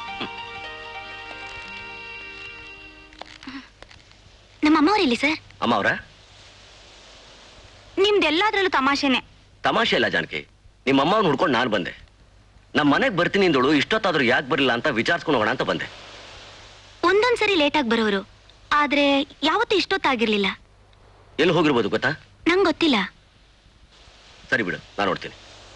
ನಮ್ಮ ಅಮ್ಮವ್ರೆಲ್ಲಿ ಸರ್ ಅಮ್ಮ ಅವರ ನಿಮ್ದೆಲ್ಲದ್ರಲ್ಲೂ ತಮಾಷೆನೆ ತಮಾಷೆ ಇಲ್ಲ ಜಾನಕಿ ನಿಮ್ಮ ಅಮ್ಮವ್ನ ಹುಡ್ಕೊಂಡು ನಾನು ಬಂದೆ ನಮ್ಮ ಮನೆಗೆ ಬರ್ತೀನಿ ಅಂದಳು ಇಷ್ಟೊತ್ತಾದ್ರೂ ಯಾಕೆ ಬರಲಿಲ್ಲ ಅಂತ ವಿಚಾರಿಸ್ಕೊಂಡು ಹೋಗೋಣ ಅಂತ ಬಂದೆ ಒಂದೊಂದ್ಸರಿ ಲೇಟಾಗಿ ಬರೋರು ಆದ್ರೆ ಯಾವತ್ತೂ ಇಷ್ಟೊತ್ತಾಗಿರ್ಲಿಲ್ಲ ಎಲ್ಲಿ ಹೋಗಿರ್ಬೋದು ಗೊತ್ತಾ ನಂಗೆ ಗೊತ್ತಿಲ್ಲ ಸರಿ ಬಿಡು ನಾನು ನೋಡ್ತೀನಿ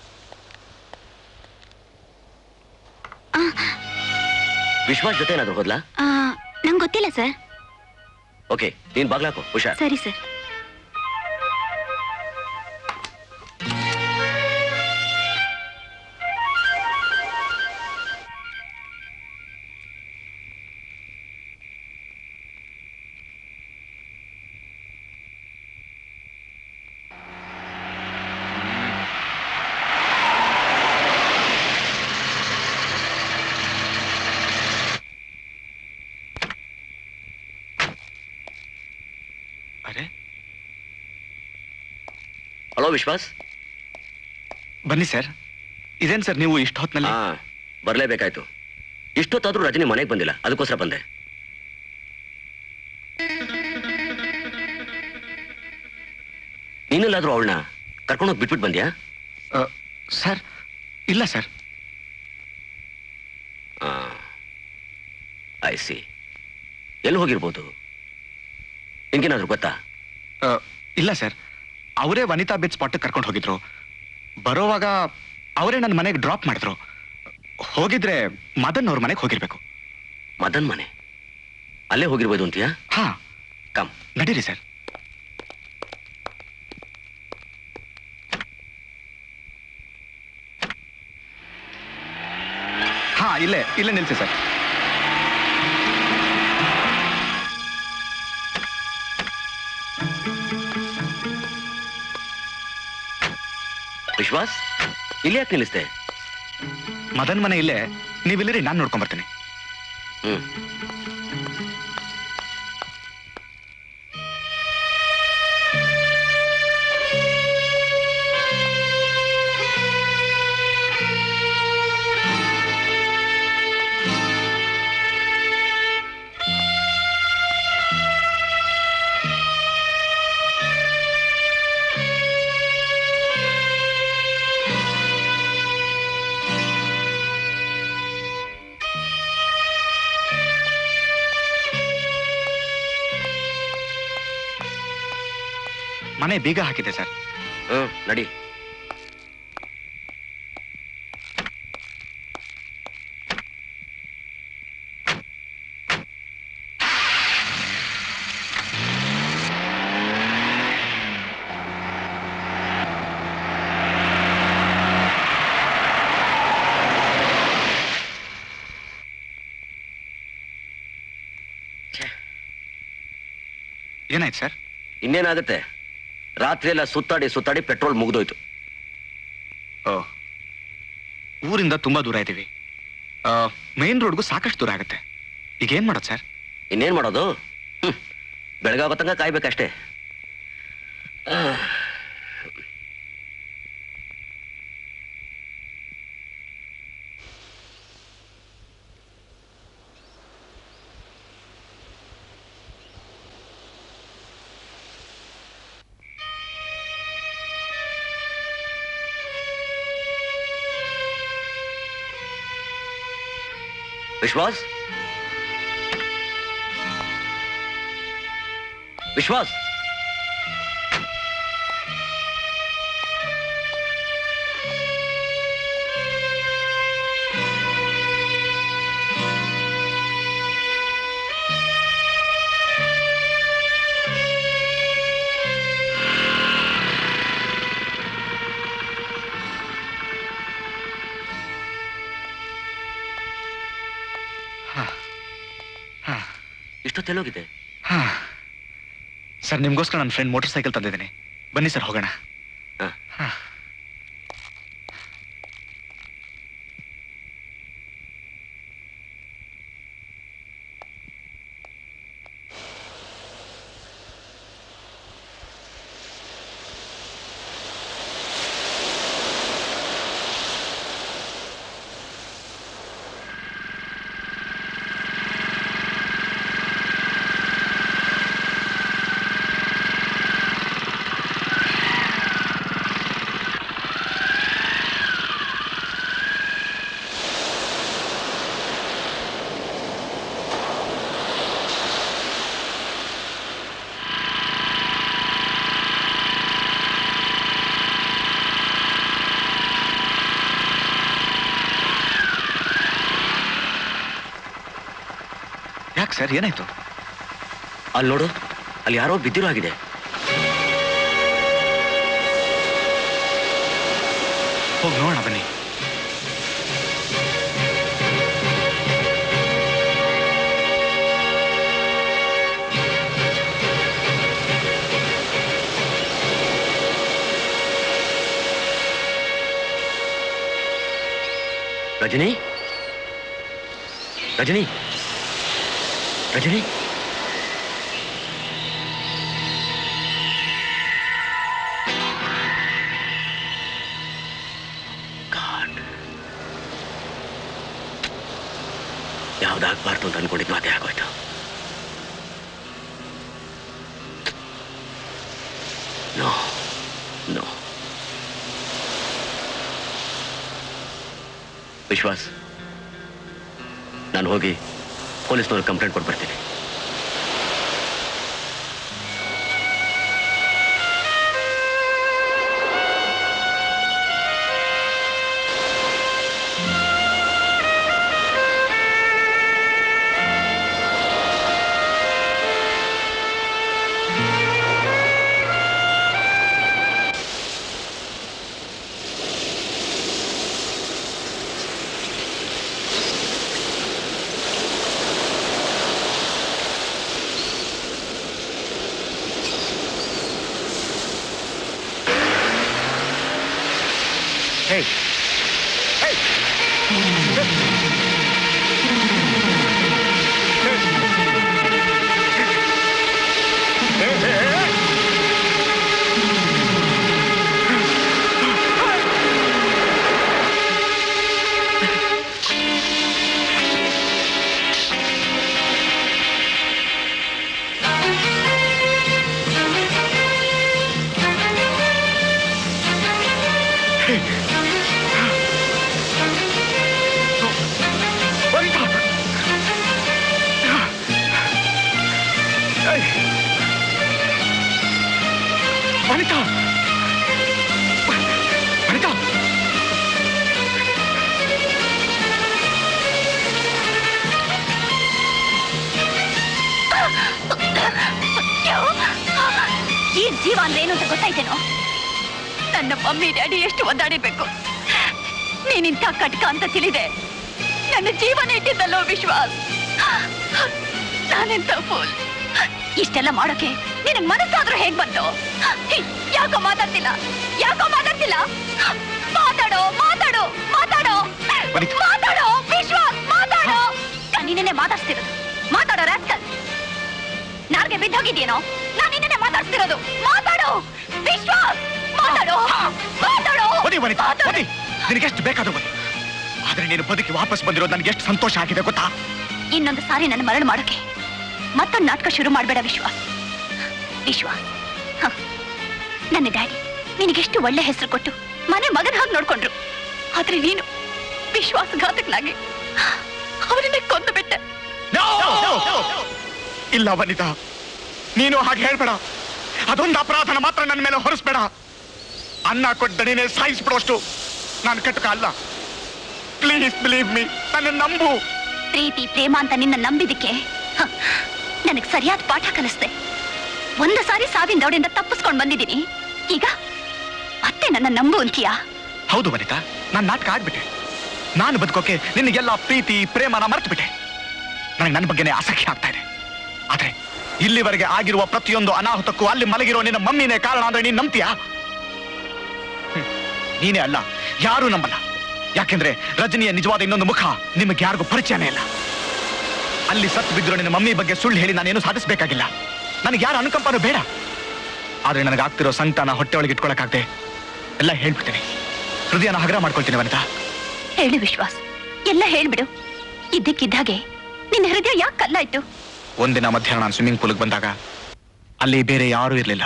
ವಿಶ್ವಾಸ್ ಜೊತೆ ಏನಾದ್ರು ಹೋದ್ಲಾ ಆ, ನಂಗೆ ಗೊತ್ತಿಲ್ಲ ಸರ್ ಓಕೆ ನೀನ್ ಬಾಗ್ಲಾಕು ಹುಷಾರ್ ಸರಿ ಸರ್ ಅರೆ ಹಲೋ ವಿಶ್ವಾಸ್ ಬನ್ನಿ ಸರ್ ಇದೇನ್ ಸರ್ ನೀವು ಇಷ್ಟ ಹೊತ್ನಲ್ಲಿ ಹಾ ಬರ್ಲೇಬೇಕಾಯ್ತು ಇಷ್ಟೊತ್ತಾದ್ರೂ ರಜನಿ ಮನೆಗೆ ಬಂದಿಲ್ಲ ಅದಕ್ಕೋಸ್ಕರ ಬಂದೆ ನೀನೆಲ್ಲಾದ್ರೂ ಅವಳನ್ನ ಕರ್ಕೊಂಡೋಗಿ ಬಿಟ್ಬಿಟ್ಟು ಬಂದ್ಯಾ ಸರ್ ಇಲ್ಲ ಸರ್ ಐ ಸಿ ಎಲ್ಲಿ ಹೋಗಿರ್ಬೋದು ನಿನ್ಗೇನಾದ್ರೂ ಗೊತ್ತಾ ಆ, ಇಲ್ಲ ಸರ್ ಅವರೇ ವನಿತಾ ಬೆಟ್ ಸ್ಪಾಟ್ ಕರ್ಕೊಂಡು ಹೋಗಿದ್ರು ಬರೋವಾಗ ಅವರೇ ನನ್ನ ಮನೆಗೆ ಡ್ರಾಪ್ ಮಾಡಿದ್ರು ಹೋಗಿದ್ರೆ ಮದನ್ ಅವ್ರ ಮನೆಗೆ ಹೋಗಿರ್ಬೇಕು ಮದನ್ ಮನೆ ಅಲ್ಲೇ ಹೋಗಿರ್ಬೋದು ಅಂತೀಯಾ ಹಾ ಕಮ್ ನಡೀರಿ ಸರ್ ಹಾ ಇಲ್ಲೇ ಇಲ್ಲೇ ನಿಲ್ಸಿ ಸರ್ ವಿಶ್ವಾಸ್ ಇಲ್ಲಿ ಯಾಕೆ ನಿಲ್ಲಿಸ್ದೆ ಮದನ್ ಮನೆ ಇಲ್ಲೇ ನೀವಿಲ್ಲಿರಿ ನಾನು ನೋಡ್ಕೊಂಡ್ ಬರ್ತೀನಿ ಹ್ಮ್ ಮನೆ ಬೀಗ ಹಾಕಿದೆ ಸರ್ ಹ್ಮ್ ನಡಿ ಏನಾಯ್ತು ಸರ್ ಇನ್ನೇನಾಗುತ್ತೆ ರಾತ್ರಿ ಎಲ್ಲ ಸುತ್ತಾಡಿ ಸುತ್ತಾಡಿ ಪೆಟ್ರೋಲ್ ಮುಗ್ದೋಯ್ತು ಓ ಊರಿಂದ ತುಂಬಾ ದೂರ ಇದ್ದೀವಿ ಮೇನ್ ರೋಡ್ಗೂ ಸಾಕಷ್ಟು ದೂರ ಆಗುತ್ತೆ ಈಗ ಏನ್ ಮಾಡೋದು ಸರ್ ಇನ್ನೇನ್ ಮಾಡೋದು ಹ್ಮ್. ಬೆಳಗಾಗೋ ತನಕ ಕಾಯ್ಬೇಕಷ್ಟೇ ಆ, ವಿಶ್ವಾಸ್ ವಿಶ್ವಾಸ್ ಇಷ್ಟೊತ್ತೆಲ್ಲೋಗಿದೆ ಹಾ ಸರ್ ನಿಮ್ಗೋಸ್ಕರ ನನ್ನ ಫ್ರೆಂಡ್ ಮೋಟರ್ ಸೈಕಲ್ ತಂದಿದ್ದೀನಿ ಬನ್ನಿ ಸರ್ ಹೋಗೋಣ ಹಾ. ಯಾಕೆ ಸರ್ ಏನಾಯ್ತು ಅಲ್ಲಿ ನೋಡು ಅಲ್ಲಿ ಯಾರೋ ಬಿದ್ದಿರೋ ಆಗಿದೆ ಹೋಗಿ ನೋಡೋಣ ಬನ್ನಿ ರಜನಿ ರಜನಿ ರಜನಿ God. ಯಾವ್ದಾಗ್ಬಾರ್ದು ಅಂತ ಅನ್ಕೊಂಡಿದ್ ಮಾತೆ ಆಗೋಯ್ತು ನೋ ನೋ ವಿಶ್ವಾಸ್ ನಾನು ಹೋಗಿ ಪೊಲೀಸ್ನವ್ರಿಗೆ ಕಂಪ್ಲೇಂಟ್ ಕೊಟ್ಟು ಬರ್ತೀನಿ Hey. Hey. ವನಿತಾ ವನಿತಾ ಈ ಜೀವ ಅಂದ್ರೆ ಏನು ಅಂತ ಗೊತ್ತಾಯ್ತೇನೋ ನನ್ನ ಮಮ್ಮಿ ಡ್ಯಾಡಿ ಎಷ್ಟು ಒದ್ದಾಡಿರ್ಬೇಕು ನೀನಿಂತ ಕಟ್ಕ ಅಂತ ತಿಳಿದೆ ನನ್ನ ಜೀವನ ಇಟ್ಟಿದ್ದಲ್ಲೋ ವಿಶ್ವಾಸ್ ನಾನೆಂತ ಫೂಲ್ ಇಷ್ಟೆಲ್ಲ ಮಾಡೋಕೆ ನಿನಗ್ ಮನಸ್ಸಾದ್ರೂ ಹೇಗ್ ಬಂತು ಯಾಕೋ ಮಾತಾಡ್ತಿಲ್ಲ ಯಾಕೋ ಮಾತಾಡ್ತಿಲ್ಲ ಮಾತಾಡೋ ಮಾತಾಡೋ ಮಾತಾಡೋ ಮಾತಾಡೋ ವಿಶ್ವಾಸ್ ಮಾತಾಡೋ ನಾನು ನಿನ್ನೆ ಮಾತಾಡ್ತಿರೋದು ಮಾತಾಡೋ ರಾಸ್ಕಲ್ ನಾಲ್ಗೆ ಬಿದ್ದೋಗಿದ್ಯೇನೋ ನಾನು ನಿನ್ನೆ ಮಾತಾಡ್ತಿರೋದು ಮಾತಾಡೋ ವಿಶ್ವಾಸ್ ಮಾತಾಡೋ ಮಾತಾಡೋ ಬನ್ನಿ ವನಿತಾ ಬನ್ನಿ ನಿನಗೆಷ್ಟು ಬೇಕಾದ್ರೂ ಬನ್ನಿ ಆದ್ರೆ ನೀನು ಬದುಕಿ ವಾಪಸ್ ಬಂದಿರೋದು ನನಗೆ ಎಷ್ಟು ಸಂತೋಷ ಆಗಿದೆ ಗೊತ್ತಾ ಇನ್ನೊಂದು ಸಾರಿ ನನ್ನ ಮರಳು ಮಾಡೋಕೆ ಮತ್ತೊಂದು ನಾಟಕ ಶುರು ಮಾಡಬೇಡ ವಿಶ್ವ ವಿಶ್ವ ಹ. ನನ್ನ ಡ್ಯಾಡಿ ನಿನಗೆಷ್ಟು ಒಳ್ಳೆ ಹೆಸರು ಕೊಟ್ಟು ಮನೆ ಮಗನ ಹಾಗೆ ನೋಡ್ಕೊಂಡ್ರು ಆದ್ರೆ ನೀನು ವಿಶ್ವಾಸಘಾತಕನಾಗಿ ಅವರನ್ನೇ ಕೊಂದು ಇಲ್ಲ ವನಿತಾ ನೀನು ಹಾಗೆ ಹೇಳ್ಬೇಡ ಅದೊಂದು ಅಪರಾಧನ ಮಾತ್ರ ನನ್ನ ಮೇಲೆ ಹೊರಿಸ್ಬೇಡ ಅನ್ನ ಕೊಟ್ಟಣಿನೇ ಸಾಯಿಸ್ಬಿಡೋಷ್ಟು ನಾನು ಕಟ್ಟಕ ಅಲ್ಲ ಪ್ಲೀಸ್ ಬಿಲೀವ್ ಮೀ ನನ್ನ ನಂಬು ಪ್ರೀತಿ ಪ್ರೇಮ ಅಂತ ನಿನ್ನ ನಂಬಿದಕ್ಕೆ ನನಗೆ ಸರಿಯಾದ ಪಾಠ ಕಲಿಸ್ದೆ ಒಂದು ಸಾರಿ ಸಾವಿನ ದೌಡೆಯಿಂದ ತಪ್ಪಿಸ್ಕೊಂಡು ಬಂದಿದ್ದೀನಿ ಈಗ ಮತ್ತೆ ನನ್ನ ನಂಬು ಅಂತೀಯಾ ಹೌದು ವನಿತಾ ನಾನು ನಾಟಕ ಆಡ್ಬಿಟ್ಟೆ ನಾನು ಬದುಕೋಕೆ ನಿನಗೆಲ್ಲ ಪ್ರೀತಿ ಪ್ರೇಮನ ಮರ್ತ್ಬಿಟ್ಟೆ ನನಗೆ ನನ್ನ ಬಗ್ಗೆನೇ ಅಸಖ್ಯ ಆಗ್ತಾ ಇದೆ ಆದ್ರೆ ಇಲ್ಲಿವರೆಗೆ ಆಗಿರುವ ಪ್ರತಿಯೊಂದು ಅನಾಹುತಕ್ಕೂ ಅಲ್ಲಿ ಮಲಗಿರೋ ನಿನ್ನ ಮಮ್ಮಿನೇ ಕಾರಣ ಅಂದ್ರೆ ನೀನ್ ನಂಬ್ತೀಯಾ ಹ್ಮ್. ನೀನೇ ಅಲ್ಲ ಯಾರೂ ನಂಬಲ್ಲ ಯಾಕೆಂದ್ರೆ ರಜನಿಯ ನಿಜವಾದ ಇನ್ನೊಂದು ಮುಖ ನಿಮಗೆ ಯಾರಿಗೂ ಪರಿಚಯನೇ ಇಲ್ಲ ಅಲ್ಲಿ ಸತ್ತು ಬಿದ್ದಿರೋ ನಿನ್ನ ಮಮ್ಮಿ ಬಗ್ಗೆ ಸುಳ್ಳು ಹೇಳಿ ನಾನೇನು ಸಾಧಿಸಬೇಕಾಗಿಲ್ಲ ನನಗೆ ಯಾರ ಅನುಕಂಪನೂ ಬೇಡ ಆದ್ರೆ ನನಗೆ ಆಗ್ತಿರೋ ಸಂಕಟನ ಹೊಟ್ಟೆ ಒಳಗೆ ಇಟ್ಕೊಳಕ್ಕಾಗದೆ ಎಲ್ಲ ಹೇಳ್ಬಿಡ್ತೀನಿ ಹೃದಯನ ಹಗರ ಮಾಡ್ಕೊಳ್ತೀನಿ ವನಿತಾ ಹೇಳು ವಿಶ್ವಾಸ್ ಎಲ್ಲ ಹೇಳ್ಬಿಡು ಇದ್ದಕ್ಕಿದ್ದಾಗೆ ನಿನ್ನ ಹೃದಯ ಯಾಕೆ ಕಲ್ಲಾಯ್ತು ಒಂದಿನ ಮಧ್ಯಾಹ್ನ ನಾನು ಸ್ವಿಮ್ಮಿಂಗ್ ಪೂಲ್ಗೆ ಬಂದಾಗ ಅಲ್ಲಿ ಬೇರೆ ಯಾರೂ ಇರಲಿಲ್ಲ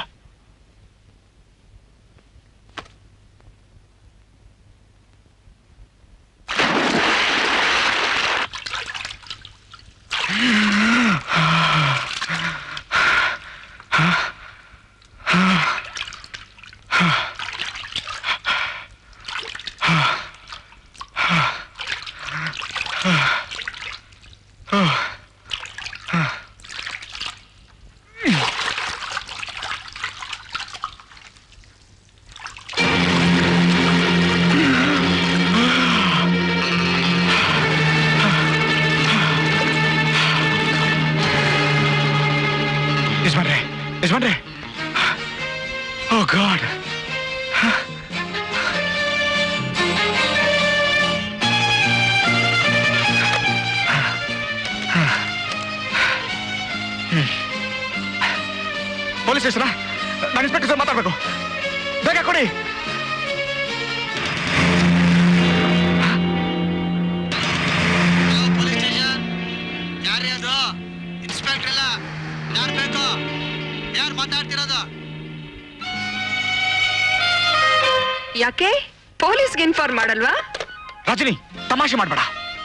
ಯಜಮಾನ್ರೆ ಯಜಮಾನ್ರೆ ಓ ಗಾಡ್ ಪೊಲೀಸ್ ಸ್ಟೇಷನ್ ನಾನು ಇನ್ಸ್ಪೆಕ್ಟರ್ ಸರ್ ಮಾತಾಡ್ಬೇಕು ಬೇಗ ಕೊಡಿ ಯಾರೇ ಅದು ಇನ್ಸ್ಪೆಕ್ಟರ್ ಇಲ್ಲ ಯಾರು ಬೇಕು ಯಾರು ಮಾತಾಡ್ತಿರೋದು ಯಾಕೆ ಪೊಲೀಸ್ಗೆ ಇನ್ಫಾರ್ಮ್ ಮಾಡಲ್ವಾ ರಜನಿ ತಮಾಷೆ ಮಾಡ್ಬೇಡ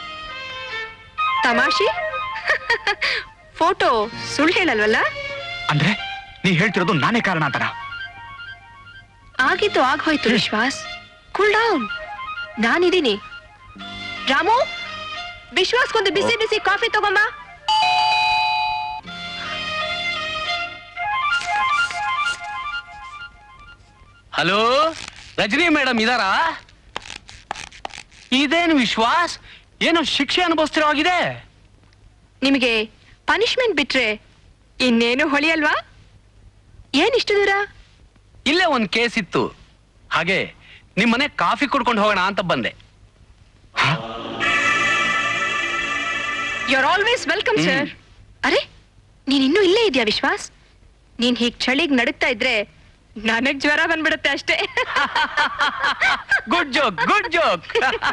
ತಮಾಷೆ ಫೋಟೋ ಸುಳ್ಳು ಹೇಳಲ್ವಲ್ಲ ಅಂದ್ರೆ ನೀ ಹೇಳ್ತಿರೋದು ನಾನೇ ಕಾರಣ ಅಂತಾರ ಆಗಿದ್ದು ಆಗೋಯ್ತು ವಿಶ್ವಾಸ್ ಕೂಲ್ ಡೌನ್ ನಾನಿದ್ದೀನಿ ರಾಮು ವಿಶ್ವಾಸ್ಗೊಂದು ಬಿಸಿ ಬಿಸಿ ಕಾಫಿ ತಗೊಂಬ ಹಲೋ ರಜನಿ ಮೇಡಮ್ ಇದಾರಾ ಇದೇನು ವಿಶ್ವಾಸ್ ಏನು ಶಿಕ್ಷೆ ಅನುಭವಿಸ್ತಿರೋ ಆಗಿದೆ ನಿಮಗೆ ಪನಿಷ್ಮೆಂಟ್ ಬಿಟ್ರೆ ಇನ್ನೇನು ಹೊಳಿಯಲ್ವಾ ಏನ್ ಇಷ್ಟು ದೂರ ಇಲ್ಲೇ ಒಂದ್ ಕೇಸ್ ಇತ್ತು ಹಾಗೆ ನಿಮ್ಮನೆ ಕಾಫಿ ಕುಡ್ಕೊಂಡು ಹೋಗೋಣ ಅಂತ ಬಂದೆ you are always welcome hmm. Sir ಅರೆ ನೀನ್ ಇನ್ನೂ ಇಲ್ಲೇ ಇದೆಯಾ ವಿಶ್ವಾಸ್ ನೀನ್ ಹೀಗ್ ಚಳಿಗ್ ನಡುಗ್ತಾ ಇದ್ರೆ ನನಗ್ ಜ್ವರ ಬಂದ್ಬಿಡುತ್ತೆ ಅಷ್ಟೇ good joke good joke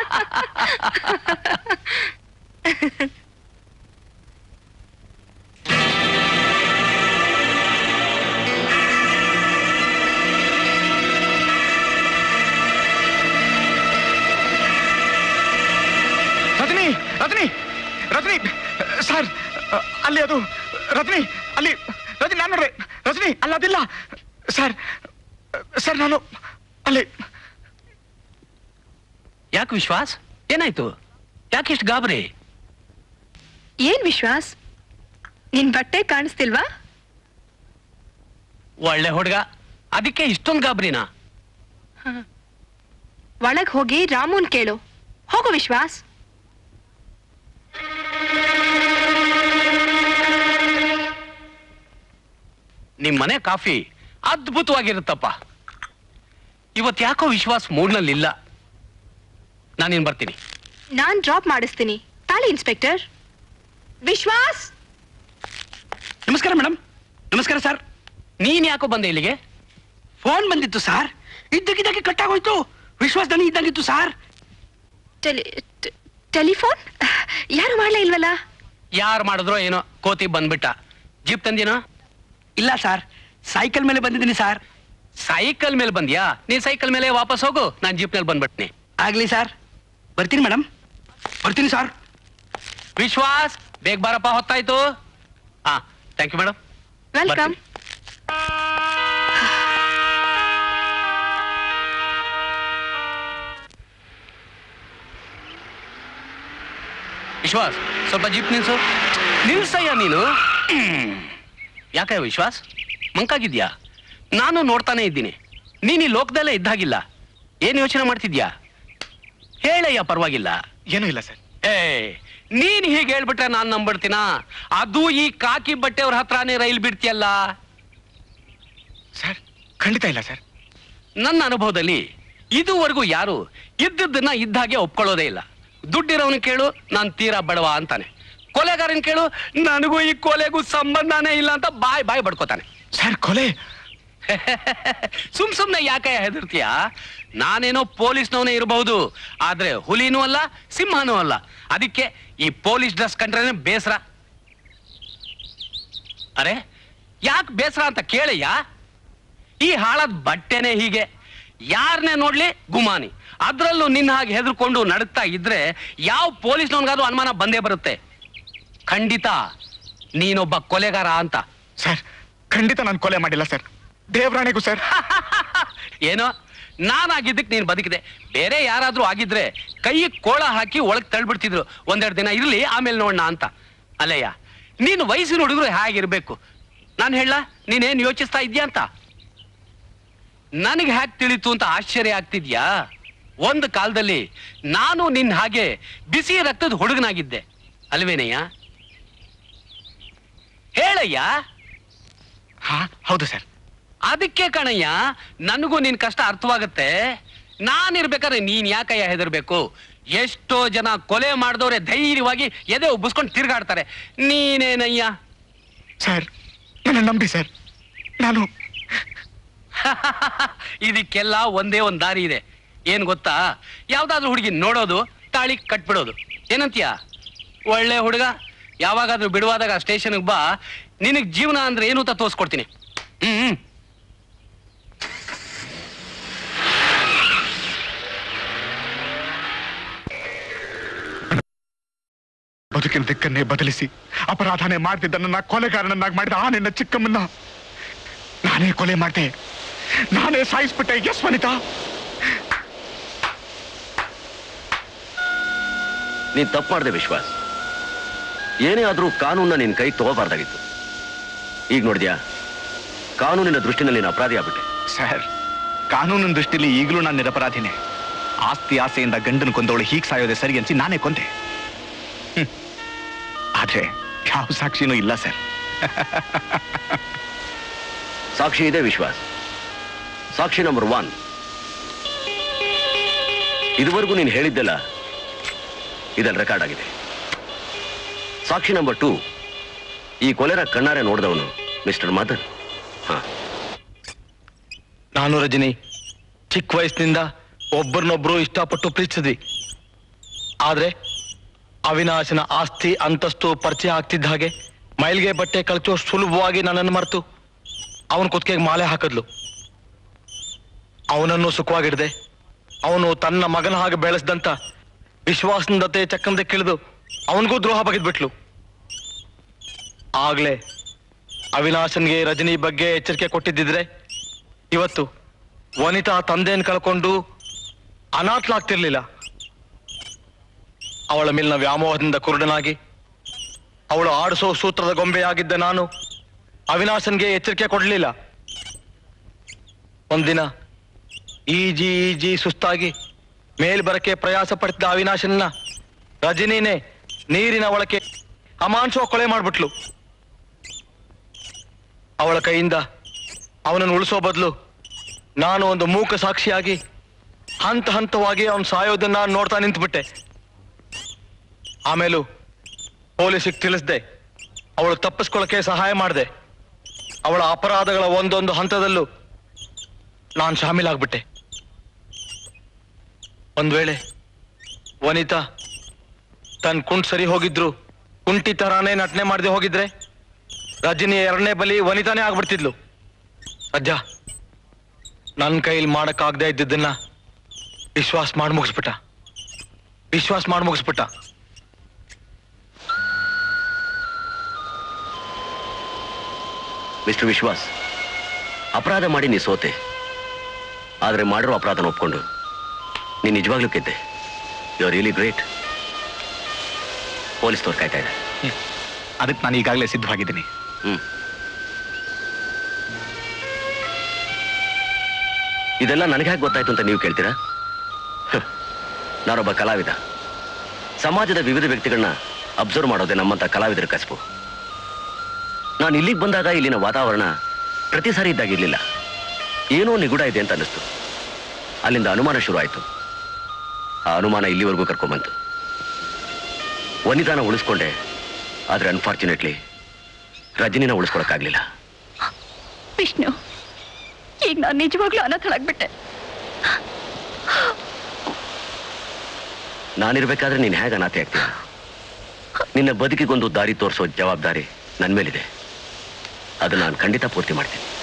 Rajani Rajani Rajani sir ಅಲ್ಲಿ ಅದು ರಜನಿ ಅಲ್ಲಿ ರಜನಿ ನಾನು ನೋಡ್ರಿ ರಜನಿ ಅಲ್ಲ ಅದಿಲ್ಲ ಸರ್ ಸರ್ ನಾನು ಅಲ್ಲಿ ಯಾಕೆ ವಿಶ್ವಾಸ್ ಏನಾಯ್ತು ಯಾಕೆ ಇಷ್ಟು ಗಾಬರಿ ಏನ್ ವಿಶ್ವಾಸ್ ನಿನ್ ಬಟ್ಟೆ ಕಾಣಿಸ್ತಿಲ್ವಾ ಒಳ್ಳೆ ಹುಡುಗ ಅದಕ್ಕೆ ಇಷ್ಟೊಂದು ಗಾಬರಿನಾ ಒಳಗ್ ಹೋಗಿ ರಾಮುನ್ ಕೇಳು ಹೋಗು ವಿಶ್ವಾಸ್ ನಿಮ್ ಮನೆ ಕಾಫಿ ಅದ್ಭುತವಾಗಿರುತ್ತಪ್ಪ ಇವತ್ ಯಾಕೋ ವಿಶ್ವಾಸ್ ಮೂಡ್ನಲ್ಲಿ ಇಲ್ಲ ನಾನಿನ್ ಬರ್ತೀನಿ ನಾನ್ ಡ್ರಾಪ್ ಮಾಡಿಸ್ತೀನಿ ತಾಳಿ ಇನ್ಸ್ಪೆಕ್ಟರ್ ವಿಶ್ವಾಸ್ ನಮಸ್ಕಾರ ಮೇಡಮ್ ನಮಸ್ಕಾರ ಸರ್ ನೀನ್ ಯಾಕೋ ಬಂದೆ ಇಲ್ಲಿಗೆ ಫೋನ್ ಬಂದಿತ್ತು ಸರ್ ಇದ್ದಕ್ಕಿದ್ದಕ್ಕೆ ಕಟ್ಟಾಗೋಯ್ತು ವಿಶ್ವಾಸ್ ದನಿ ಇದ್ದಂಗಿತ್ತು ಸರ್ ಟೆಲಿ ಟ- ಟೆಲಿಫೋನ್ ಯಾರು ಮಾಡ್ಲೇ ಇಲ್ವಲ್ಲ ಯಾರು ಮಾಡಿದ್ರೋ ಏನೋ ಕೋತಿ ಬಂದ್ಬಿಟ್ಟ ಜೀಪ್ ತಂದಿನೋ ಇಲ್ಲ ಸರ್ ಸೈಕಲ್ ಮೇಲೆ ಬಂದಿದ್ದೀನಿ ಸರ್ ಸೈಕಲ್ ಮೇಲೆ ಬಂದ್ಯಾ ನೀನ್ ಸೈಕಲ್ ಮೇಲೆ ವಾಪಸ್ ಹೋಗು ನಾನ್ ಜೀಪ್ ನಲ್ಲಿ ಬಂದ್ಬಿಟ್ನಿ ಆಗ್ಲಿ ಸರ್ ಬರ್ತೀನಿ ಮೇಡಮ್ ಬರ್ತೀನಿ ಸರ್ ವಿಶ್ವಾಸ್ ಬೇಗ ಬಾರಪ್ಪ ಹೊತ್ತಾಯ್ತು ಹಾ thank you madam welcome Vishwas ಸ್ವಲ್ಪ ಜೀಪ್ ನಿಲ್ಸು ನಿಲ್ಸಯ್ಯ ನೀನು ಯಾಕೆ ವಿಶ್ವಾಸ್ ಮಂಕಾಗಿದ್ಯಾ ನಾನು ನೋಡ್ತಾನೆ ಇದ್ದೀನಿ ನೀನ್ ಈ ಲೋಕದಲ್ಲೇ ಇದ್ದಾಗಿಲ್ಲ ಏನ್ ಯೋಚನೆ ಮಾಡ್ತಿದ್ಯಾ ಹೇಳಯ್ಯ ಪರವಾಗಿಲ್ಲ ಏನೂ ಇಲ್ಲ ಸರ್ ಏ ನೀನ್ ಹೀಗೆ ಹೇಳ್ಬಿಟ್ರೆ ನಾನ್ ನಂಬಿಡ್ತೀನ ಅದು ಈ ಕಾಕಿ ಬಟ್ಟೆಯವ್ರ ಹತ್ರನೇ ರೈಲ್ ಬಿಡ್ತೀಯಲ್ಲ ಸರ್ ಖಂಡಿತ ಇಲ್ಲ ಸರ್ ನನ್ನ ಅನುಭವದಲ್ಲಿ ಇದುವರೆಗೂ ಯಾರು ಇದ್ದದ್ದನ್ನ ಇದ್ದಾಗೆ ಒಪ್ಕೊಳ್ಳೋದೇ ಇಲ್ಲ ದುಡ್ಡಿರೋನ್ ಕೇಳು ನಾನ್ ತೀರಾ ಬಡವ ಅಂತಾನೆ ಕೊಲೆಗಾರನ್ ಕೇಳು ನನಗೂ ಈ ಕೊಲೆಗೂ ಸಂಬಂಧನೇ ಇಲ್ಲ ಅಂತ ಬಾಯ್ ಬಾಯ್ ಬಡ್ಕೋತಾನೆ ಸರ್ ಕೊಲೆ ಸುಮ್ ಸುಮ್ನೆ ಯಾಕೆ ಹೆದರ್ತೀಯ ನಾನೇನೋ ಪೊಲೀಸ್ನವನೇ ಇರಬಹುದು ಆದ್ರೆ ಹುಲಿನೂ ಅಲ್ಲ ಸಿಂಹನೂ ಅಲ್ಲ ಅದಕ್ಕೆ ಈ ಪೊಲೀಸ್ ಡ್ರೆಸ್ ಕಂಡ್ರೇನೆ ಬೇಸರ ಅರೆ ಯಾಕೆ ಬೇಸರ ಅಂತ ಕೇಳಯ್ಯ ಈ ಹಾಳಾದ ಬಟ್ಟೆನೆ ಹೀಗೆ ಯಾರನ್ನೇ ನೋಡ್ಲಿ ಗುಮಾನಿ ಅದ್ರಲ್ಲೂ ನಿನ್ನ ಹಾಗೆ ಹೆದರ್ಕೊಂಡು ನಡುತ್ತಾ ಇದ್ರೆ ಯಾವ ಪೊಲೀಸ್ನವನ್ಗಾದ್ರೂ ಅನುಮಾನ ಬಂದೇ ಬರುತ್ತೆ ಖಂಡಿತ ನೀನೊಬ್ಬ ಕೊಲೆಗಾರ ಅಂತ ಸರ್ ಖಂಡಿತ ನಾನು ಕೊಲೆ ಮಾಡಿಲ್ಲ ಸರ್ ದೇವರಾಣೆಗೂ ಸರ್ ಏನೋ ನಾನಾಗಿದ್ದಕ್ಕೆ ನೀನು ಬದುಕಿದೆ ಬೇರೆ ಯಾರಾದ್ರೂ ಆಗಿದ್ರೆ ಕೈ ಕೋಳ ಹಾಕಿ ಒಳಗ್ ತಳ್ಬಿಡ್ತಿದ್ರು ಒಂದೆರಡು ದಿನ ಇರ್ಲಿ ಆಮೇಲೆ ನೋಡೋಣ ಅಂತ ಅಲ್ಲಯ್ಯ ನೀನು ವಯಸ್ಸಿನ ಹುಡುಗರು ಹೇಗಿರ್ಬೇಕು ನಾನು ಹೇಳ ನೀನೇನ್ ಯೋಚಿಸ್ತಾ ಇದ್ಯಾ ಅಂತ ನನಗೆ ಹ್ಯಾಕ್ ತಿಳಿತು ಅಂತ ಆಶ್ಚರ್ಯ ಆಗ್ತಿದ್ಯಾ ಒಂದು ಕಾಲದಲ್ಲಿ ನಾನು ನಿನ್ ಹಾಗೆ ಬಿಸಿ ರಕ್ತದ ಹುಡುಗನಾಗಿದ್ದೆ ಅಲ್ವೇನಯ್ಯ ಹೇಳಯ್ಯ ಹಾ ಹೌದು ಸರ್ ಅದಕ್ಕೆ ಕಣಯ್ಯ ನನಗೂ ನಿನ್ ಕಷ್ಟ ಅರ್ಥವಾಗತ್ತೆ ನಾನಿರ್ಬೇಕಾದ್ರೆ ನೀನ್ ಯಾಕಯ್ಯ ಹೆದರ್ಬೇಕು ಎಷ್ಟೋ ಜನ ಕೊಲೆ ಮಾಡಿದವ್ರೆ ಧೈರ್ಯವಾಗಿ ಎದೆ ಉಬ್ಬಿಸ್ಕೊಂಡು ತಿರ್ಗಾಡ್ತಾರೆ ನೀನೇನಯ್ಯ ಸರ್ ನನ್ನ ನಂಬಿ ಸರ್ ನಾನು ಇದಕ್ಕೆಲ್ಲ ಒಂದೇ ಒಂದ್ ದಾರಿ ಇದೆ ಏನ್ ಗೊತ್ತಾ ಯಾವ್ದಾದ್ರೂ ಹುಡುಗಿ ನೋಡೋದು ತಾಳಿ ಕಟ್ಬಿಡೋದು ಏನಂತೀಯ ಒಳ್ಳೆ ಹುಡುಗ ಯಾವಾಗಾದ್ರೂ ಬಿಡುವಾದಾಗ ಸ್ಟೇಷನ್ಗೆ ಬಾ ನಿನಗ್ ಜೀವನ ಅಂದ್ರೆ ಏನು ಅಂತ ತೋರಿಸ್ಕೊಡ್ತೀನಿ ಹ್ಮ್ ಹ್ಮ್ ಬದುಕಿನ ದಿಕ್ಕನ್ನೇ ಬದಲಿಸಿ ಅಪರಾಧನೇ ಮಾಡ್ತಿದ್ದ ನನ್ನ ಕೊಲೆಗಾರನನ್ನಾಗಿ ಮಾಡಿದ ಆ ನಿನ್ನ ಚಿಕ್ಕಮ್ಮನ್ನ ನಾನೇ ಕೊಲೆ ಮಾಡ್ದೆ ನಾನೇ ಸಾಯಿಸ್ಬಿಟ್ಟೆ ಎಸ್ ವನಿತಾ ನೀನ್ ತಪ್ಪು ಮಾಡಿದೆ ವಿಶ್ವಾಸ್ ಏನೇ ಆದ್ರೂ ಕಾನೂನ ನಿನ್ ಕೈ ತಗೋಬಾರ್ದಾಗಿತ್ತು ಈಗ ನೋಡಿದ್ಯಾ ಕಾನೂನಿನ ದೃಷ್ಟಿನಲ್ಲಿ ನೀನು ಅಪರಾಧಿ ಆಗ್ಬಿಟ್ಟೆ ಸರ್ ಕಾನೂನಿನ ದೃಷ್ಟಿಲಿ ಈಗಲೂ ನಾನು ನಿರಪರಾಧಿನೇ ಆಸ್ತಿ ಆಸೆಯಿಂದ ಗಂಡನ ಕೊಂದವಳು ಹೀಗ್ ಸಾಯೋದೆ ಸರಿ ಅನ್ಸಿ ನಾನೇ ಕೊಂದೆ ಹ್ಮ್. ಆದ್ರೆ ಯಾವ ಸಾಕ್ಷಿನೂ ಇಲ್ಲ ಸರ್ ಸಾಕ್ಷಿ ಇದೆ ವಿಶ್ವಾಸ್ ಸಾಕ್ಷಿ ನಂಬರ್ ಒನ್ ಇದುವರೆಗೂ ನೀನು ಹೇಳಿದ್ದೆಲ್ಲ ಇದಲ್ಲಿ ರೆಕಾರ್ಡ್ ಆಗಿದೆ ಸಾಕ್ಷಿ ನಂಬರ್ ಟೂ ಈ ಕೊಲೆರ ಕಣ್ಣಾರೆ ನೋಡಿದವನು ಮಿಸ್ಟರ್ ಮದನ್ ಹಾ ನಾನು ರಜನಿ ಚಿಕ್ಕ ವಯಸ್ಸಿನಿಂದ ಒಬ್ಬರನ್ನೊಬ್ರು ಇಷ್ಟಪಟ್ಟು ಪ್ರೀತಿಸಿದ್ವಿ ಆದ್ರೆ ಅವಿನಾಶನ ಆಸ್ತಿ ಅಂತಸ್ತು ಪರಿಚಯ ಆಗ್ತಿದ್ದ ಹಾಗೆ ಮೈಲ್ಗೆ ಬಟ್ಟೆ ಕಳಚೋ ಸುಲಭವಾಗಿ ನನ್ನನ್ನು ಮರೆತು ಅವನ ಕುತ್ತಿಗೆಗೆ ಮಾಲೆ ಹಾಕಿದ್ಲು ಅವನನ್ನು ಸುಖವಾಗಿಡ್ದೆ ಅವನು ತನ್ನ ಮಗನ ಹಾಗೆ ಬೆಳೆಸ್ದಂತ ವಿಶ್ವಾಸನದತೆ ಚಕ್ಕಂದೆ ಕಿಳಿದು ಅವನಿಗೂ ದ್ರೋಹ ಬಗೆದ್ಬಿಟ್ಲು ಆಗ್ಲೇ ಅವಿನಾಶನ್ಗೆ ರಜನಿ ಬಗ್ಗೆ ಎಚ್ಚರಿಕೆ ಕೊಟ್ಟಿದ್ದಿದ್ರೆ ಇವತ್ತು ವನಿತಾ ತಂದೆಯನ್ನು ಕಳ್ಕೊಂಡು ಅನಾಥಲಾಗ್ತಿರ್ಲಿಲ್ಲ ಅವಳ ಮೇಲಿನ ವ್ಯಾಮೋಹದಿಂದ ಕುರುಡನಾಗಿ ಅವಳು ಆಡಿಸೋ ಸೂತ್ರದ ಗೊಂಬೆಯಾಗಿದ್ದ ನಾನು ಅವಿನಾಶನ್ಗೆ ಎಚ್ಚರಿಕೆ ಕೊಡಲಿಲ್ಲ ಒಂದಿನ ಈಜಿ ಈಜಿ ಸುಸ್ತಾಗಿ ಮೇಲ್ ಬರಕ್ಕೆ ಪ್ರಯಾಸ ಪಡ್ತಿದ್ದ ಅವಿನಾಶನ್ನ ರಜನಿನೇ ನೀರಿನ ಒಳಕ್ಕೆ ಅಮಾನುಷ ಕೊಲೆ ಮಾಡ್ಬಿಟ್ಲು ಅವಳ ಕೈಯಿಂದ ಅವನನ್ನು ಉಳಿಸೋ ಬದಲು ನಾನು ಒಂದು ಮೂಕ ಸಾಕ್ಷಿಯಾಗಿ ಹಂತ ಹಂತವಾಗಿ ಅವನು ಸಾಯೋದನ್ನ ನೋಡ್ತಾ ನಿಂತ್ಬಿಟ್ಟೆ ಆಮೇಲೂ ಪೊಲೀಸಿಗೆ ತಿಳಿಸ್ದೆ ಅವಳು ತಪ್ಪಿಸ್ಕೊಳ್ಳಕ್ಕೆ ಸಹಾಯ ಮಾಡಿದೆ ಅವಳ ಅಪರಾಧಗಳ ಒಂದೊಂದು ಹಂತದಲ್ಲೂ ನಾನು ಶಾಮೀಲಾಗ್ಬಿಟ್ಟೆ ಒಂದ್ ವೇಳೆ ವನಿತಾ ತನ್ನ ಕುಂಟ್ ಸರಿ ಹೋಗಿದ್ರು ಕುಂಟಿ ತರಾನೇ ನಟನೆ ಮಾಡದೆ ಹೋಗಿದ್ರೆ ರಜನಿ ಎರಡನೇ ಬಲಿ ವನಿತಾನೇ ಆಗ್ಬಿಡ್ತಿದ್ಲು ಅಜ್ಜ ನನ್ನ ಕೈಲಿ ಮಾಡಕ್ಕಾಗದೆ ಇದ್ದಿದ್ದನ್ನ ವಿಶ್ವಾಸ ಮಾಡಿ ಮುಗಿಸ್ಬಿಟ್ಟ ವಿಶ್ವಾಸ ಮಾಡಿ ಮುಗಿಸ್ಬಿಟ್ಟ ಮಿಸ್ಟರ್ ವಿಶ್ವಾಸ್ ಅಪರಾಧ ಮಾಡಿ ನೀ ಸೋತೆ ಆದರೆ ಮಾಡಿರೋ ಅಪರಾಧನ ಒಪ್ಕೊಂಡು ನೀನು ನಿಜವಾಗ್ಲೂ ಗೆದ್ದೆ ಯು ಆರ್ ರಿಯಲಿ ಗ್ರೇಟ್ ಪೊಲೀಸ್ನವ್ರು ಕಾಯ್ತಾ ಇದೆ ಅದಕ್ಕೆ ನಾನು ಈಗಾಗಲೇ ಸಿದ್ಧವಾಗಿದ್ದೀನಿ ಹ್ಮ್ ಇದೆಲ್ಲ ನನಗೆ ಹೇಗೆ ಗೊತ್ತಾಯ್ತು ಅಂತ ನೀವು ಕೇಳ್ತೀರಾ ಹ್ಮ್. ನಾನೊಬ್ಬ ಕಲಾವಿದ ಸಮಾಜದ ವಿವಿಧ ವ್ಯಕ್ತಿಗಳನ್ನ ಅಬ್ಸರ್ವ್ ಮಾಡೋದೇ ನಮ್ಮಂತ ಕಲಾವಿದರ ಕಸಬು ನಾನು ಇಲ್ಲಿಗೆ ಬಂದಾಗ ಇಲ್ಲಿನ ವಾತಾವರಣ ಪ್ರತಿ ಸಾರಿ ಇದ್ದಾಗಿರ್ಲಿಲ್ಲ ಏನೋ ನಿಗೂಢ ಇದೆ ಅಂತ ಅನ್ನಿಸ್ತು ಅಲ್ಲಿಂದ ಅನುಮಾನ ಶುರು ಆಯ್ತು ಆ ಅನುಮಾನ ಇಲ್ಲಿವರೆಗೂ ಕರ್ಕೊಂಬಂತು ವನಿತಾನ ಉಳಿಸ್ಕೊಂಡೆ ಆದ್ರೆ ಅನ್ಫಾರ್ಚುನೇಟ್ಲಿ ರಜನಿನ ಉಳಿಸ್ಕೊಳಕ್ಕಾಗ್ಲಿಲ್ಲ ವಿಷ್ಣು ಈಗ ನಾನು ನಿಜವಾಗ್ಲೂ ಅನಾಥಳಾಗ್ಬಿಟ್ಟೆ ನಾನಿರ್ಬೇಕಾದ್ರೆ ನೀನು ಹೇಗೆ ಅನಾಥೆ ಆಗ್ತೀಯ ನಿನ್ನ ಬದುಕಿಗೊಂದು ದಾರಿ ತೋರಿಸೋ ಜವಾಬ್ದಾರಿ ನನ್ನ ಮೇಲಿದೆ ಅದು ನಾನು ಖಂಡಿತ ಪೂರ್ತಿ ಮಾಡ್ತೀನಿ